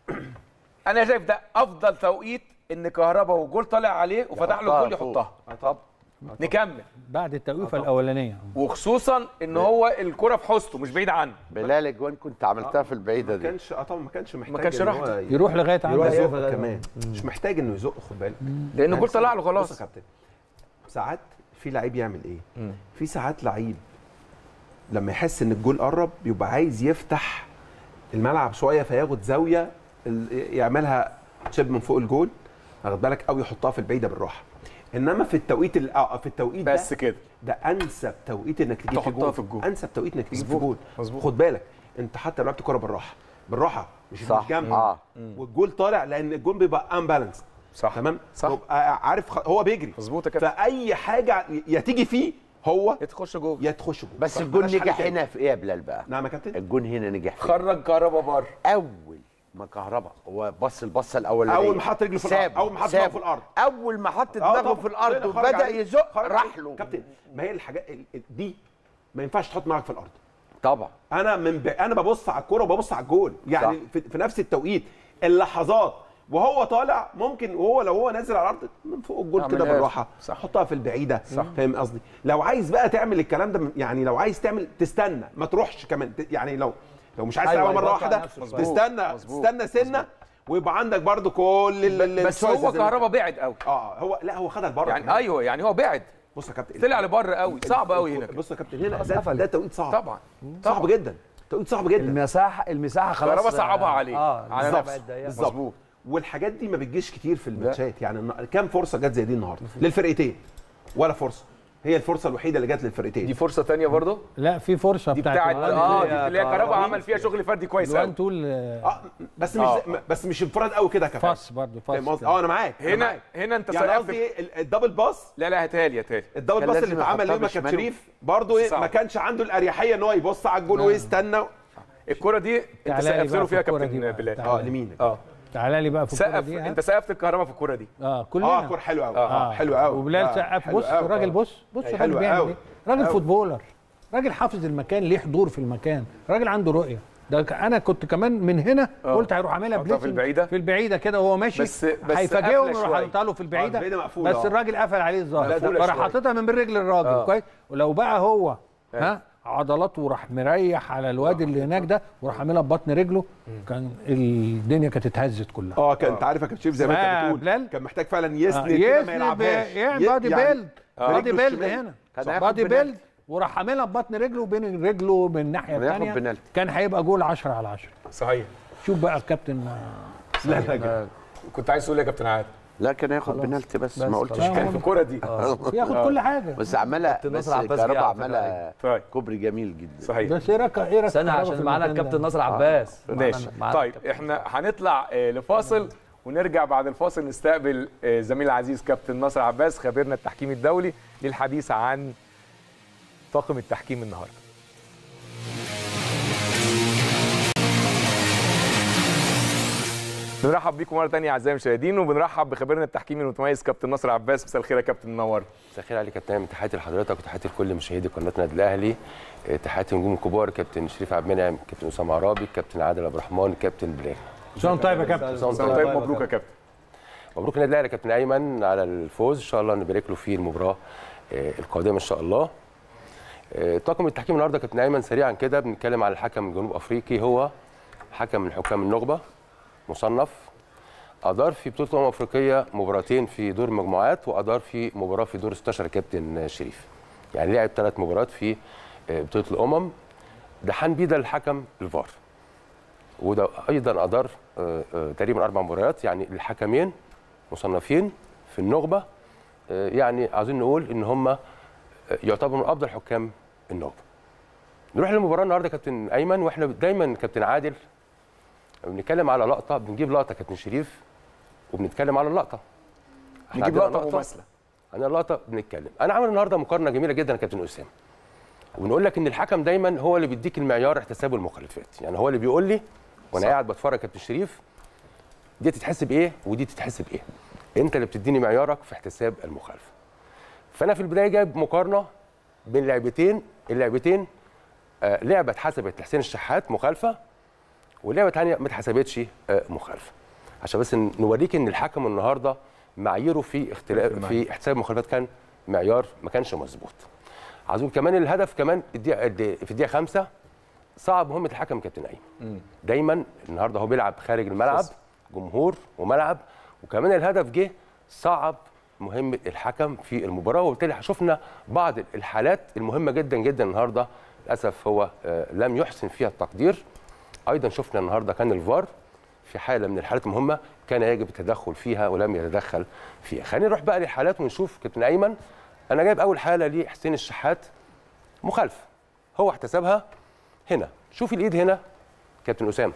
انا شايف ده افضل توقيت ان كهربا وجول طالع عليه وفتح له الجول يحطها يحطها طب نكمل بعد التوقيفه الاولانيه وخصوصا ان هو الكره في حوسته مش بعيد عنه بلال اجوان كنت عملتها في البعيده ما دي كانش اه طبعا ما كانش محتاج كانش إن راح هو يروح لغايه يروح عنده يزق كمان مش محتاج انه يزق خد بالك لان الجول طلع له بص يا خلاص كابتن ساعات في لعيب يعمل ايه؟ في ساعات لعيب لما يحس ان الجول قرب يبقى عايز يفتح الملعب شويه فياخد زاويه ال- يعملها تشيب من فوق الجول واخد بالك او يحطها في البعيده بالراحه انما في التوقيت ال- آه، في التوقيت ده بس كده ده انسب توقيت انك تجيب في تحطها جول في الجول. انسب توقيت انك تجيب في مظبوط. جول مظبوط. خد بالك انت حتى لو لعبت كوره بالراحه بالراحه مش صح. مش جنب آه. والجول طالع لان الجول بيبقى امبالانس صح. تمام صح. يبقى عارف خ- هو بيجري مظبوط يا كابتن. فاي حاجه يا تيجي فيه هو يا تخش جول يا تخش جول بس صح. الجون ملهاش حل نجح تاني. هنا في ايه يا بلال بقى نعم يا كابتن الجون هنا نجح في خرج كهربا بره اول ما كهربا هو بص البصه الاولانيه أول ما حط رجله في الأرض، سابه- أول ما حط سابه. دماغه في الأرض. اول ما حط آه دماغه طبعاً. في الارض خرج وبدا عليه. يزق خرج راح عليه. له كابتن ما هي الحاجات ال- ال- دي ما ينفعش تحط دماغك في الارض طبعا انا من ب... انا ببص على الكوره وببص على الجول يعني صح. في... في نفس التوقيت اللحظات وهو طالع ممكن وهو لو هو نازل على الارض من فوق الجول كده أعملها. بالراحه صح. حطها في البعيده صح فاهم قصدي لو عايز بقى تعمل الكلام ده من- يعني لو عايز تعمل تستنى ما تروحش كمان ت- يعني لو لو مش عايز أيوة، تلعبها مره يبطل واحده نفسه شوية. تستنى مظبوط. تستنى سنه ويبقى عندك برضو كل ال- ال- بس الchoices هو اللي- كهربا بعد قوي اه هو لا هو خدها لبره يعني كمان. ايوه يعني هو بعد بص يا كابتن طلع لبره قوي صعب قوي هنا كده. بص يا كابتن هنا خلاص ده, قفلت. ده توقيت صعب طبعا صعب طبعا جدا توقيت صعب جدا المساحه المساحه خلاص كهربا صعبها عليه اه على المساحة نفسه بقت ضيقة. بالظبط مظبوط. والحاجات دي ما بتجيش كتير في الماتشات يعني النا- كام فرصه جت زي دي النهارده للفرقتين ولا فرصه هي الفرصه الوحيده اللي جت للفرقتين دي فرصه تانية برضه لا في فرصه دي بتاعت بتاعت الوان اه تول- دي اللي هي كهربا عمل فيها شغل فردي كويس الوان قوي تول آه، اه بس مش آه. زي- بس مش انفراد قوي كده يا كابتن فاس برضه فاهم فاس قصدي؟ اه انا معاك أنا هنا معاك. هنا انت يعني سقفت قصدي إيه؟ ال- الدبل باس لا لا هاتها لي هاتها لي الدبل كان باس لازم اللي اتعمل يحطها ليوم يا كابتن بشماله. شريف برضه ايه صعب. ما كانش عنده الاريحيه ان هو يبص على الجول ويستنى الكره دي انت تعالى لي سقفت بقى له في فيها الكرة دي كابتن بقى. بلال تعالى. اه لمين اه تعالى لي بقى في الكوره سقف دي ها؟ انت سقفت الكهرباء في الكره دي اه كلنا اه كوره حلوه قوي آه. اه حلوه قوي وبلال آه، سقف حلو بص قوي. الراجل بص بص أي الراجل حلوة بيعمل قوي. ايه راجل قوي. فوتبولر راجل حافظ المكان ليه حضور في المكان راجل عنده رؤيه ده ك- انا كنت كمان من هنا آه. قلت هيروح عاملها حطها في بليسنج البعيدة؟ في البعيده كده وهو ماشي بس- بس هيفاجئهم قافلة يروح شوية. حاططها له في البعيده البعيدة مقفولة، بس آه. الراجل قفل عليه الظهر مقفولة فراح شوية. حاططها من بين رجل الراجل آه. كويس ولو بقى هو ها عضلاته راح مريح على الواد اللي هناك ده وراح عاملها ببطن رجله كان الدنيا كانت اتهزت كلها اه كان انت عارف يا كابتن شريف زي ما آه، انت بلال. بتقول كان محتاج فعلا آه، يسند كده ما يسند يلعبهاش يعمل ي- بادي يعني بيلد بادي برجله بيلد الشمال. هنا كان هياخد بادي بنالتي. بيلد وراح عاملها ببطن رجله وبين رجله من الناحيه كان هياخد الثانيه بنالتي. كان هيبقى جول 10 على 10 صحيح شوف بقى الكابتن لا لا لا. كنت عايز تقول إيه يا كابتن عادل لا كان هياخد بنالتي بس, ما قلتش خلاص. كان في الكوره دي ياخد كل حاجه بس عماله كابتن بس ناصر عباس كهربا جه على فكرة عماله طيب كوبري جميل جدا صحيح بس ايه رايك ايه رايك استنى كهربا عشان في معانا المكان الكابتن ده؟ ناصر عباس ماشي معانا- معانا طيب احنا هنطلع آه، لفاصل ونرجع بعد الفاصل نستقبل آه، زميل العزيز كابتن ناصر عباس خبيرنا التحكيم الدولي للحديث عن طاقم التحكيم النهارده بنرحب بيكم مره ثانيه اعزائي المشاهدين وبنرحب بخبيرنا التحكيمي المتميز كابتن ناصر عباس مساء الخير يا كابتن منور مساء الخير عليك يا كابتن تحياتي لحضرتك وتحياتي لكل مشاهدي قناه النادي الاهلي آه، تحياتي لنجوم الكبار كابتن شريف عبد المنعم كابتن اسامه عرابي كابتن عادل عبد الرحمن كابتن بلال شلون طيب يا كابتن سلام مساء طيب مبروك يا كابتن مبروك النادي الاهلي يا كابتن ايمن على الفوز ان شاء الله نبارك له في المباراه آه، القادمه ان شاء الله آه، طاقم التحكيم النهارده يا كابتن ايمن سريعا كده بنتكلم على الحكم الجنوب افريقي هو حكم من حكام النخبه مصنف ادار في بطوله الامم الافريقيه مباراتين في دور المجموعات وادار في مباراه في دور 16 يا كابتن شريف يعني لعب ثلاث مباريات في آه، بطوله الامم دحان بيدا الحكم الفار وده ايضا ادار آه، آه، تقريبا اربع مباريات يعني الحكمين مصنفين في النخبه آه، يعني عاوزين نقول ان هم آه، يعتبروا من افضل حكام النخبه نروح للمباراه النهارده يا كابتن ايمن واحنا دايما كابتن عادل بنتكلم على لقطه بنجيب لقطه كابتن شريف وبنتكلم على اللقطه إحنا نجيب عندنا لقطه مماثله عندنا لقطه بنتكلم انا عامل النهارده مقارنه جميله جدا يا كابتن اسامه وبنقول لك ان الحكم دايما هو اللي بيديك المعيار احتساب المخالفات يعني هو اللي بيقول لي وانا قاعد بتفرج يا كابتن شريف دي تتحسب ايه ودي تتحسب ايه انت اللي بتديني معيارك في احتساب المخالفه فانا في البدايه جايب مقارنه بين لعبتين اللعبتين آه لعبه اتحسبت لحسين الشحات مخالفه ولعبه ثانيه ما اتحسبتش آه مخالفه عشان بس ن- نوريك ان الحكم النهارده معاييره في اختلاف في احتساب المخالفات كان معيار ما كانش مظبوط عايزين كمان الهدف كمان الدقيقه الد- في الدقيقه خمسة صعب مهمه الحكم كابتن ايمن دايما النهارده هو بيلعب خارج الملعب جمهور وملعب وكمان الهدف جه صعب مهمه الحكم في المباراه وبالتالي شفنا بعض الحالات المهمه جدا جدا النهارده للاسف هو آه، لم يحسن فيها التقدير ايضا شفنا النهارده كان الفار في حاله من الحالات المهمه كان يجب التدخل فيها ولم يتدخل فيها خلينا نروح بقى للحالات ونشوف كابتن ايمن انا جايب اول حاله لحسين الشحات مخالفه هو احتسبها هنا شوف الايد هنا كابتن اسامه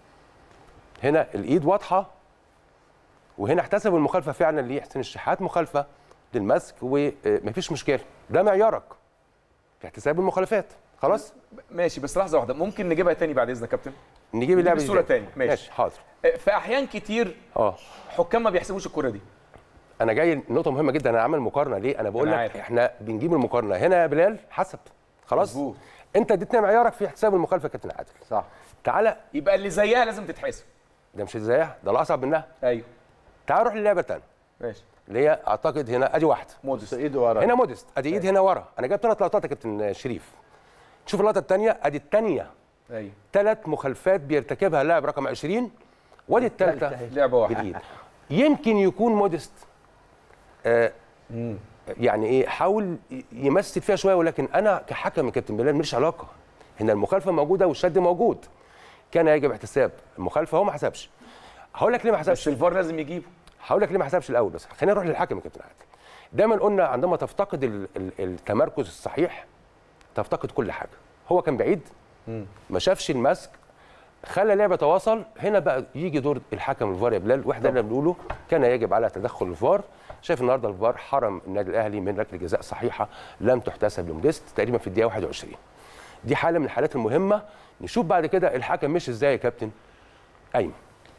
هنا الايد واضحه وهنا احتسب المخالفه فعلا لحسين الشحات مخالفه للمسك ومفيش مشكله ده معيارك في احتساب المخالفات خلاص ماشي بس لحظه واحده ممكن نجيبها تاني بعد اذنك يا كابتن نجيب اللعبه الصورة إزاي؟ تاني، ماشي. ماشي حاضر آه، في احيان كتير اه حكام ما بيحسبوش الكره دي انا جاي نقطه مهمه جدا انا عامل مقارنه ليه انا بقول أنا لك عارف. احنا بنجيب المقارنه هنا يا بلال حسب خلاص مظبوط. انت اديتنا معيارك في احتساب المخالفه يا كابتن عادل صح تعالى يبقى اللي زيها لازم تتحسب ده مش ازاي ده الاصعب منها ايوه تعال نروح للعبه الثانيه ماشي اللي هي اعتقد هنا ادي واحده مودست ايده ورا هنا مودست ادي ايد هنا ورا انا جايب ثلاث لقطات يا كابتن شريف شوف اللقطه الثانيه ادي الثانيه ايوه ثلاث مخالفات بيرتكبها اللاعب رقم 20 وادي الثالثه لعبه واحده بالايد يمكن يكون مودست آه يعني ايه حاول ي- يمثل فيها شويه ولكن انا كحكم يا كابتن بلال ماليش علاقه هنا المخالفه موجوده والشد موجود كان يجب احتساب المخالفه هو ما حسبش هقول لك ليه ما بس حسبش الفار لازم يجيبه هقول لك ليه ما حسبش الاول بس خلينا نروح للحكم يا كابتن عادل دايما قلنا عندما تفتقد ال- ال- التمركز الصحيح تفتقد كل حاجه هو كان بعيد ما شافش المسك خلى اللعبه تواصل هنا بقى يجي دور الحكم الفار يا بلال واحنا اللي بنقوله كان يجب على تدخل الفار شايف النهارده الفار حرم النادي الاهلي من ركله جزاء صحيحه لم تحتسب لموديست تقريبا في الدقيقه 21 دي حاله من الحالات المهمه نشوف بعد كده الحكم مش ازاي يا كابتن ايمن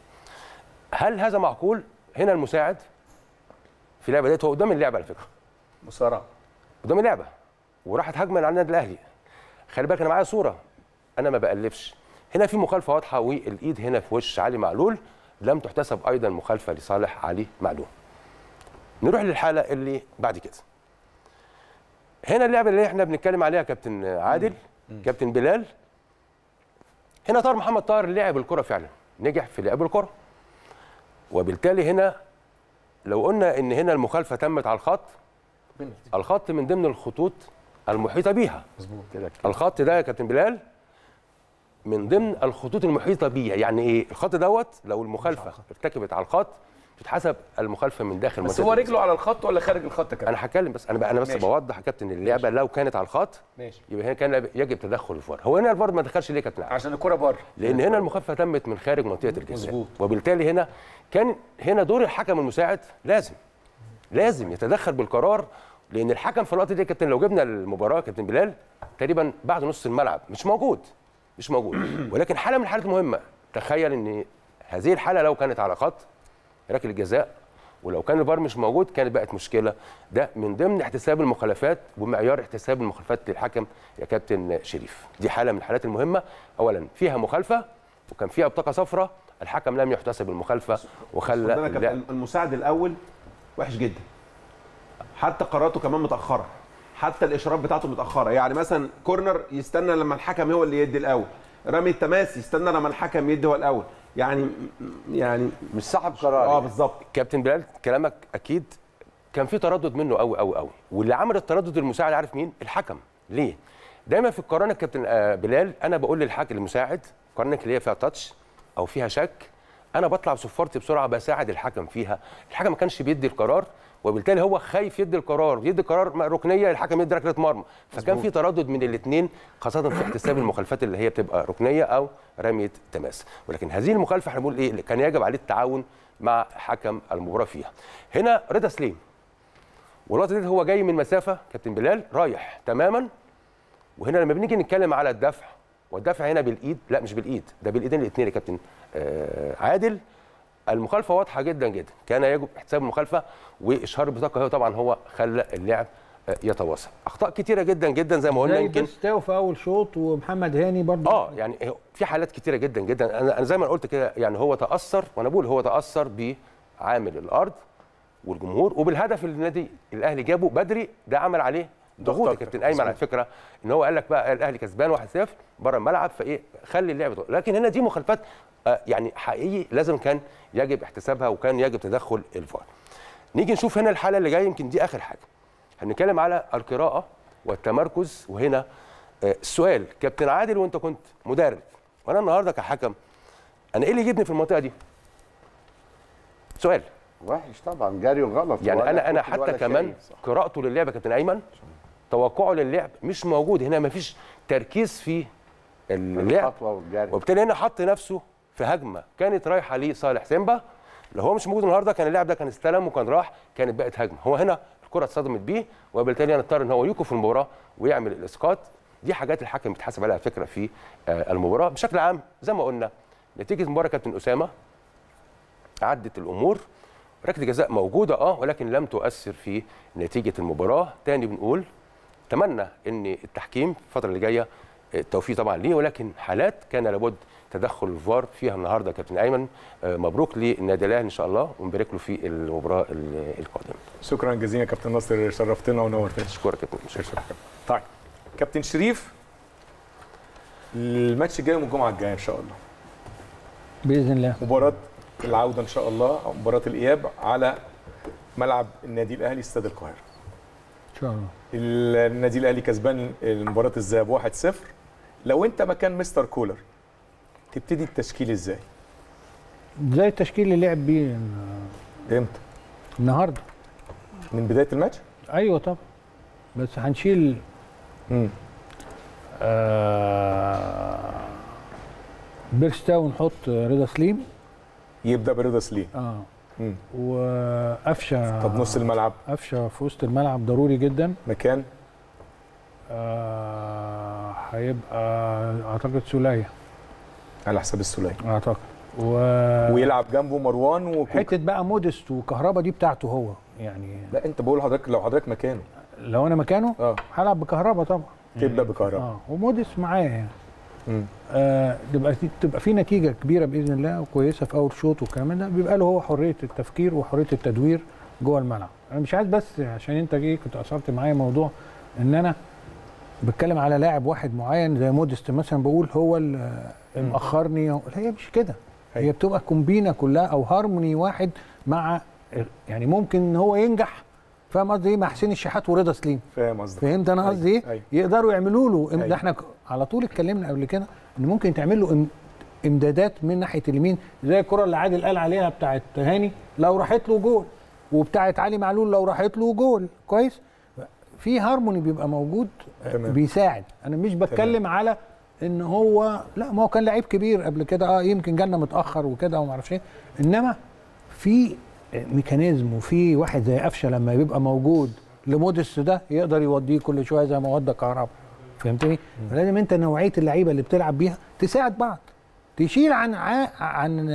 هل هذا معقول هنا المساعد في اللعبه ديت هو قدام اللعبه على فكره مصارعه قدام اللعبه وراحت هجمه على النادي الاهلي خلي بالك انا معايا صوره انا ما بألفش هنا في مخالفه واضحه والايد هنا في وش علي معلول لم تحتسب ايضا مخالفه لصالح علي معلول نروح للحاله اللي بعد كده هنا اللعبه اللي احنا بنتكلم عليها كابتن عادل كابتن بلال هنا طاهر محمد طاهر لعب الكره فعلا نجح في لعب الكره وبالتالي هنا لو قلنا ان هنا المخالفه تمت على الخط الخط من ضمن الخطوط المحيطه بيها مظبوط الخط ده يا كابتن بلال من ضمن الخطوط المحيطه بيها يعني ايه الخط دوت لو المخالفه ارتكبت على الخط تتحسب المخالفه من داخل بس منطقة هو الجزاء. رجله على الخط ولا خارج الخط كمان انا هتكلم بس انا بقى انا بس ماشي. بوضح يا كابتن اللعبه لو كانت على الخط ماشي يبقى هنا كان يجب تدخل الفار هو هنا الفار ما دخلش ليه يا كابتن عادل؟ عشان الكره بره لان هنا المخالفه تمت من خارج منطقه الجزاء مظبوط. وبالتالي هنا كان هنا دور الحكم المساعد لازم لازم يتدخل بالقرار لان الحكم في اللقطه دي يا كابتن لو جبنا المباراه يا كابتن بلال تقريبا بعد نص الملعب مش موجود مش موجود ولكن حاله من الحالات المهمه تخيل ان هذه الحاله لو كانت على خط ركله الجزاء ولو كان الفار مش موجود كانت بقت مشكله ده من ضمن احتساب المخالفات ومعيار احتساب المخالفات للحكم يا كابتن شريف دي حاله من الحالات المهمه اولا فيها مخالفه وكان فيها بطاقه صفراء الحكم لم يحتسب المخالفه وخلى خد بالك يا اللعب- كابتن، المساعد الاول وحش جدا حتى قراراته كمان متاخره حتى الاشارات بتاعته متاخره يعني مثلا كورنر يستنى لما الحكم هو اللي يدي الاول رمي التماس يستنى لما الحكم يدي هو الاول يعني يعني مش صاحب قرار اه يعني. بالظبط كابتن بلال كلامك اكيد كان في تردد منه قوي قوي قوي واللي عمل التردد المساعد عارف مين الحكم ليه دايما في القرانه كابتن آه، بلال انا بقول للحكم المساعد قرانك اللي هي فيها تاتش او فيها شك انا بطلع بصفارتي بسرعه بساعد الحكم فيها الحكم ما كانش بيدي القرار وبالتالي هو خايف يدي القرار يدي قرار ركنيه الحكم يدي ركله مرمى فكان في تردد من الاثنين خاصه في احتساب المخالفات اللي هي بتبقى ركنيه او رميه تماس ولكن هذه المخالفه احنا بنقول ايه كان يجب عليه التعاون مع حكم المباراه فيها هنا رضا سليم واللقطه دي هو جاي من مسافه كابتن بلال رايح تماما وهنا لما بنيجي نتكلم على الدفع والدفع هنا بالايد لا مش بالايد ده بالايدين الاثنين يا كابتن آه عادل المخالفه واضحه جدا جدا كان يجب احتساب المخالفه واشهار البطاقه هو طبعا هو خلى اللعب آه، يتواصل اخطاء كتيره جدا جدا زي ما قلنا زي يمكن بيستاو في اول شوط ومحمد هاني برضه اه يعني في حالات كتيره جدا جدا انا انا زي ما قلت كده يعني هو تاثر وانا بقول هو تاثر بعامل الارض والجمهور وبالهدف اللي النادي الاهلي جابه بدري ده عمل عليه ضغوط يا أكتر. كابتن ايمن على فكره ان هو قال لك بقى الاهلي كسبان 1-0 بره الملعب فايه خلي اللعب ضغط. لكن هنا دي مخالفات آه، يعني حقيقي لازم كان يجب احتسابها وكان يجب تدخل الفار نيجي نشوف هنا الحاله اللي جايه يمكن دي اخر حاجه هنتكلم على القراءه والتمركز وهنا آه، السؤال كابتن عادل وانت كنت مدرب وانا النهارده كحكم انا ايه اللي يجيبني في المنطقه دي سؤال وحش طبعا جري وغلط يعني ولا انا انا كتل حتى ولا كمان شايف. صح. قراءته للعبه كابتن ايمن توقعه للعب مش موجود هنا مفيش تركيز في اللعب الخطوه والجري وبالتالي هنا حط نفسه في هجمه كانت رايحه لصالح سيمبا لو هو مش موجود النهارده كان اللاعب ده كان استلم وكان راح كانت بقت هجمه هو هنا الكره اتصدمت بيه وبالتالي هنضطر ان هو يوقف المباراه ويعمل الاسقاط دي حاجات الحكم بيتحاسب عليها على فكره في آه، المباراه بشكل عام زي ما قلنا نتيجه المباراه كابتن اسامه عدت الامور ركله جزاء موجوده اه ولكن لم تؤثر في نتيجه المباراه تاني بنقول اتمنى ان التحكيم الفتره اللي جايه التوفيق طبعا ليه ولكن حالات كان لابد تدخل الفار فيها النهارده كابتن ايمن آه، مبروك للنادي الاهلي ان شاء الله ونبارك له في المباراه ال- القادمه شكرا جزيلا يا كابتن ناصر شرفتنا ونورتنا اشكرك يا كابتن مشاهد. شكرا طيب كابتن شريف الماتش الجاي يوم الجمعه الجايه ان شاء الله باذن الله مباراه العوده ان شاء الله او مباراه الاياب على ملعب النادي الاهلي استاد القاهره ان شاء الله النادي الاهلي كسبان مباراه الذهاب 1-0 لو انت مكان مستر كولر تبتدي التشكيل ازاي زي التشكيل اللي لعب بيه امتى النهارده من بدايه الماتش ايوه طبعا بس هنشيل امم آه بيرستاو ونحط رضا سليم يبدا برضا سليم اه مم. وقفشه طب نص الملعب قفشه في وسط الملعب ضروري جدا مكان آه هيبقى اعتقد سوليه على حساب السوليه اعتقد و... ويلعب جنبه مروان وكوكا حته بقى مودست وكهربا دي بتاعته هو يعني لا انت بقول لحضرتك لو حضرتك مكانه لو انا مكانه اه هلعب بكهربا طبعا تبدا بكهرباء اه ومودست معايا يعني مم. آه تبقى تبقى في نتيجه كبيره باذن الله وكويسه في اول شوط والكلام ده بيبقى له هو حريه التفكير وحريه التدوير جوه الملعب انا مش عايز بس عشان انت جاي كنت اثرت معايا موضوع ان انا بتكلم على لاعب واحد معين زي مودست مثلا بقول هو اللي مأخرني لا هي مش كده هي بتبقى كومبينه كلها او هارموني واحد مع يعني ممكن ان هو ينجح فاهم قصدي ايه مع حسين الشحات ورضا سليم فاهم قصدك فهمت انا قصدي ايه أيوة. يقدروا يعملوا له إم- أيوة. ده احنا ك- على طول اتكلمنا قبل كده ان ممكن تعمل له إم- امدادات من ناحيه اليمين زي الكره اللي عادل قال عليها بتاعت هاني لو راحت له جول وبتاعت علي معلول لو راحت له جول كويس في هارموني بيبقى موجود آه، تمام. بيساعد انا مش بتكلم على ان هو لا ما هو كان لعيب كبير قبل كده اه يمكن جالنا متاخر وكده وما اعرفش ايه انما في ميكانيزم وفي واحد زي قفشه لما بيبقى موجود لموديس ده يقدر يوديه كل شويه زي ما ودى كهربا فهمتني؟ لازم انت نوعيه اللعيبه اللي بتلعب بيها تساعد بعض تشيل عن ع... عن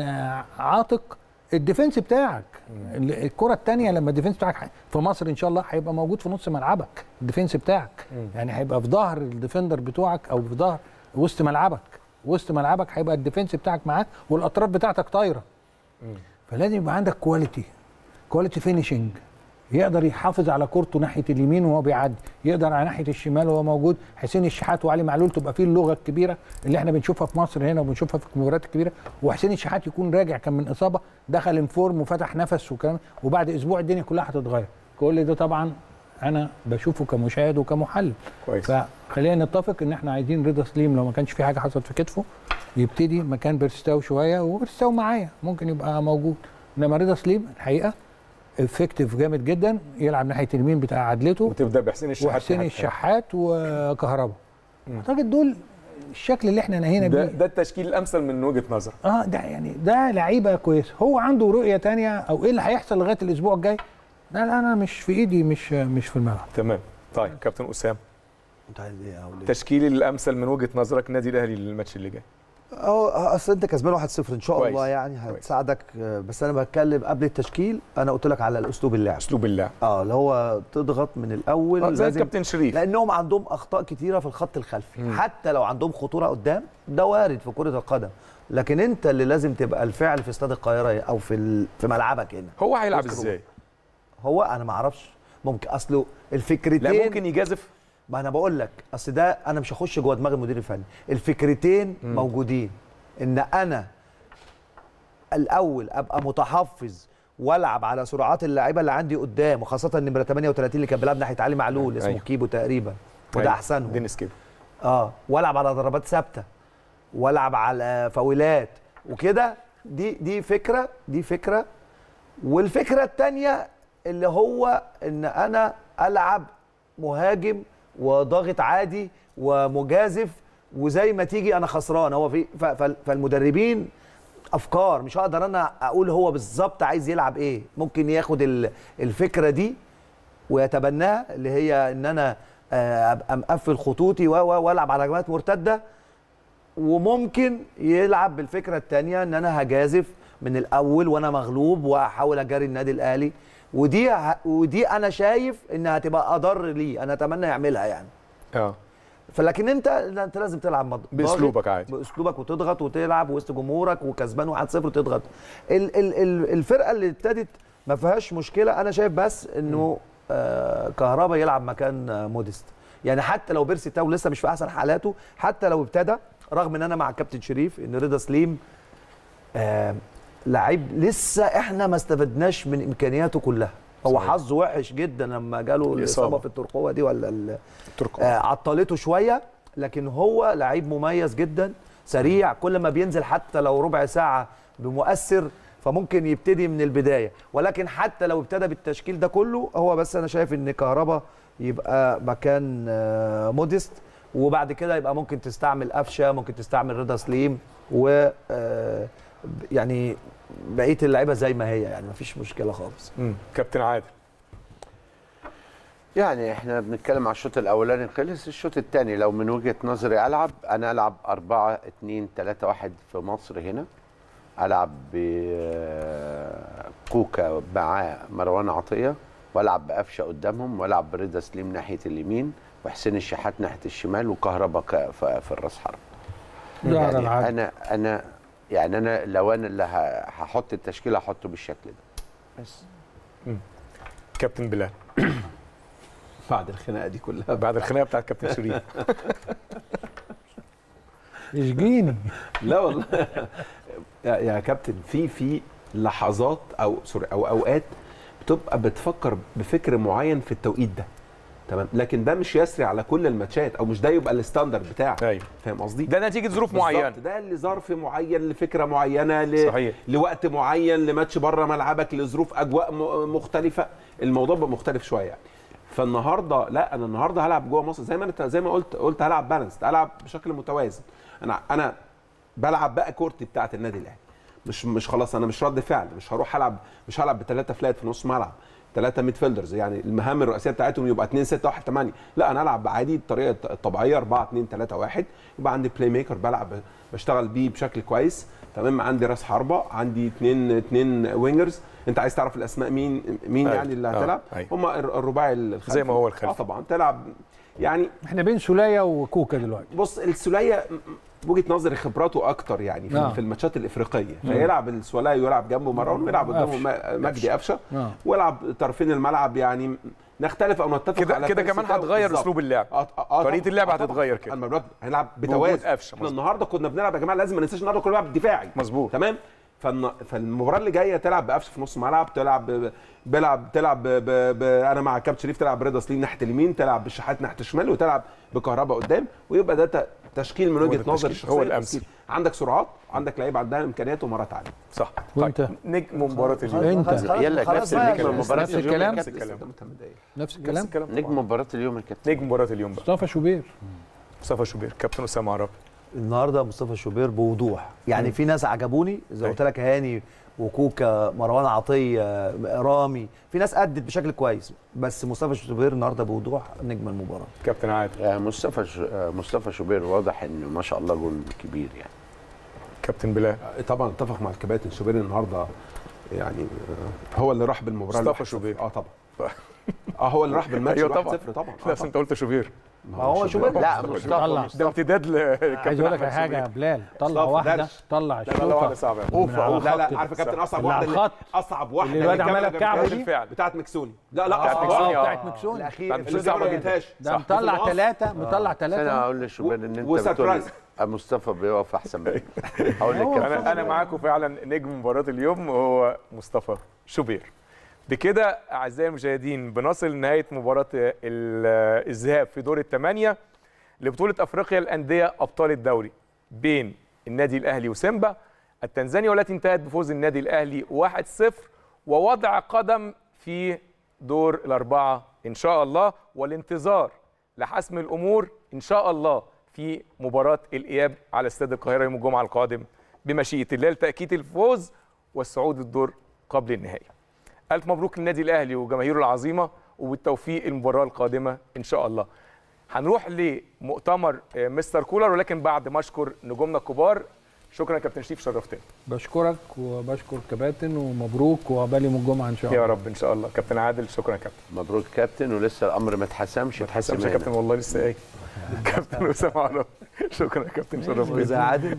عاتق الديفنس بتاعك ال- الكره الثانيه لما الديفنس بتاعك ح- في مصر ان شاء الله هيبقى موجود في نص ملعبك الديفنس بتاعك يعني هيبقى في ظهر الديفندر بتوعك او في ظهر وسط ملعبك وسط ملعبك هيبقى الديفنس بتاعك معاك والاطراف بتاعتك طايره فلازم يبقى عندك كواليتي كواليتي فينيشنج يقدر يحافظ على كورته ناحيه اليمين وهو بيعدي يقدر على ناحيه الشمال وهو موجود حسين الشحات وعلي معلول تبقى فيه اللغه الكبيره اللي احنا بنشوفها في مصر هنا وبنشوفها في المباريات الكبيره وحسين الشحات يكون راجع كان من اصابه دخل انفورم وفتح نفس وكلام وبعد اسبوع الدنيا كلها هتتغير كل ده طبعا انا بشوفه كمشاهد وكمحلل كويس فخلينا نتفق ان احنا عايزين رضا سليم لو ما كانش في حاجه حصلت في كتفه يبتدي مكان بيرستاو شويه وبيرستاو معايا ممكن يبقى موجود انما رضا سليم الحقيقه افكتيف جامد جدا يلعب ناحيه اليمين بتاع عدلته وتبدا بحسين الشحات وحسين ناحية الشحات وكهربا اعتقد دول الشكل اللي احنا نهينا ده, بيه ده التشكيل الامثل من وجهه نظر اه ده يعني ده لعيبه كويسه هو عنده رؤيه تانية او ايه اللي هيحصل لغايه الاسبوع الجاي لا لا انا مش في ايدي مش مش في الملعب تمام طيب كابتن اسام انت عايز ايه يا وليد؟ التشكيل الامثل من وجهه نظرك النادي الاهلي للماتش اللي جاي اهو اصل انت كسبان 1-0 ان شاء كويس. الله يعني كويس. هتساعدك آه، بس انا بتكلم قبل التشكيل انا قلت لك على الاسلوب اللعب اسلوب اللعب اه اللي هو تضغط من الاول آه، زي لازم- الكابتن شريف لانهم عندهم اخطاء كتيره في الخط الخلفي مم. حتى لو عندهم خطوره قدام ده وارد في كره القدم لكن انت اللي لازم تبقى الفعل في استاد القاهره او في ال- في ملعبك هنا هو هيلعب وسط ازاي هو انا ما اعرفش ممكن اصله الفكرتين لا ممكن يجازف ما انا بقول لك اصل ده انا مش هخش جوه دماغ المدير الفني الفكرتين مم. موجودين ان انا الاول ابقى متحفظ والعب على سرعات اللاعيبه اللي عندي قدام وخاصه النمره 38 اللي كان بيلعب ناحيه علي معلول اسمه أيوة. كيبو تقريبا وده أيوة، احسنهم دينيس كيبو اه والعب على ضربات ثابته والعب على فاولات وكده دي دي فكره دي فكره والفكره الثانيه اللي هو ان انا العب مهاجم وضاغط عادي ومجازف وزي ما تيجي انا خسران هو في ف- ف- فالمدربين افكار مش هقدر انا اقول هو بالظبط عايز يلعب ايه ممكن ياخد ال- الفكره دي ويتبناها اللي هي ان انا آه، ابقى مقفل خطوطي و- و- والعب على هجمات مرتده وممكن يلعب بالفكره الثانيه ان انا هجازف من الاول وانا مغلوب واحاول اجاري النادي الاهلي ودي ه- ودي انا شايف انها هتبقى اضر لي انا اتمنى يعملها يعني اه فلكن انت لا، انت لازم تلعب مض- بأسلوبك ضاغط، عادي. باسلوبك وتضغط وتلعب وسط جمهورك وكسبان 1-0 وتضغط ال ال ال الفرقه اللي ابتدت ما فيهاش مشكله انا شايف بس انه آه كهربا يلعب مكان آه موديست يعني حتى لو بيرسي تاو لسه مش في احسن حالاته حتى لو ابتدى رغم ان انا مع الكابتن شريف ان رضا سليم آه لعيب لسه احنا ما استفدناش من امكانياته كلها هو صحيح. حظه وحش جدا لما جاله الإصابة. الاصابه في الترقوه دي ولا ال- تركو آه، عطلته شويه لكن هو لعيب مميز جدا سريع كل ما بينزل حتى لو ربع ساعه بمؤثر فممكن يبتدي من البدايه ولكن حتى لو ابتدى بالتشكيل ده كله هو بس انا شايف ان كهربا يبقى مكان آه، موديست وبعد كده يبقى ممكن تستعمل قفشه ممكن تستعمل رضا سليم و آه، يعني بقيه اللعيبه زي ما هي يعني مفيش مشكله خالص مم. كابتن عادل يعني احنا بنتكلم على الشوط الاولاني خلص الشوط الثاني لو من وجهه نظري العب انا العب 4 2 3 1 في مصر هنا العب بكوكا مع مروان عطيه والعب بقفشه قدامهم والعب برضا سليم ناحيه اليمين وحسين الشحات ناحيه الشمال وكهربا ك- ف- في الراس حرب ظهر يعني العدل انا انا يعني انا لو انا اللي ه- هحط التشكيله هحطه بالشكل ده بس كابتن بلال بعد الخناقه دي كلها بعد الخناقه بتاعت كابتن شريف اشجيني لا والله يا, يا كابتن في في لحظات او سوري او اوقات بتبقى بتفكر بفكر معين في التوقيت ده تمام لكن ده مش يسري على كل الماتشات او مش ده يبقى الستاندرد بتاعك ايوه فاهم قصدي ده نتيجه ظروف بالظبط، معينه ده لظرف معين لفكره معينه ل... صحيح. لوقت معين لماتش بره ملعبك لظروف اجواء م... مختلفه الموضوع بقى مختلف شويه يعني فالنهارده لا انا النهارده هلعب جوه مصر زي ما انت زي ما قلت قلت هلعب بالانس هلعب بشكل متوازن انا انا بلعب بقى كورتي بتاعت النادي الاهلي مش مش خلاص انا مش رد فعل مش هروح العب مش هلعب بثلاثه فلات في نص ملعب ثلاثه ميد فيلدرز يعني المهام الرئيسيه بتاعتهم يبقى 2 6 1 8 لا انا العب عادي الطريقه الطبيعيه 4 2 3 1 يبقى عندي بلاي ميكر بلعب بشتغل بيه بشكل كويس تمام عندي راس حربه عندي اثنين اثنين وينجرز انت عايز تعرف الاسماء مين مين أيوة. يعني اللي آه، هتلعب أيوة. هم الرباعي الخلفي زي ما هو الخلفي. اه طبعا تلعب يعني احنا بين سوليه وكوكا دلوقتي بص السوليه م- وجهه نظري خبراته اكتر يعني في, آه. في الماتشات الافريقيه فيلعب السوليه ويلعب جنبه مروان ويلعب قدامه قفشة. م- مجدي قفشه آه. ويلعب طرفين الملعب يعني نختلف او نتفق كده على كده فرق كمان ستة هتغير بالظبط. اسلوب اللعب آه آه آه طريقة طبعاً. اللعب آه طبعاً. هتتغير كده. انا دلوقتي هنلعب بوجود بتوازن قفشة، احنا مظبوط. النهارده كنا بنلعب يا جماعه لازم ما ننساش النهارده كنا بنلعب دفاعي مظبوط. تمام فالن... فالمباراه اللي جايه تلعب بقفشه في نص ملعب تلعب ب... بيلعب تلعب ب... ب... ب... انا مع كابتن شريف تلعب برضا سليم ناحيه اليمين تلعب بالشحات ناحيه الشمال وتلعب بكهرباء قدام ويبقى ده ت... تشكيل من ده وجهه التشكيل. نظري هو الشخصيه الأمثل. تشكيل. عندك سرعات عندك لعيبه عندها امكانيات ومهارات عاليه صح وأنت؟ طيب نجم مباراه اليوم انت يلا خلاص كابتن بقى، نجم نفس مباراه نفس اليوم الكلام؟ نفس الكلام نفس نفس الكلام الكلام نجم طبعاً. مباراه اليوم يا كابتن نجم مباراه اليوم بقى مصطفى شوبير مصطفى شوبير كابتن اسامه عرابي النهارده مصطفى شوبير بوضوح يعني في ناس عجبوني زي أيوة. قلت لك هاني وكوكا مروان عطيه رامي في ناس ادت بشكل كويس بس مصطفى شوبير النهارده بوضوح نجم المباراه كابتن عادل آه، مصطفى ش... آه، مصطفى شوبير واضح انه ما شاء الله جول كبير يعني كابتن بلال طبعا اتفق مع الكباتن شوبير النهارده يعني آه، هو اللي راح بالمباراه مصطفى الواحد شوبير. صفر. اه طبعا اه هو اللي راح بالماتش أيوة أيوة طبعاً. طبعا طبعا لا آه أصل انت قلت شوبير ما هو شوبير لا مصطفى طلع. ده امتداد لكابتن عايز اقول لك أحمد على حاجه يا شوبير. بلال طلع مصطفى واحده درش. طلع لا لا لا واحده الشوطه صعبه من اوف على اوف لا لا الخط عارف يا كابتن اصعب اللي واحده على اللي- الخط. اصعب واحده اللي الواد اللي عملها كاميرا بكعبه جابتهاش دي. بالفعل. بتاعت مكسوني لا لا بتاعت اصعب مكسوني، واحده آه. بتاعت مكسوني الاخير بتاعت اللي مكسوني صعبه ما جدا جابتهاش ده مطلع ثلاثه مطلع بس ثلاثه انا هقول لشوبير ان انت بتقول وسربرايز. آه، مصطفى بيقف احسن مني هقول لك هو كابتن انا انا معاكم فعلا نجم مباراه اليوم هو مصطفى شوبير بكده اعزائي المشاهدين بنصل لنهايه مباراه ال- الذهاب في دور الثمانيه لبطوله افريقيا الانديه ابطال الدوري بين النادي الاهلي وسيمبا التنزاني والتي انتهت بفوز النادي الاهلي 1-0 ووضع قدم في دور الاربعه ان شاء الله والانتظار لحسم الامور ان شاء الله في مباراه الاياب على استاد القاهره يوم الجمعه القادم بمشيئه الله لتاكيد الفوز والصعود الدور قبل النهائي. الف مبروك للنادي الاهلي وجماهيره العظيمه وبالتوفيق المباراه القادمه ان شاء الله. هنروح لمؤتمر آه، مستر كولر ولكن بعد ما اشكر نجومنا الكبار شكرا يا كابتن شريف شرفتنا بشكرك وبشكر كباتن ومبروك وعقبالي من الجمعه ان شاء الله يا رب ان شاء الله كابتن عادل شكرا يا كابتن مبروك كابتن ولسه الامر ما اتحسمش ما تحسبش اتحسم يا كابتن والله لسه قايل كابتن اسامه عرب شكرا يا كابتن شرفتنا وإذا عادل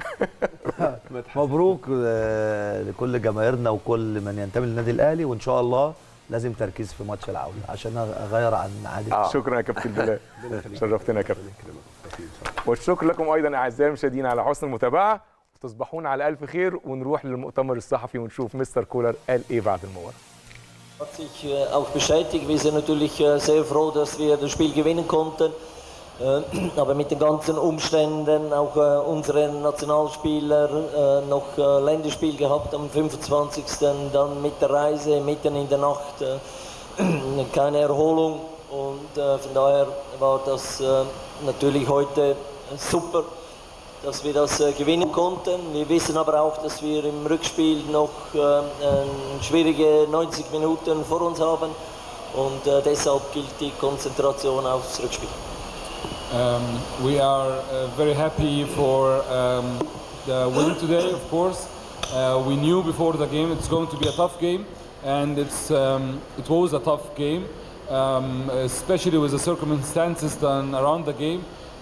مبروك آه، لكل جماهيرنا وكل من ينتمي للنادي الاهلي وان شاء الله لازم تركيز في ماتش العوده عشان اغير عن عادل آه. شكرا يا كابتن بلال شرفتنا يا كابتن والشكر لكم ايضا اعزائي المشاهدين على حسن المتابعه وتصبحون على الف خير ونروح للمؤتمر الصحفي ونشوف مستر كولر قال ايه بعد المباراه Hat sich äh, auch bestätigt. Wir sind natürlich äh, sehr froh, dass wir das Spiel gewinnen konnten. Äh, aber mit den ganzen Umständen, auch äh, unsere Nationalspieler äh, noch äh, Länderspiel gehabt am 25. Dann mit der Reise mitten in der Nacht, äh, keine Erholung. Und äh, von daher war das äh, natürlich heute super dass wir das äh, gewinnen konnten. Wir wissen aber auch, dass wir im Rückspiel noch äh, äh, schwierige 90 Minuten vor uns haben und äh, deshalb gilt die Konzentration aufs Rückspiel. Um, we are uh, very happy for um, the win today, of course. Uh, we knew before the game it's going to be a tough game, and it's, um, it was a tough game, um, especially with the circumstances done around the game.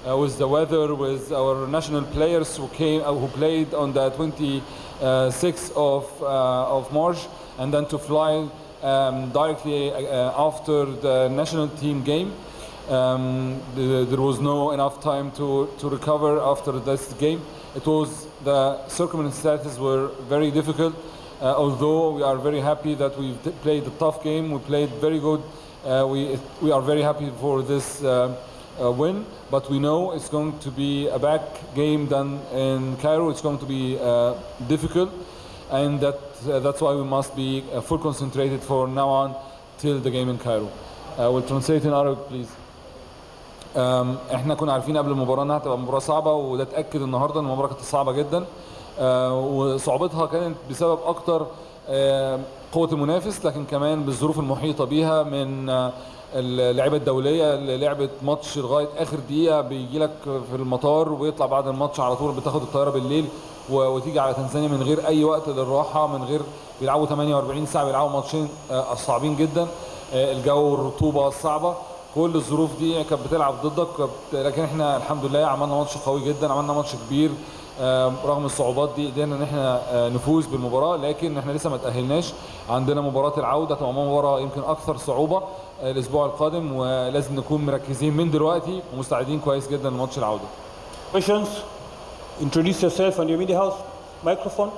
uh, with the weather, with our national players who came, uh, who played on the 26th of uh, of March, and then to fly um, directly uh, after the national team game. Um, the, there was no enough time to, to recover after this game. It was the circumstances were very difficult. Uh, although we are very happy that we played a tough game, we played very good. Uh, we we are very happy for this uh, uh, win, but we know it's going to be a back game done in Cairo. It's going to be uh, difficult, and that uh, that's why we must be uh, full concentrated for now on till the game in Cairo. Uh, we'll translate in Arabic, please. أم، احنا كنا عارفين قبل المباراه انها هتبقى مباراه صعبه وده اتاكد النهارده ان المباراه كانت صعبه جدا أه، وصعوبتها كانت بسبب اكتر أه، قوه المنافس لكن كمان بالظروف المحيطه بيها من أه، اللعيبه الدوليه اللي لعبت ماتش لغايه اخر دقيقه بيجي لك في المطار ويطلع بعد الماتش على طول بتاخد الطياره بالليل و- وتيجي على تنزانيا من غير اي وقت للراحه من غير بيلعبوا 48 ساعه بيلعبوا ماتشين أه، صعبين جدا أه، الجو الرطوبه الصعبه كل الظروف دي كانت بتلعب ضدك كانت- لكن احنا الحمد لله عملنا ماتش قوي جدا عملنا ماتش كبير آه، رغم الصعوبات دي قدرنا ان احنا آه، نفوز بالمباراه لكن احنا لسه ما تاهلناش عندنا مباراه العوده هتبقى مباراه يمكن اكثر صعوبه آه، الاسبوع القادم ولازم نكون مركزين من دلوقتي ومستعدين كويس جدا لماتش العوده Questions? Introduce yourself and your media house. Microphone.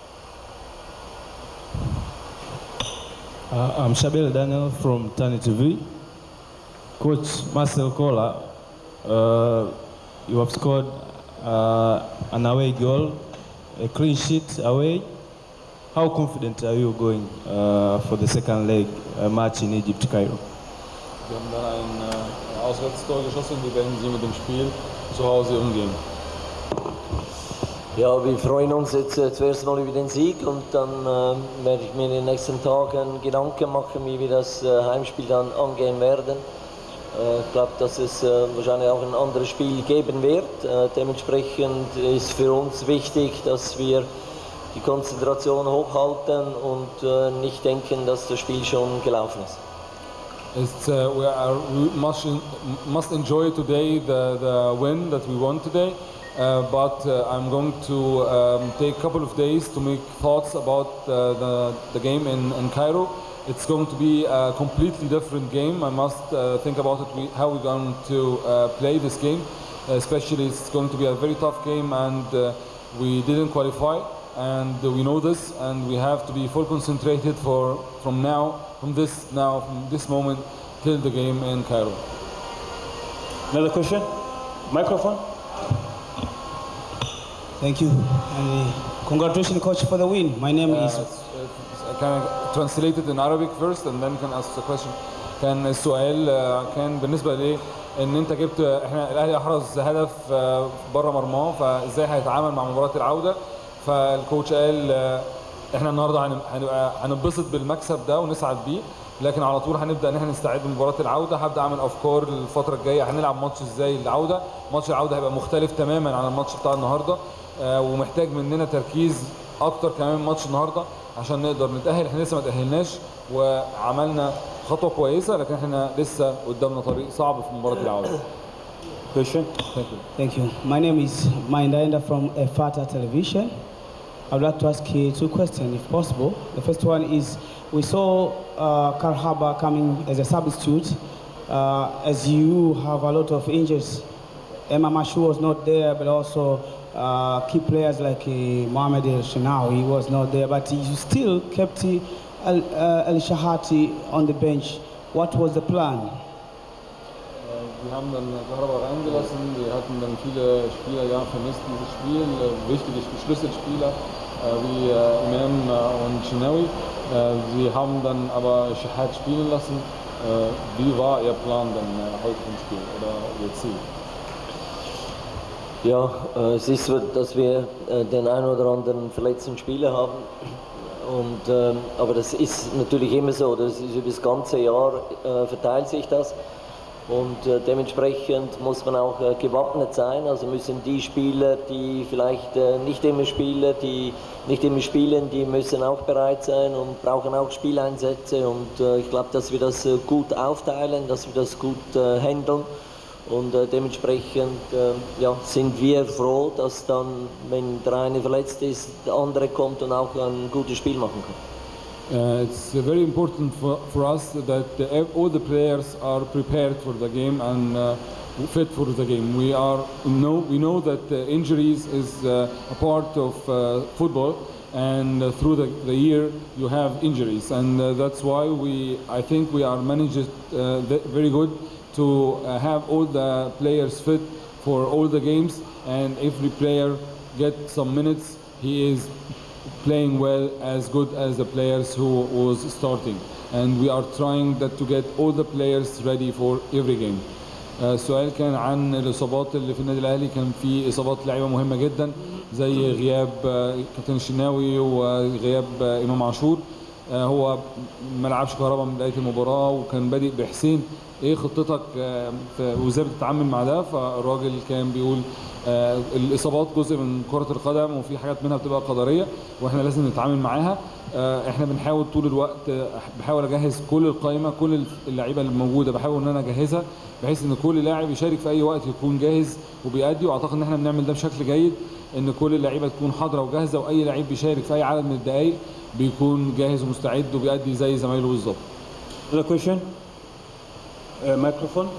Uh, I'm Shabel Daniel from Tani TV. Coach Marcel Kola, uh, you have scored uh, an away goal, a clean sheet away. How confident are you going uh, for the second leg uh, match in Egypt, Cairo? Wir haben dann ein äh, Auswärtstor geschossen. Wie werden Sie mit dem Spiel zu Hause umgehen? Ja, wir freuen uns jetzt äh, zuerst mal über den Sieg und dann äh, werde ich mir in den nächsten Tagen Gedanken machen, wie wir das äh, Heimspiel dann angehen werden. Äh, ich glaube, dass es äh, wahrscheinlich auch ein anderes Spiel geben wird. Äh, dementsprechend ist für uns wichtig, dass wir die Konzentration hochhalten und äh, nicht denken, dass das Spiel schon gelaufen ist. It's, uh, we are, we must, must enjoy today the, the win that we won today. Uh, but uh, I'm going to um, take a couple of days to make thoughts about uh, the, the game in, in Cairo. It's going to be a completely different game. I must uh, think about it, we, how we're going to uh, play this game. Especially, it's going to be a very tough game, and uh, we didn't qualify, and we know this, and we have to be full concentrated for from now, from this now, from this moment till the game in Cairo. Another question? Microphone. Thank you. And uh, congratulations, coach, for the win. My name is. Uh, can I translate it in Arabic first and then can ask the question? كان السؤال آه، كان بالنسبه ليه ان انت جبت احنا الاهلي احرز هدف آه، بره مرماه فازاي هيتعامل مع مباراه العوده فالكوتش قال آه، احنا النهارده هن- هنبقى هننبسط بالمكسب ده ونسعد بيه لكن على طول هنبدا ان احنا نستعد لمباراه العوده هبدا اعمل افكار للفتره الجايه هنلعب ماتش ازاي العوده ماتش العوده هيبقى مختلف تماما عن الماتش بتاع النهارده آه، ومحتاج مننا تركيز اكتر كمان من ماتش النهارده عشان نقدر نتاهل احنا لسه ما تاهلناش وعملنا خطوه كويسه لكن احنا لسه قدامنا طريق صعب في مباراه العوده Question? Thank you. Thank you. My name is Maindaenda from Fata Television. I would like to ask you two questions, if possible. The first one is we saw uh, Karl Haber coming as a substitute. Uh, as you have a lot of injuries, Emma Mashu was not there, but also uh, key players like uh, Mohamed El Shenawi was not there, but you still kept uh, El, uh, El Shahati on the bench. What was the plan? Wir haben dann Kahraba reingelassen, wir hatten dann viele Spieler ja vermisst dieses Spiel, äh, wichtige Sp- Schlüsselspieler äh, wie äh, Imam äh, und Chinawi. Äh, sie haben dann aber Shahat spielen lassen. Äh, wie war Ihr Plan dann äh, heute im Spiel oder Ihr Ziel? Ja, äh, es ist so, dass wir äh, den einen oder anderen verletzten Spieler haben. Und, ähm, aber das ist natürlich immer so, das ist über das ganze Jahr äh, verteilt sich das. Und äh, dementsprechend muss man auch äh, gewappnet sein. Also müssen die Spieler, die vielleicht äh, nicht immer spielen, die nicht immer spielen, die müssen auch bereit sein und brauchen auch Spieleinsätze. Und äh, ich glaube, dass wir das äh, gut aufteilen, dass wir das gut äh, handeln. Und äh, dementsprechend äh, ja, sind wir froh, dass dann, wenn der eine verletzt ist, der andere kommt und auch ein gutes Spiel machen kann. Uh, it's uh, very important for, for us that the, ev- all the players are prepared for the game and uh, fit for the game. We are know we know that uh, injuries is uh, a part of uh, football, and uh, through the, the year you have injuries, and uh, that's why we I think we are managed uh, ve- very good to uh, have all the players fit for all the games, and every player get some minutes. He is playing well as good as the players who was starting and we are trying that to get all the players ready for every game آه، السؤال كان عن الاصابات اللي في النادي الاهلي كان في اصابات لعيبه مهمه جدا زي غياب آه، كابتن الشناوي وغياب آه، امام عاشور آه، هو ما لعبش كهربا من بدايه المباراه وكان بادئ بحسين ايه خطتك آه، في- وازاي بتتعامل مع ده فالراجل كان بيقول آه، الاصابات جزء من كره القدم وفي حاجات منها بتبقى قدريه واحنا لازم نتعامل معاها آه، احنا بنحاول طول الوقت آه، بحاول اجهز كل القائمه كل اللعيبه الموجوده بحاول ان انا اجهزها بحيث ان كل لاعب يشارك في اي وقت يكون جاهز وبيأدي واعتقد ان احنا بنعمل ده بشكل جيد ان كل اللعيبه تكون حاضره وجاهزه واي لعيب بيشارك في اي عدد من الدقائق بيكون جاهز ومستعد وبيأدي زي زمايله بالظبط. Another question? Uh, microphone?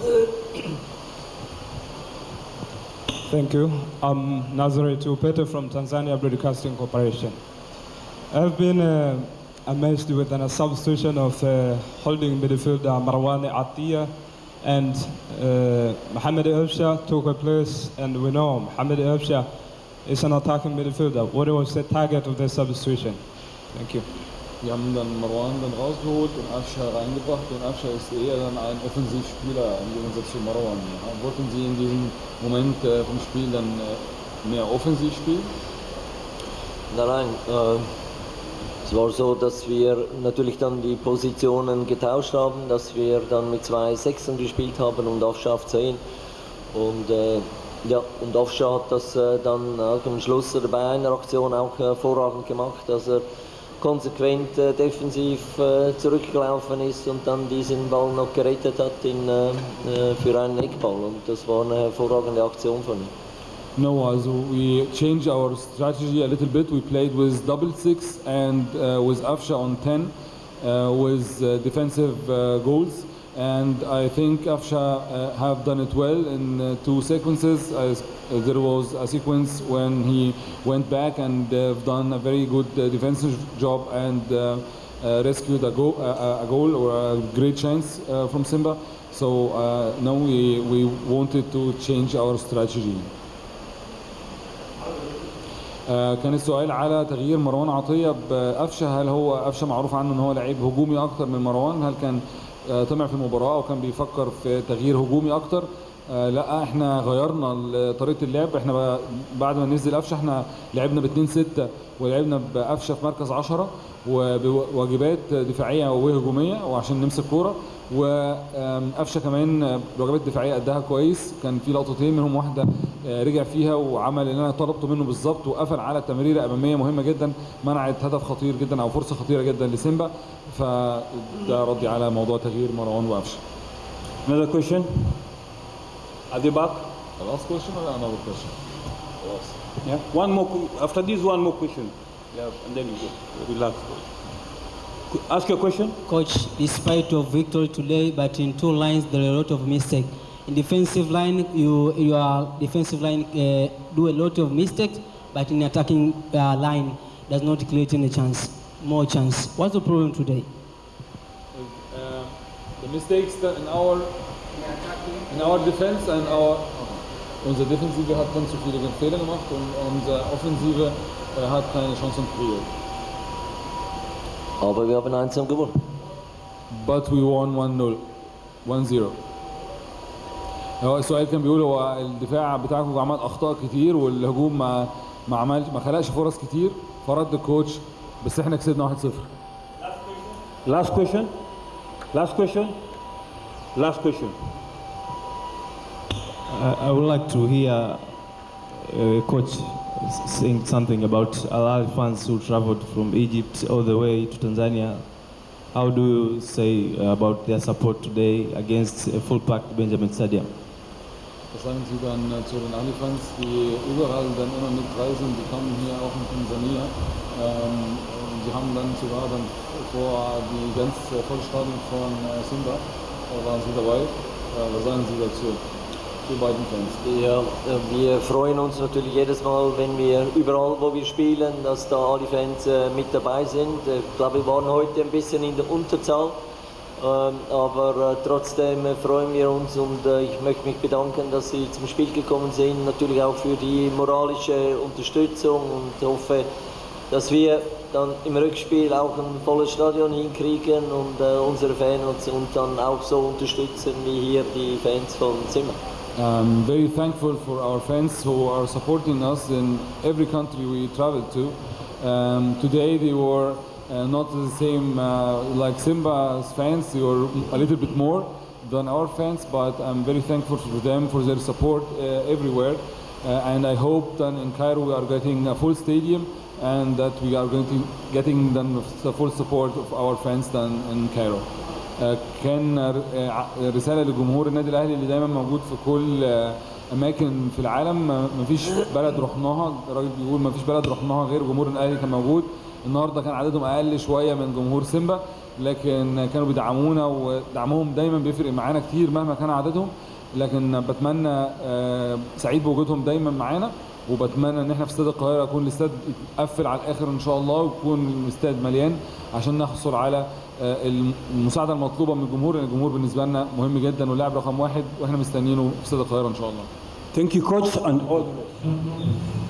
Thank you. I'm Nazare Tupete from Tanzania Broadcasting Corporation. I've been uh, amazed with an substitution of uh, holding midfielder Marwan Atiyah and uh, Mohamed Elfsha took a place, and we know Mohamed Elfsha is an attacking midfielder. What was the target of the substitution? Thank you. Wir haben dann Marwan dann rausgeholt und Afsha reingebracht und Afsha ist eher dann ein Offensivspieler im Gegensatz zu Marwan. Ja, Wollten Sie in diesem Moment äh, vom Spiel dann äh, mehr offensiv spielen? Nein, nein. Äh, es war so, dass wir natürlich dann die Positionen getauscht haben, dass wir dann mit zwei Sechsern gespielt haben und Afscha auf 10. Und, äh, ja, und Afscha hat das äh, dann auch am Schluss oder bei einer Aktion auch hervorragend gemacht, dass er konsequent äh, defensiv äh, zurückgelaufen ist und dann diesen Ball noch gerettet hat in, äh, äh, für einen Eckball. Und das war eine hervorragende Aktion von ihm. No, also we changed our strategy a little bit. We played with double six and uh, with Afsha on 10 uh, with uh, defensive uh, goals. And I think Afsha uh, have done it well in uh, two sequences. As, uh, there was a sequence when he went back and uh, done a very good uh, defensive job and uh, uh, rescued a, go- a, a goal or a great chance uh, from Simba. So uh, now we, we wanted to change our strategy. آه، كان السؤال على تغيير مروان عطيه بقفشه هل هو قفشه معروف عنه ان هو لعيب هجومي اكتر من مروان هل كان آه، طمع في المباراه او كان بيفكر في تغيير هجومي اكتر آه، لا احنا غيرنا ال- طريقه اللعب احنا ب- بعد ما ننزل قفشه احنا لعبنا ب 2 6 ولعبنا بقفشه في مركز 10 وبواجبات دفاعيه وهجوميه وعشان نمسك كوره وقفشه كمان بواجبات دفاعيه قدها كويس كان في لقطتين منهم واحده آه، رجع فيها وعمل اللي انا طلبته منه بالظبط وقفل على تمريره اماميه مهمه جدا منعت هدف خطير جدا او فرصه خطيره جدا لسيمبا فده ردي على موضوع تغيير مروان وقفشه Another question? At the back? The last question or another question? Yeah. One more. que- After this, one more question. Yeah, and then you go. Relax. Qu- Ask your question. Coach, despite of victory today, but in two lines there are a lot of mistake. In defensive line, you your defensive line uh, do a lot of mistakes, but in attacking uh, line does not create any chance, more chance. What's the problem today? Uh, the mistakes that in our in our defense and our unsere Defensive hat ganz so viele Fehler gemacht und unsere Offensive äh, hat keine Chancen kreiert. Aber wir haben einsam gewonnen. But we won 1-0 1-0 هو السؤال كان بيقول هو الدفاع بتاعكم عمل اخطاء كتير والهجوم ما ما عمل ما خلقش فرص كتير فرد الكوتش بس احنا كسبنا 1-0 Last question. Last question. Last question. I, I would like to hear uh, Coach s- saying something about Al Ahly fans who traveled from Egypt all the way to Tanzania. How do you say about their support today against a full-packed Benjamin Stadium? Was sagen Sie dann äh, zu den Ali-Fans, die überall dann immer mitreisen, die kommen hier auch in Tansania. Ähm, und Sie haben dann sogar dann vor die ganz äh, Vollstadion von äh, Simba, da waren Sie dabei. Äh, was sagen Sie dazu? Die beiden Fans. Ja, äh, wir freuen uns natürlich jedes Mal, wenn wir überall, wo wir spielen, dass da alle Fans äh, mit dabei sind. Äh, Ich glaube, wir waren heute ein bisschen in der Unterzahl, ähm, aber äh, trotzdem äh, freuen wir uns und äh, ich möchte mich bedanken, dass Sie zum Spiel gekommen sind. Natürlich auch für die moralische Unterstützung und hoffe, dass wir dann im Rückspiel auch ein volles Stadion hinkriegen und äh, unsere Fans und dann auch so unterstützen wie hier die Fans von Zimmer. I'm very thankful for our fans who are supporting us in every country we travel to. Um, today they were uh, not the same uh, like Simba's fans, they were a little bit more than our fans, but I'm very thankful for them for their support uh, everywhere. Uh, and I hope that in Cairo we are getting a full stadium and that we are going to getting then the full support of our fans then in Cairo. آه، كان آه، ع- رساله لجمهور النادي الاهلي اللي دايما موجود في كل آه، اماكن في العالم ما- مفيش بلد رحناها الراجل بيقول مفيش بلد رحناها غير جمهور الاهلي كان موجود النهارده كان عددهم اقل شويه من جمهور سيمبا لكن كانوا بيدعمونا ودعمهم دايما بيفرق معانا كتير مهما كان عددهم لكن بتمنى آه، سعيد بوجودهم دايما معانا وبتمنى ان احنا في استاد القاهره يكون الاستاد يتقفل على الاخر ان شاء الله ويكون الاستاد مليان عشان نحصل على آه، المساعده المطلوبه من الجمهور لان الجمهور بالنسبه لنا مهم جدا واللاعب رقم واحد واحنا مستنيينه في استاد القاهره ان شاء الله Thank you, coach, and all the best.